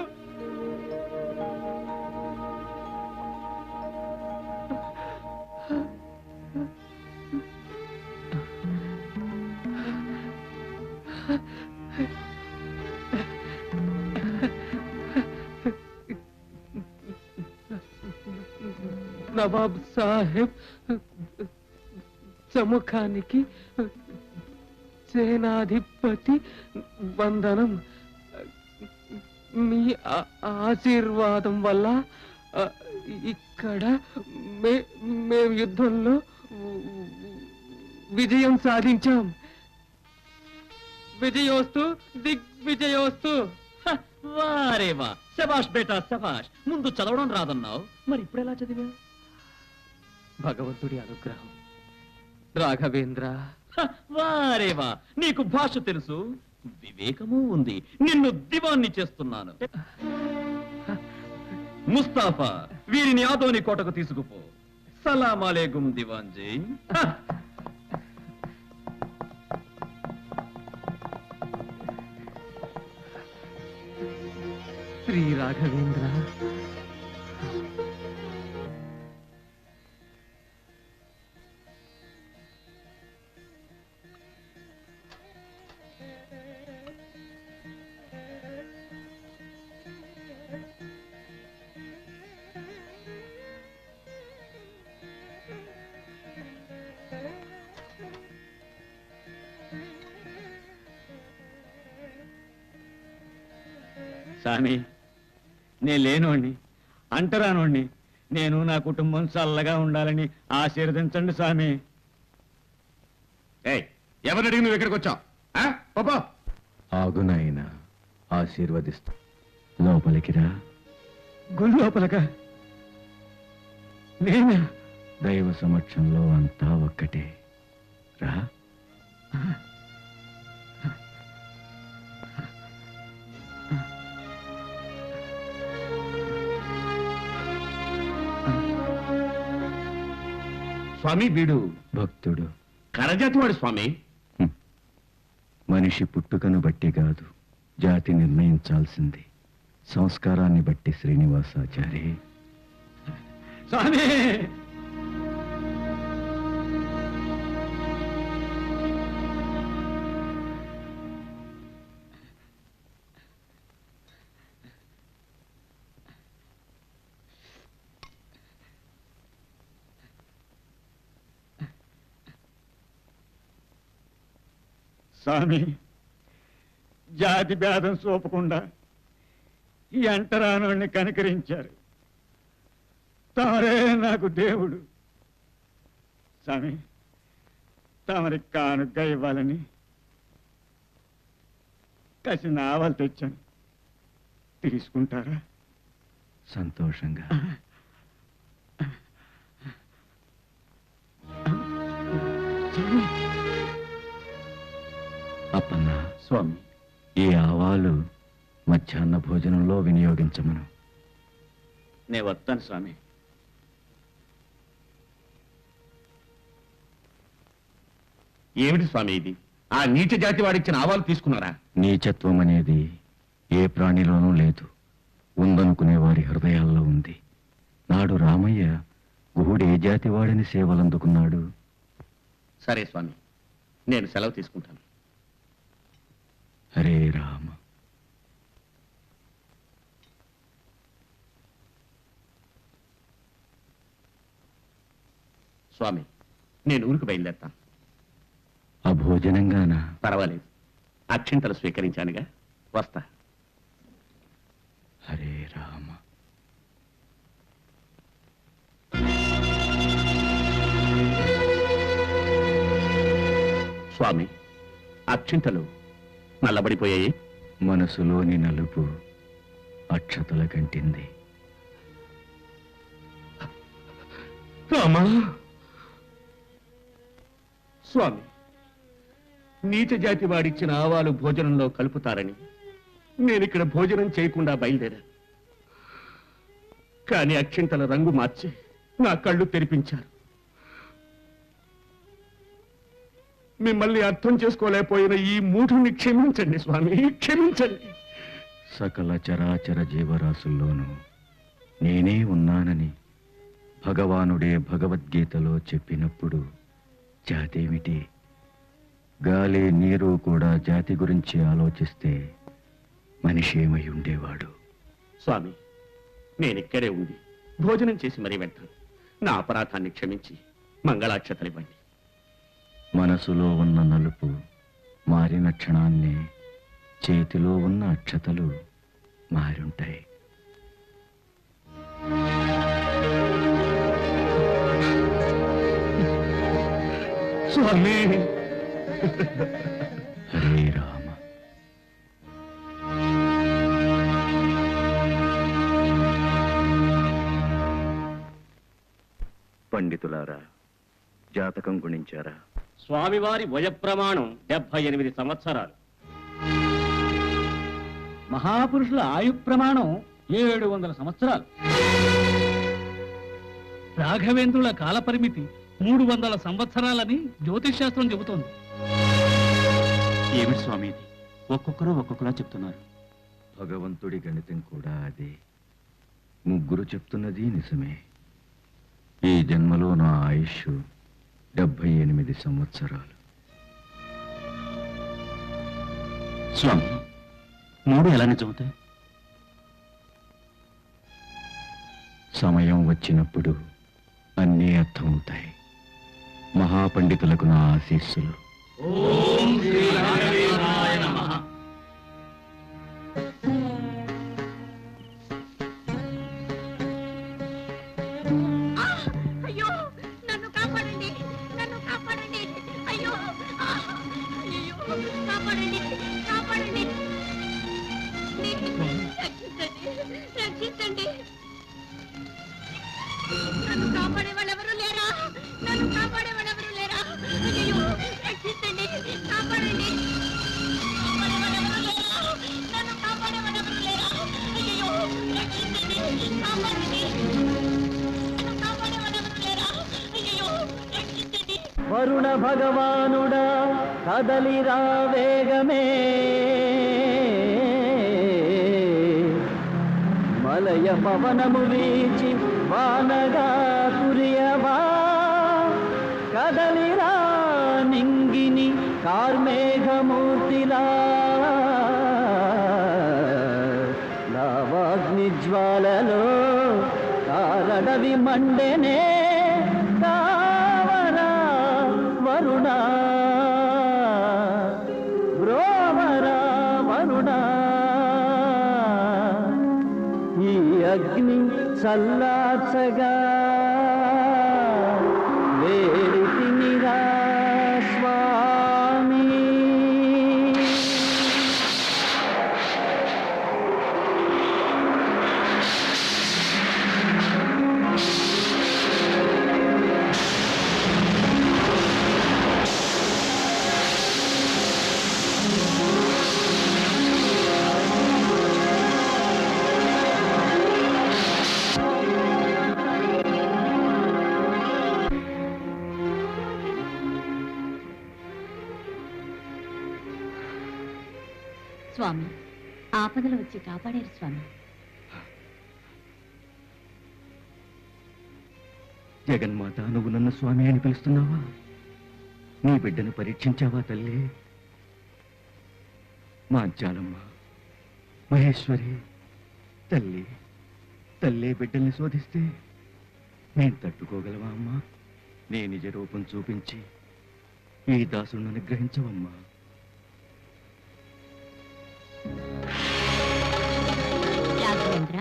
నవాబ్ సాహెబ్ సముఖానికి సేనాధిపతి వందనం మీ ఆ- ఆశీర్వాదం వల్ల ఆ, ఇక్కడ మే- మేము యుద్ధంలో విజయం సాధించాం విజయోస్తు దిగ్విజయోస్తు వారేవా శబాష్ బేటా శబాష్ ముందు చదవడం రాదన్నావు మరి ఇప్పుడు ఎలా చదివా భగవంతుడి అనుగ్రహం రాఘవేంద్ర వారేవా నీకు భాష తెలుసు వివేకము ఉంది నిన్ను దివాన్ని చేస్తున్నాను ముస్తాఫా వీరిని ఆదోని కోటకు తీసుకుపో సలాం అలేగుం దివాన్జీ శ్రీ రాఘవేంద్ర స్వామి నేను లేనోడిని అంటరానోడిని నేను నా కుటుంబం చల్లగా ఉండాలని ఆశీర్వదించండి స్వామి ఎవరు అడిగి నువ్వు ఇక్కడికి వచ్చావు ఆగునాయన ఆశీర్వదిస్తా లోపలికి రా గుడి లోపలక నేనా దైవ సమక్షంలో అంతా ఒక్కటే రా స్వామి వీడు భక్తుడు కరజాతి వాడు స్వామి మనిషి పుట్టుకను బట్టి కాదు జాతి నిర్ణయించాల్సింది సంస్కారాన్ని బట్టి శ్రీనివాసాచారి స్వామి స్వామి జాతి భేదం చూపకుండా ఈ అంటరానోడిని కనికరించారు తమరే నాకు దేవుడు స్వామి తమరి కానుక ఇవ్వాలని కసి నావలు తెచ్చాను తీసుకుంటారా సంతోషంగా అప్పన్న స్వామి ఈ ఆవాలు మధ్యాహ్న భోజనంలో వినియోగించమను నేను వస్తాను స్వామి ఏమిటి స్వామి ఇది ఆ నీచ జాతి వాడిచ్చిన ఆవాలు తీసుకున్నారా నీచత్వం అనేది ఏ ప్రాణిలోనూ లేదు ఉందనుకునే వారి హృదయాల్లో ఉంది నాడు రామయ్య గుహుడు ఏ జాతి వాడిని సేవలందుకున్నాడు సరే స్వామి నేను సెలవు తీసుకుంటాను హరే రామ స్వామి నేను ఊరికి బయలుదేరతాను అభోజనంగానా పర్వాలేదు అక్షింతలు స్వీకరించానుగా వస్తా హరే రామ స్వామి అక్షింతలు నల్లబడిపోయాయి మనసులోని నలుపు అక్షతల కంటింది రామా స్వామి నీచ జాతి వాడిచ్చిన ఆవాలు భోజనంలో కలుపుతారని నేనిక్కడ భోజనం చేయకుండా బయలుదేరాను కానీ అక్షింతల రంగు మార్చి నా కళ్ళు తెరిపించారు మిమ్మల్ని అర్థం చేసుకోలేకపోయిన ఈ మూఢుని క్షమించండి స్వామి క్షమించండి సకల చరాచర జీవరాశుల్లోనూ నేనే ఉన్నానని భగవానుడే భగవద్గీతలో చెప్పినప్పుడు జాతేమిటి గాలి నీరు కూడా జాతి గురించి ఆలోచిస్తే మనిషి ఏమై ఉండేవాడు స్వామి నేనిక్కడే ఉంది భోజనం చేసి మరీ వెళ్తాను నా అపరాధాన్ని క్షమించి మంగళాక్షతలివ్వండి మనసులో ఉన్న నలుపు మారిన క్షణాన్నే చేతిలో ఉన్న అక్షతలు మారుంటాయి స్వామి హరే రామ పండితులారా జాతకం గుణించారా స్వామివారి వయ ప్రమాణం డెబ్బై ఎనిమిది సంవత్సరాలు మహాపురుషుల ఆయు ప్రమాణం ఏడు వందల సంవత్సరాలు రాఘవేంద్రుల కాలపరిమితి మూడు వందల సంవత్సరాలని జ్యోతిష్ శాస్త్రం చెబుతోంది ఏమిటి స్వామి ఇది ఒక్కొక్కరు ఒక్కొక్కలా చెప్తున్నారు భగవంతుడి గణితం కూడా అదే ముగ్గురు చెప్తున్నది నిజమే ఈ జన్మలో నా ఆయుష్ డెబ్బై ఎనిమిది సంవత్సరాలు స్వామి మూడు ఎలా నిజమవుతాయి సమయం వచ్చినప్పుడు అన్నీ అర్థమవుతాయి మహాపండితులకు నా ఆశీస్సులు అయ్యో నన్ను కాపాడండి నన్ను కాపాడండి అయ్యో ఆ! అయ్యో కాపాడండి కాపాడండి రక్షించండి రక్షించండి నన్ను కాపాడే వాళ్ళెవరూ లేరా నన్ను కాపాడే వాళ్ళెవరూ లేరా అయ్యో రక్షించండి కాపాడండి కాపాడే వాళ్ళెవరూ లేరా? నన్ను కాపాడే వాళ్ళెవరూ లేరా అయ్యో రక్షించండి కాపాడండి వరుణ భగవానుడా కదలిరా వేగమే మలయ పవనము వీచి వానగా కురియవా కదలిరా నింగిని కార్మేఘమూర్తిలా లావాగ్ని జ్వాలలో కారడవి మండెనే కావరా వరుణ బ్రోవరా వరుణ ఈ అగ్ని చల్లార్చగా వేడితినిరా స్వామి స్వామి ఆపదలు వచ్చి కాపాడారు స్వామి జగన్మాత నువ్వు నన్ను స్వామి అని పిలుస్తున్నావా నీ బిడ్డను పరీక్షించావా తల్లి మాంచాలమ్మ మహేశ్వరి తల్లి తల్లి బిడ్డల్ని శోధిస్తే నేను తట్టుకోగలవా అమ్మా నీ నిజ రూపం చూపించి ఈ దాసులను అనుగ్రహించవమ్మా రాఘవేంద్ర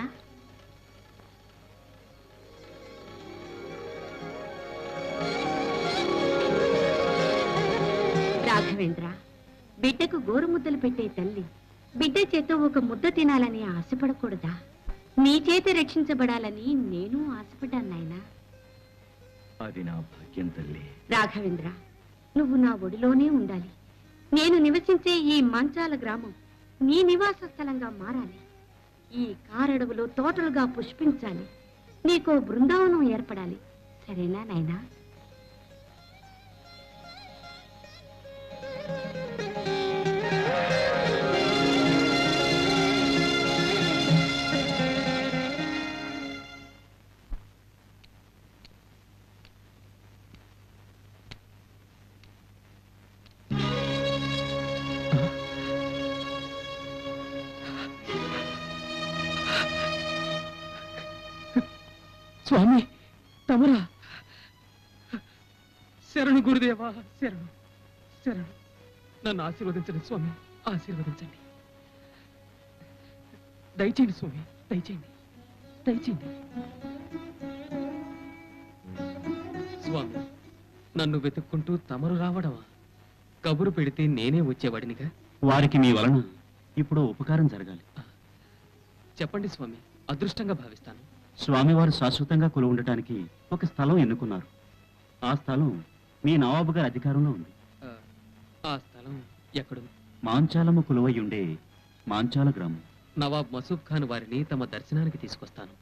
రాఘవేంద్ర బిడ్డకు గోరుముద్దలు పెట్టే తల్లి బిడ్డ చేత ఒక ముద్ద తినాలని ఆశపడకూడదా నీ చేత రక్షించబడాలని నేను ఆశపడ్డాను నాయనా అది నా భాగ్యం తల్లి రాఘవేంద్ర నువ్వు నా ఒడిలోనే ఉండాలి నేను నివసించే ఈ మంచాల గ్రామం నీ నివాస స్థలంగా మారాలి ఈ కారడవులు తోటలుగా పుష్పించాలి నీకో బృందావనం ఏర్పడాలి సరేనా నాయనా స్వామి తమరా శరణు గురుదేవా శరణు శరణు నన్ను ఆశీర్వదించండి స్వామి ఆశీర్వదించండి దయచేయండి స్వామి దయచేయండి దయచేయండి స్వామి నన్ను వెతుక్కుంటూ తమరు రావడమా కబురు పెడితే నేనే వచ్చేవాడినిగా వారికి మీ వలన ఇప్పుడు ఉపకారం జరగాలి చెప్పండి స్వామి అదృష్టంగా భావిస్తాను స్వామివారు శాశ్వతంగా కొలు ఉండటానికి ఒక స్థలం ఎన్నుకున్నారు ఆ స్థలం మీ నవాబు గారి అధికారంలో ఉంది ఆ, ఆ స్థలం ఎక్కడుంది మాంచాలము కొలువై ఉండే మాంచాల గ్రామం నవాబ్ మసూబ్ ఖాన్ వారిని తమ దర్శనానికి తీసుకొస్తాను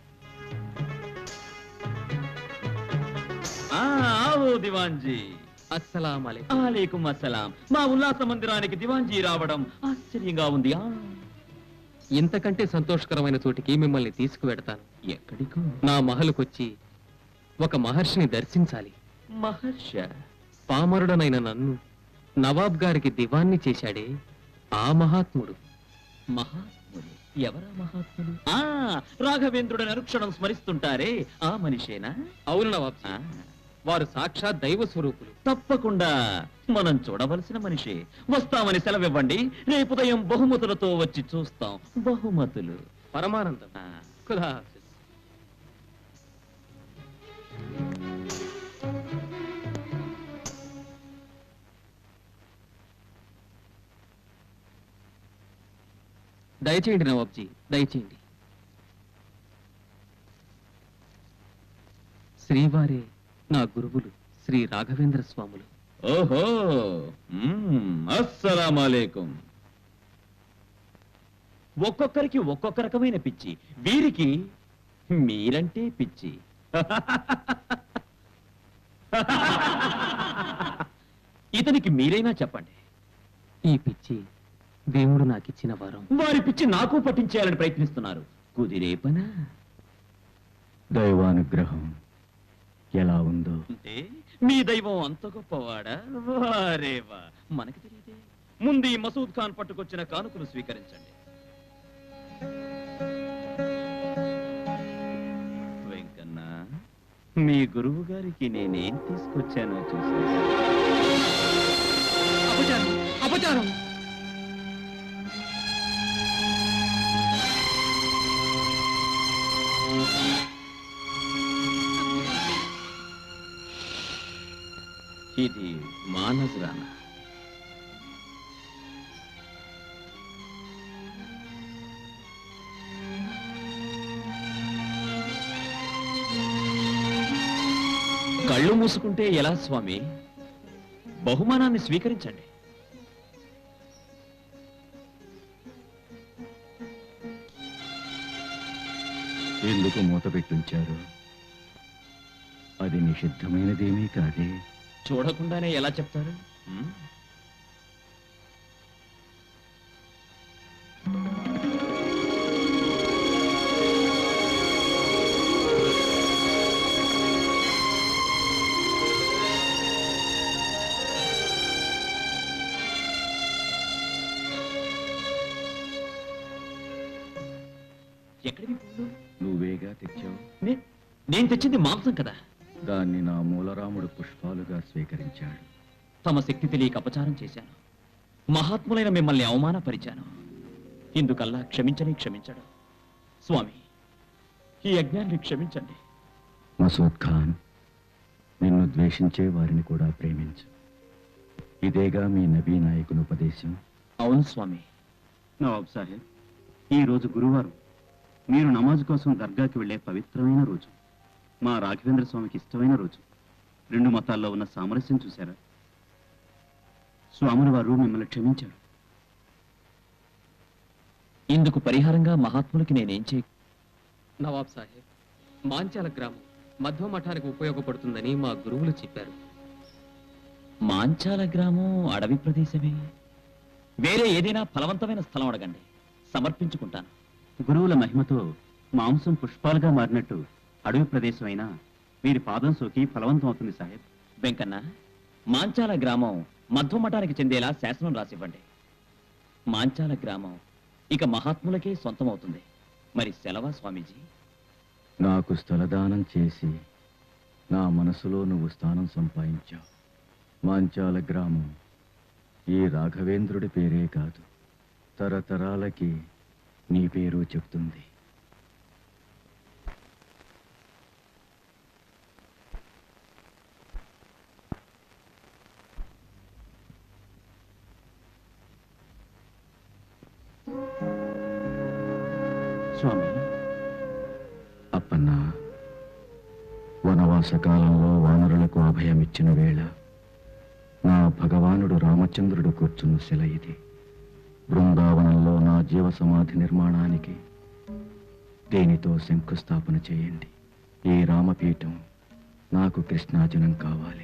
ఆవో దివాన్జీ అస్సలాం అలైకుం అస్సలాం మా ఉల్లాస మందిరానికి దివాన్జీ రావడం ఆశ్చర్యంగా ఉంది ఆ ఇంతకంటే సంతోషకరమైన చోటికి మిమ్మల్ని తీసుకువెడతాను ఎక్కడికో నా మహలుకొచ్చి ఒక మహర్షిని దర్శించాలి మహర్ష పామరుడనైన నన్ను నవాబ్ గారికి దివాన్ని చేశాడే ఆ మహాత్ముడు మహాత్ముడు ఎవరా మహాత్ముడు ఆ రాఘవేంద్రుడని అనుక్షణం స్మరిస్తుంటారే ఆ మనిషేనా అవును నవాబ్ వారు సాక్షాత్ దైవ స్వరూపులు తప్పకుండా మనం చూడవలసిన మనిషే వస్తామని సెలవివ్వండి రేపు ఉదయం బహుమతులతో వచ్చి చూస్తాం బహుమతులు పరమానందం ఖుదా హాఫిజ్. దయచేయండి నవాబ్జీ దయచేయండి శ్రీవారే నా గురువులు శ్రీ రాఘవేంద్ర స్వాములు ఓహో అస్సలామలేకుం ఒక్కొక్కరికి ఒక్కొక్క రకమైన పిచ్చి వీరికి మీరంటే పిచ్చి ఇతనికి మీరైనా చెప్పండి ఈ పిచ్చి దేవుడు నాకిచ్చిన వరం వారి పిచ్చి నాకు పట్టించేయాలని ప్రయత్నిస్తున్నారు కుదిరే పనా దైవానుగ్రహం ఎలా ఉందో అంటే మీ దైవం అంత గొప్పవాడా వారేవా మనకి తెలియదే ముందు ఈ మసూద్ ఖాన్ పట్టుకొచ్చిన కానుకలు స్వీకరించండి వెంకన్న మీ గురువు గారికి నేనేం తీసుకొచ్చానో చూసి అపచారం అపచారం ఇది మా నజరానా కళ్ళు మూసుకుంటే ఎలా స్వామి బహుమానాన్ని స్వీకరించండి ఎందుకు మూత పెట్టుంచారు అది నిషిద్ధమైనదేమీ కాదే చూడకుండానే ఎలా చెప్తారు ఉమ్? ఎక్కడివి పూలు నువ్వేగా తెచ్చావు నే- నేను తెచ్చింది మాంసం కదా దాన్ని నా మూలరాముడు పుష్పాలుగా స్వీకరించాడు తమ శక్తి తెలియక అపచారం చేశాను మహాత్ములైన మిమ్మల్ని అవమానపరిచాను ఇందుకల్లా క్షమించని క్షమించడు స్వామి ఈ యజ్ఞాన్ని క్షమించండి మసూద్ ఖాన్ నిన్ను ద్వేషించే వారిని కూడా ప్రేమించు ఇదేగా మీ నబీ నాయకుని ఉపదేశం అవును స్వామి నవాబ్ సాహెబ్ ఈ రోజు గురువారం మీరు నమాజ్ కోసం దర్గాకి వెళ్ళే పవిత్రమైన రోజు మా రాఘవేంద్ర స్వామికి ఇష్టమైన రోజు రెండు మతాల్లో ఉన్న సామరస్యం చూశారా స్వాముల వారు మిమ్మల్ని క్షమించారు ఇందుకు పరిహారంగా మహాత్ములకి నేనేం చేయ నవాబ్ సాహెబ్ మాంచాల గ్రామం మధ్వ మఠానికి ఉపయోగపడుతుందని మా గురువులు చెప్పారు మాంచాల గ్రామం అడవి ప్రదేశమే వేరే ఏదైనా ఫలవంతమైన స్థలం అడగండి సమర్పించుకుంటాను గురువుల మహిమతో మాంసం పుష్పాలుగా మారినట్టు అడవి ప్రదేశం అయినా వీరి పాదం సోకి ఫలవంతం అవుతుంది సాహెబ్ వెంకన్న మాంచాల గ్రామం మధ్వమఠానికి చెందేలా శాసనం రాసివ్వండి మాంచాల గ్రామం ఇక మహాత్ములకే సొంతమవుతుంది మరి సెలవా స్వామీజీ నాకు స్థలదానం చేసి నా మనసులో నువ్వు స్థానం సంపాదించావు మాంచాల గ్రామం ఈ రాఘవేంద్రుడి పేరే కాదు తరతరాలకి నీ పేరు చెప్తుంది స్వామి అప్పన్న వనవాస కాలంలో వానరులకు అభయమిచ్చిన వేళ నా భగవానుడు రామచంద్రుడు కూర్చున్న శిల ఇది బృందావనంలో నా జీవ సమాధి నిర్మాణానికి దీనితో శంకుస్థాపన చేయండి ఈ రామపీఠం నాకు కృష్ణాజనం కావాలి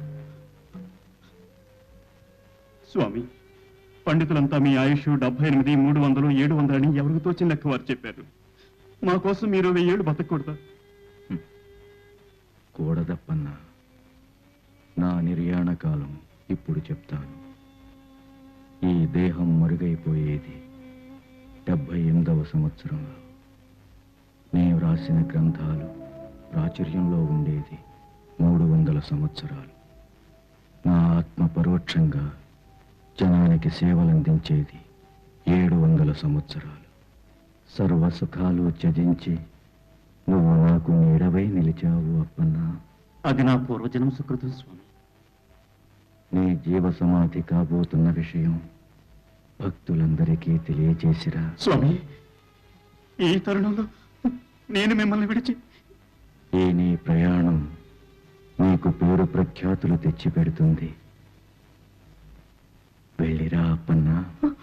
స్వామి పండితులంతా మీ ఆయుష్ డెబ్బై ఎనిమిది మూడు వందలు ఏడు వందలని ఎవరికి తోచిన లెక్క వారు చెప్పారు మా కోసం మీరు వెయ్యేళ్ళు బతకూడదా కూడదప్పన్న నా నిర్యాణ కాలం ఇప్పుడు చెప్తాను ఈ దేహం మరుగైపోయేది డెబ్బై ఎనిమిదవ సంవత్సరంలో నేను రాసిన గ్రంథాలు ప్రాచుర్యంలో ఉండేది మూడు వందల సంవత్సరాలు నా ఆత్మ పరోక్షంగా జనానికి సేవలందించేది ఏడు వందల సంవత్సరాలు సర్వ సుఖాలు త్యజించి నువ్వు నాకు నీడవై నిలిచావు అప్పన్నా అది నా పూర్వజన్మ సుకృతం స్వామి నీ జీవ సమాధి కాబోతున్న విషయం భక్తులందరికీ తెలియజేసిరా స్వామి ఈ తరుణంలో నేను మిమ్మల్ని విడిచి ఈ నీ ప్రయాణం నీకు పేరు ప్రఖ్యాతులు తెచ్చిపెడుతుంది వెళ్ళిరా అప్పన్నా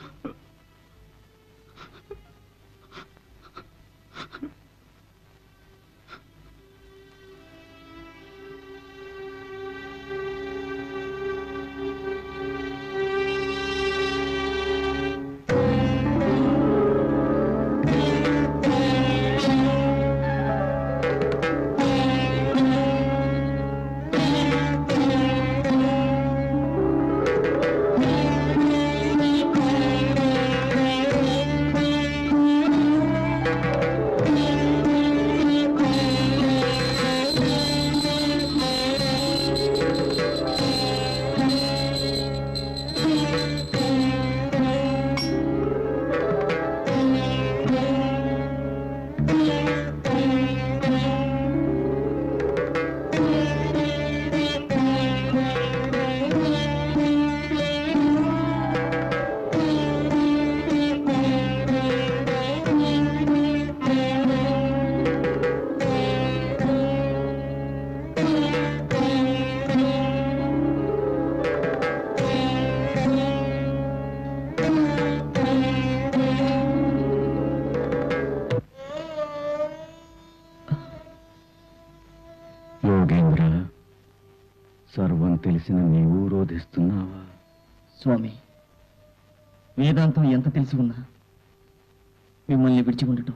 యోగేంద్ర సర్వం తెలిసిన నీవు రోధిస్తున్నావా స్వామి వేదాంతం ఎంత తెలిసి ఉన్నా మిమ్మల్ని విడిచి ఉండటం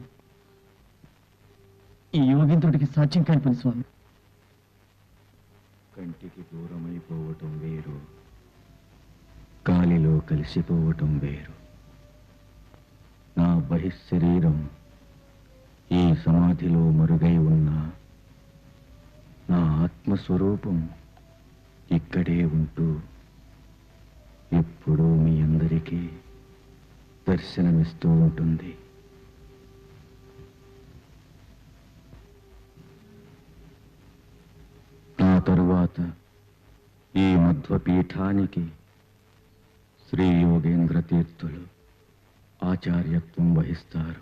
ఈ యోగేంద్రుడికి సాధ్యం కాని పని స్వామి కంటికి దూరమైపోవటం వేరు గాలిలో కలిసిపోవటం వేరు నా బహిశరీరం ఈ సమాధిలో మరుగై ఉన్న నా ఆత్మస్వరూపం ఇక్కడే ఉంటూ ఎప్పుడూ మీ అందరికీ దర్శనమిస్తూ ఉంటుంది ఆ తరువాత ఈ మధ్వపీఠానికి శ్రీ యోగేంద్ర తీర్థులు ఆచార్యత్వం వహిస్తారు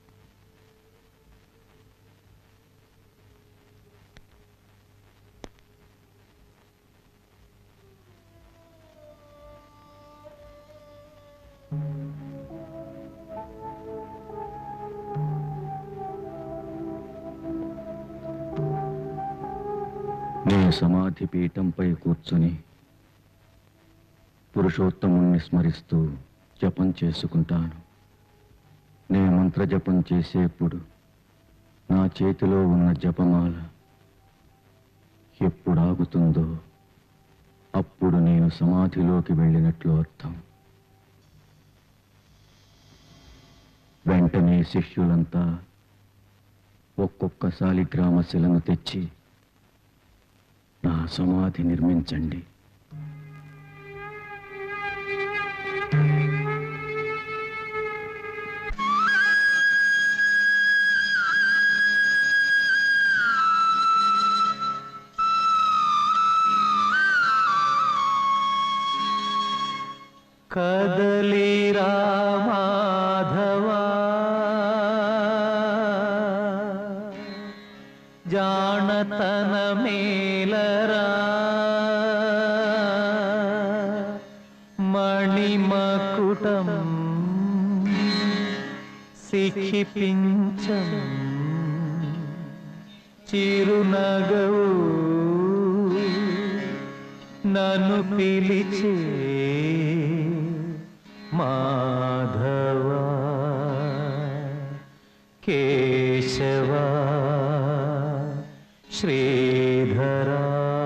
నే సమాధి పీఠంపై కూర్చుని పురుషోత్తముణ్ణి స్మరిస్తూ జపం చేసుకుంటాను నే మంత్ర జపం చేసేప్పుడు నా చేతిలో ఉన్న జపమాల ఎప్పుడు ఆగుతుందో అప్పుడు నేను సమాధిలోకి వెళ్ళినట్లు అర్థం వెంటనే శిష్యులంతా ఒక్కొక్కసారి గ్రామశిలను తెచ్చి నా సమాధి నిర్మించండి కదలిరా మాధవా జానతన మేలరా మణిమకుటం సిఖిపించం చిరునగవు నన్ను పిలిచే మాధవ కేశవ శ్రీధరా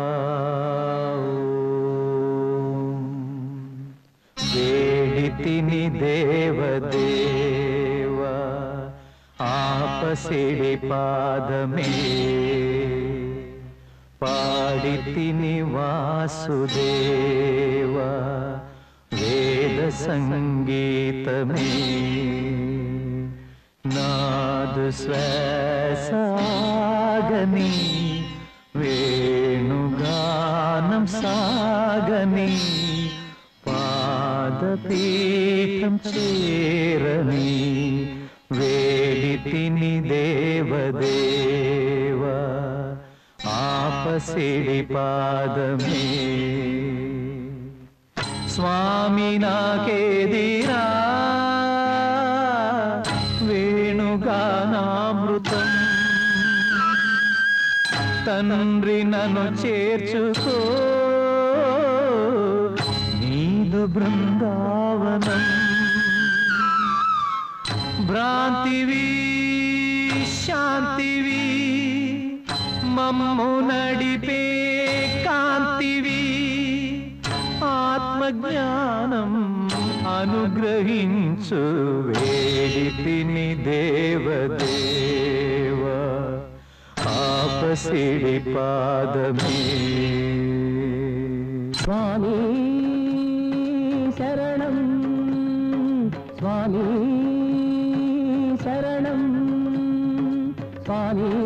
వేడితిని దేవదేవ ఆపసిడి పాదమే పాడి తిని వాసుదేవ వేద సంగీతమే నాదు శ్వాసాగని వేణుగానం సాగని పాదపీఠం చేరని వేడి తిని దేవదేవ ఆపసిడి పాదమే స్వామి నాకేదిరా వేణుగానామృతం తండ్రి నన్ను చేర్చుకో నీదు బృందావనం భ్రాంతివి శాంతివి మమ్ము నడిపే కాంతివి ఆత్మజ్ఞానం అనుగ్రహించు వేడితిని దేవదేవ ఆపసిడి పాదమే స్వామి శరణం స్వామి శరణం స్వామి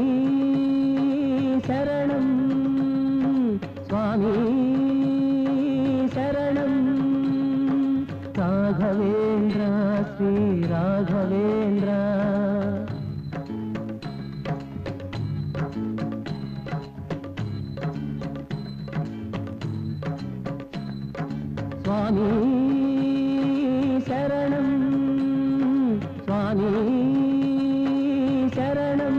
శరణం స్వామి శరణం రాఘవేంద్ర శ్రీ రాఘవేంద్ర స్వామి శరణం స్వామి శరణం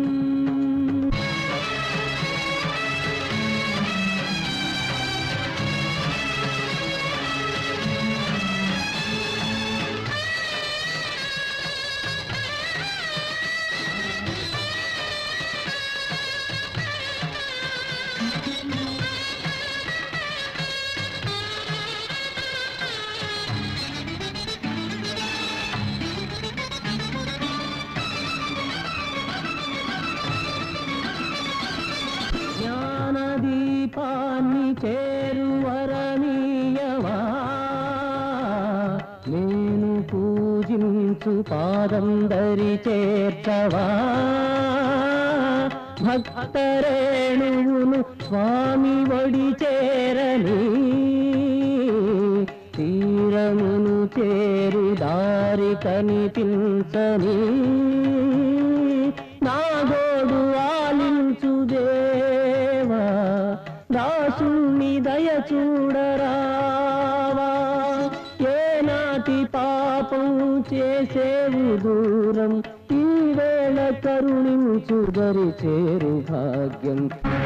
జ్ఞానదీపాన్ని చేరువరనీయవా నేను పూజించు పాదందరి చేర్చవా భక్తరేణువును స్వామి వడి చేరని తీరమును చేరు దారి కనిపించని నా గోడు ఆలించు దేవా దాసుని దయ చూడరావా ఏనాటి పాపం చేసేవు దూరం ఈ వేళ కరుణించు దరి చేరు భాగ్యం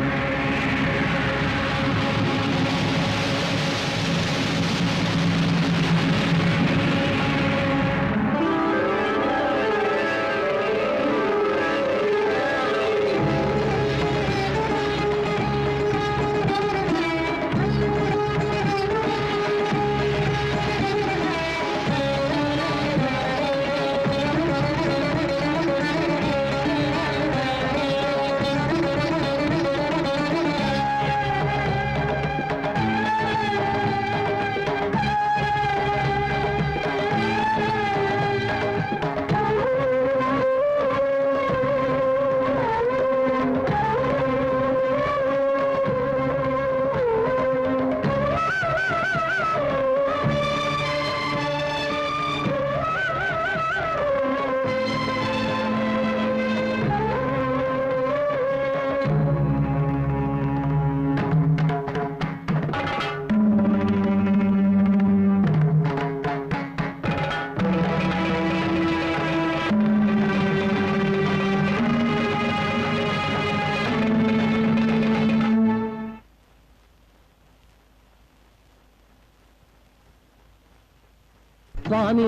స్వామి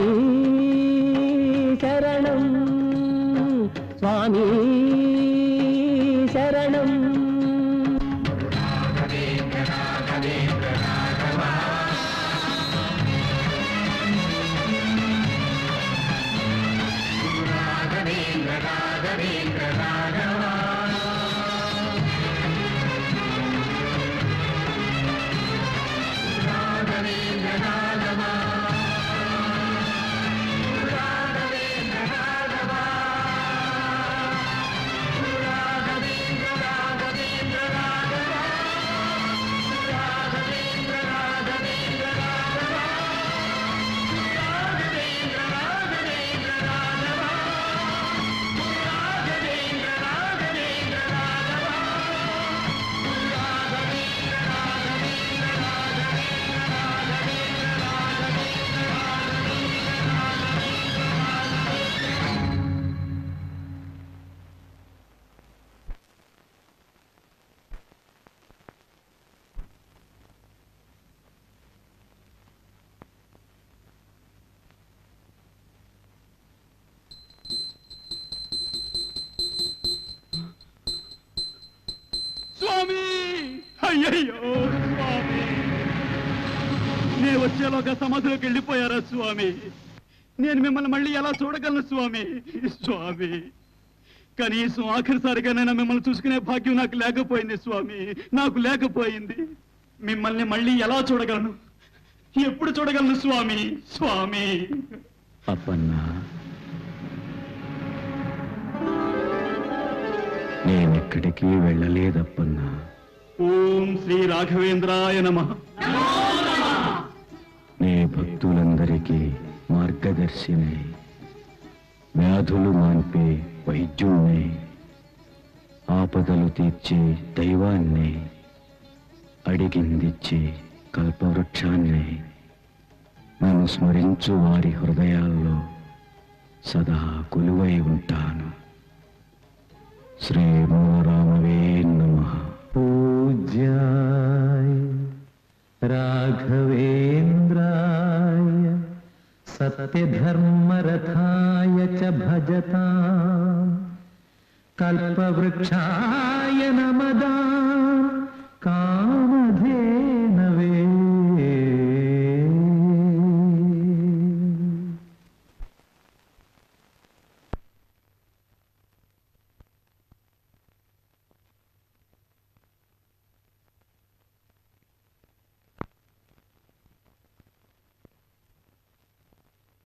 శరణం స్వామి శరణం స్వామి అయ్యయ్యో స్వామి నేను వచ్చేలోగా సమాధిలోకి వెళ్ళిపోయారా స్వామి నేను మిమ్మల్ని మళ్ళీ ఎలా చూడగలను స్వామి స్వామి కనీసం ఆఖరిసారిగానైనా మిమ్మల్ని చూసుకునే భాగ్యం నాకు లేకపోయింది స్వామి నాకు లేకపోయింది మిమ్మల్ని మళ్ళీ ఎలా చూడగలను ఎప్పుడు చూడగలను స్వామి స్వామి అప్పన్నా నేనెక్కడికి వెళ్ళలేదప్పన్నా ఓం శ్రీ రాఘవేంద్రాయ నమః నీ భక్తులందరికీ మార్గదర్శిని వ్యాధులు మాన్పే వైద్యుణ్ణి ఆపదలు తీర్చే దైవాన్ని అడిగిందిచ్చే కల్పవృక్షాన్ని నన్ను స్మరించు వారి హృదయాల్లో సదా కొలువై ఉంటాను శ్రీ మూలరామవే నమ पूज्याय राघवेन्द्राय सत्यधर्मरथाय च भजताम् कल्पवृक्षाय नमदा कामधे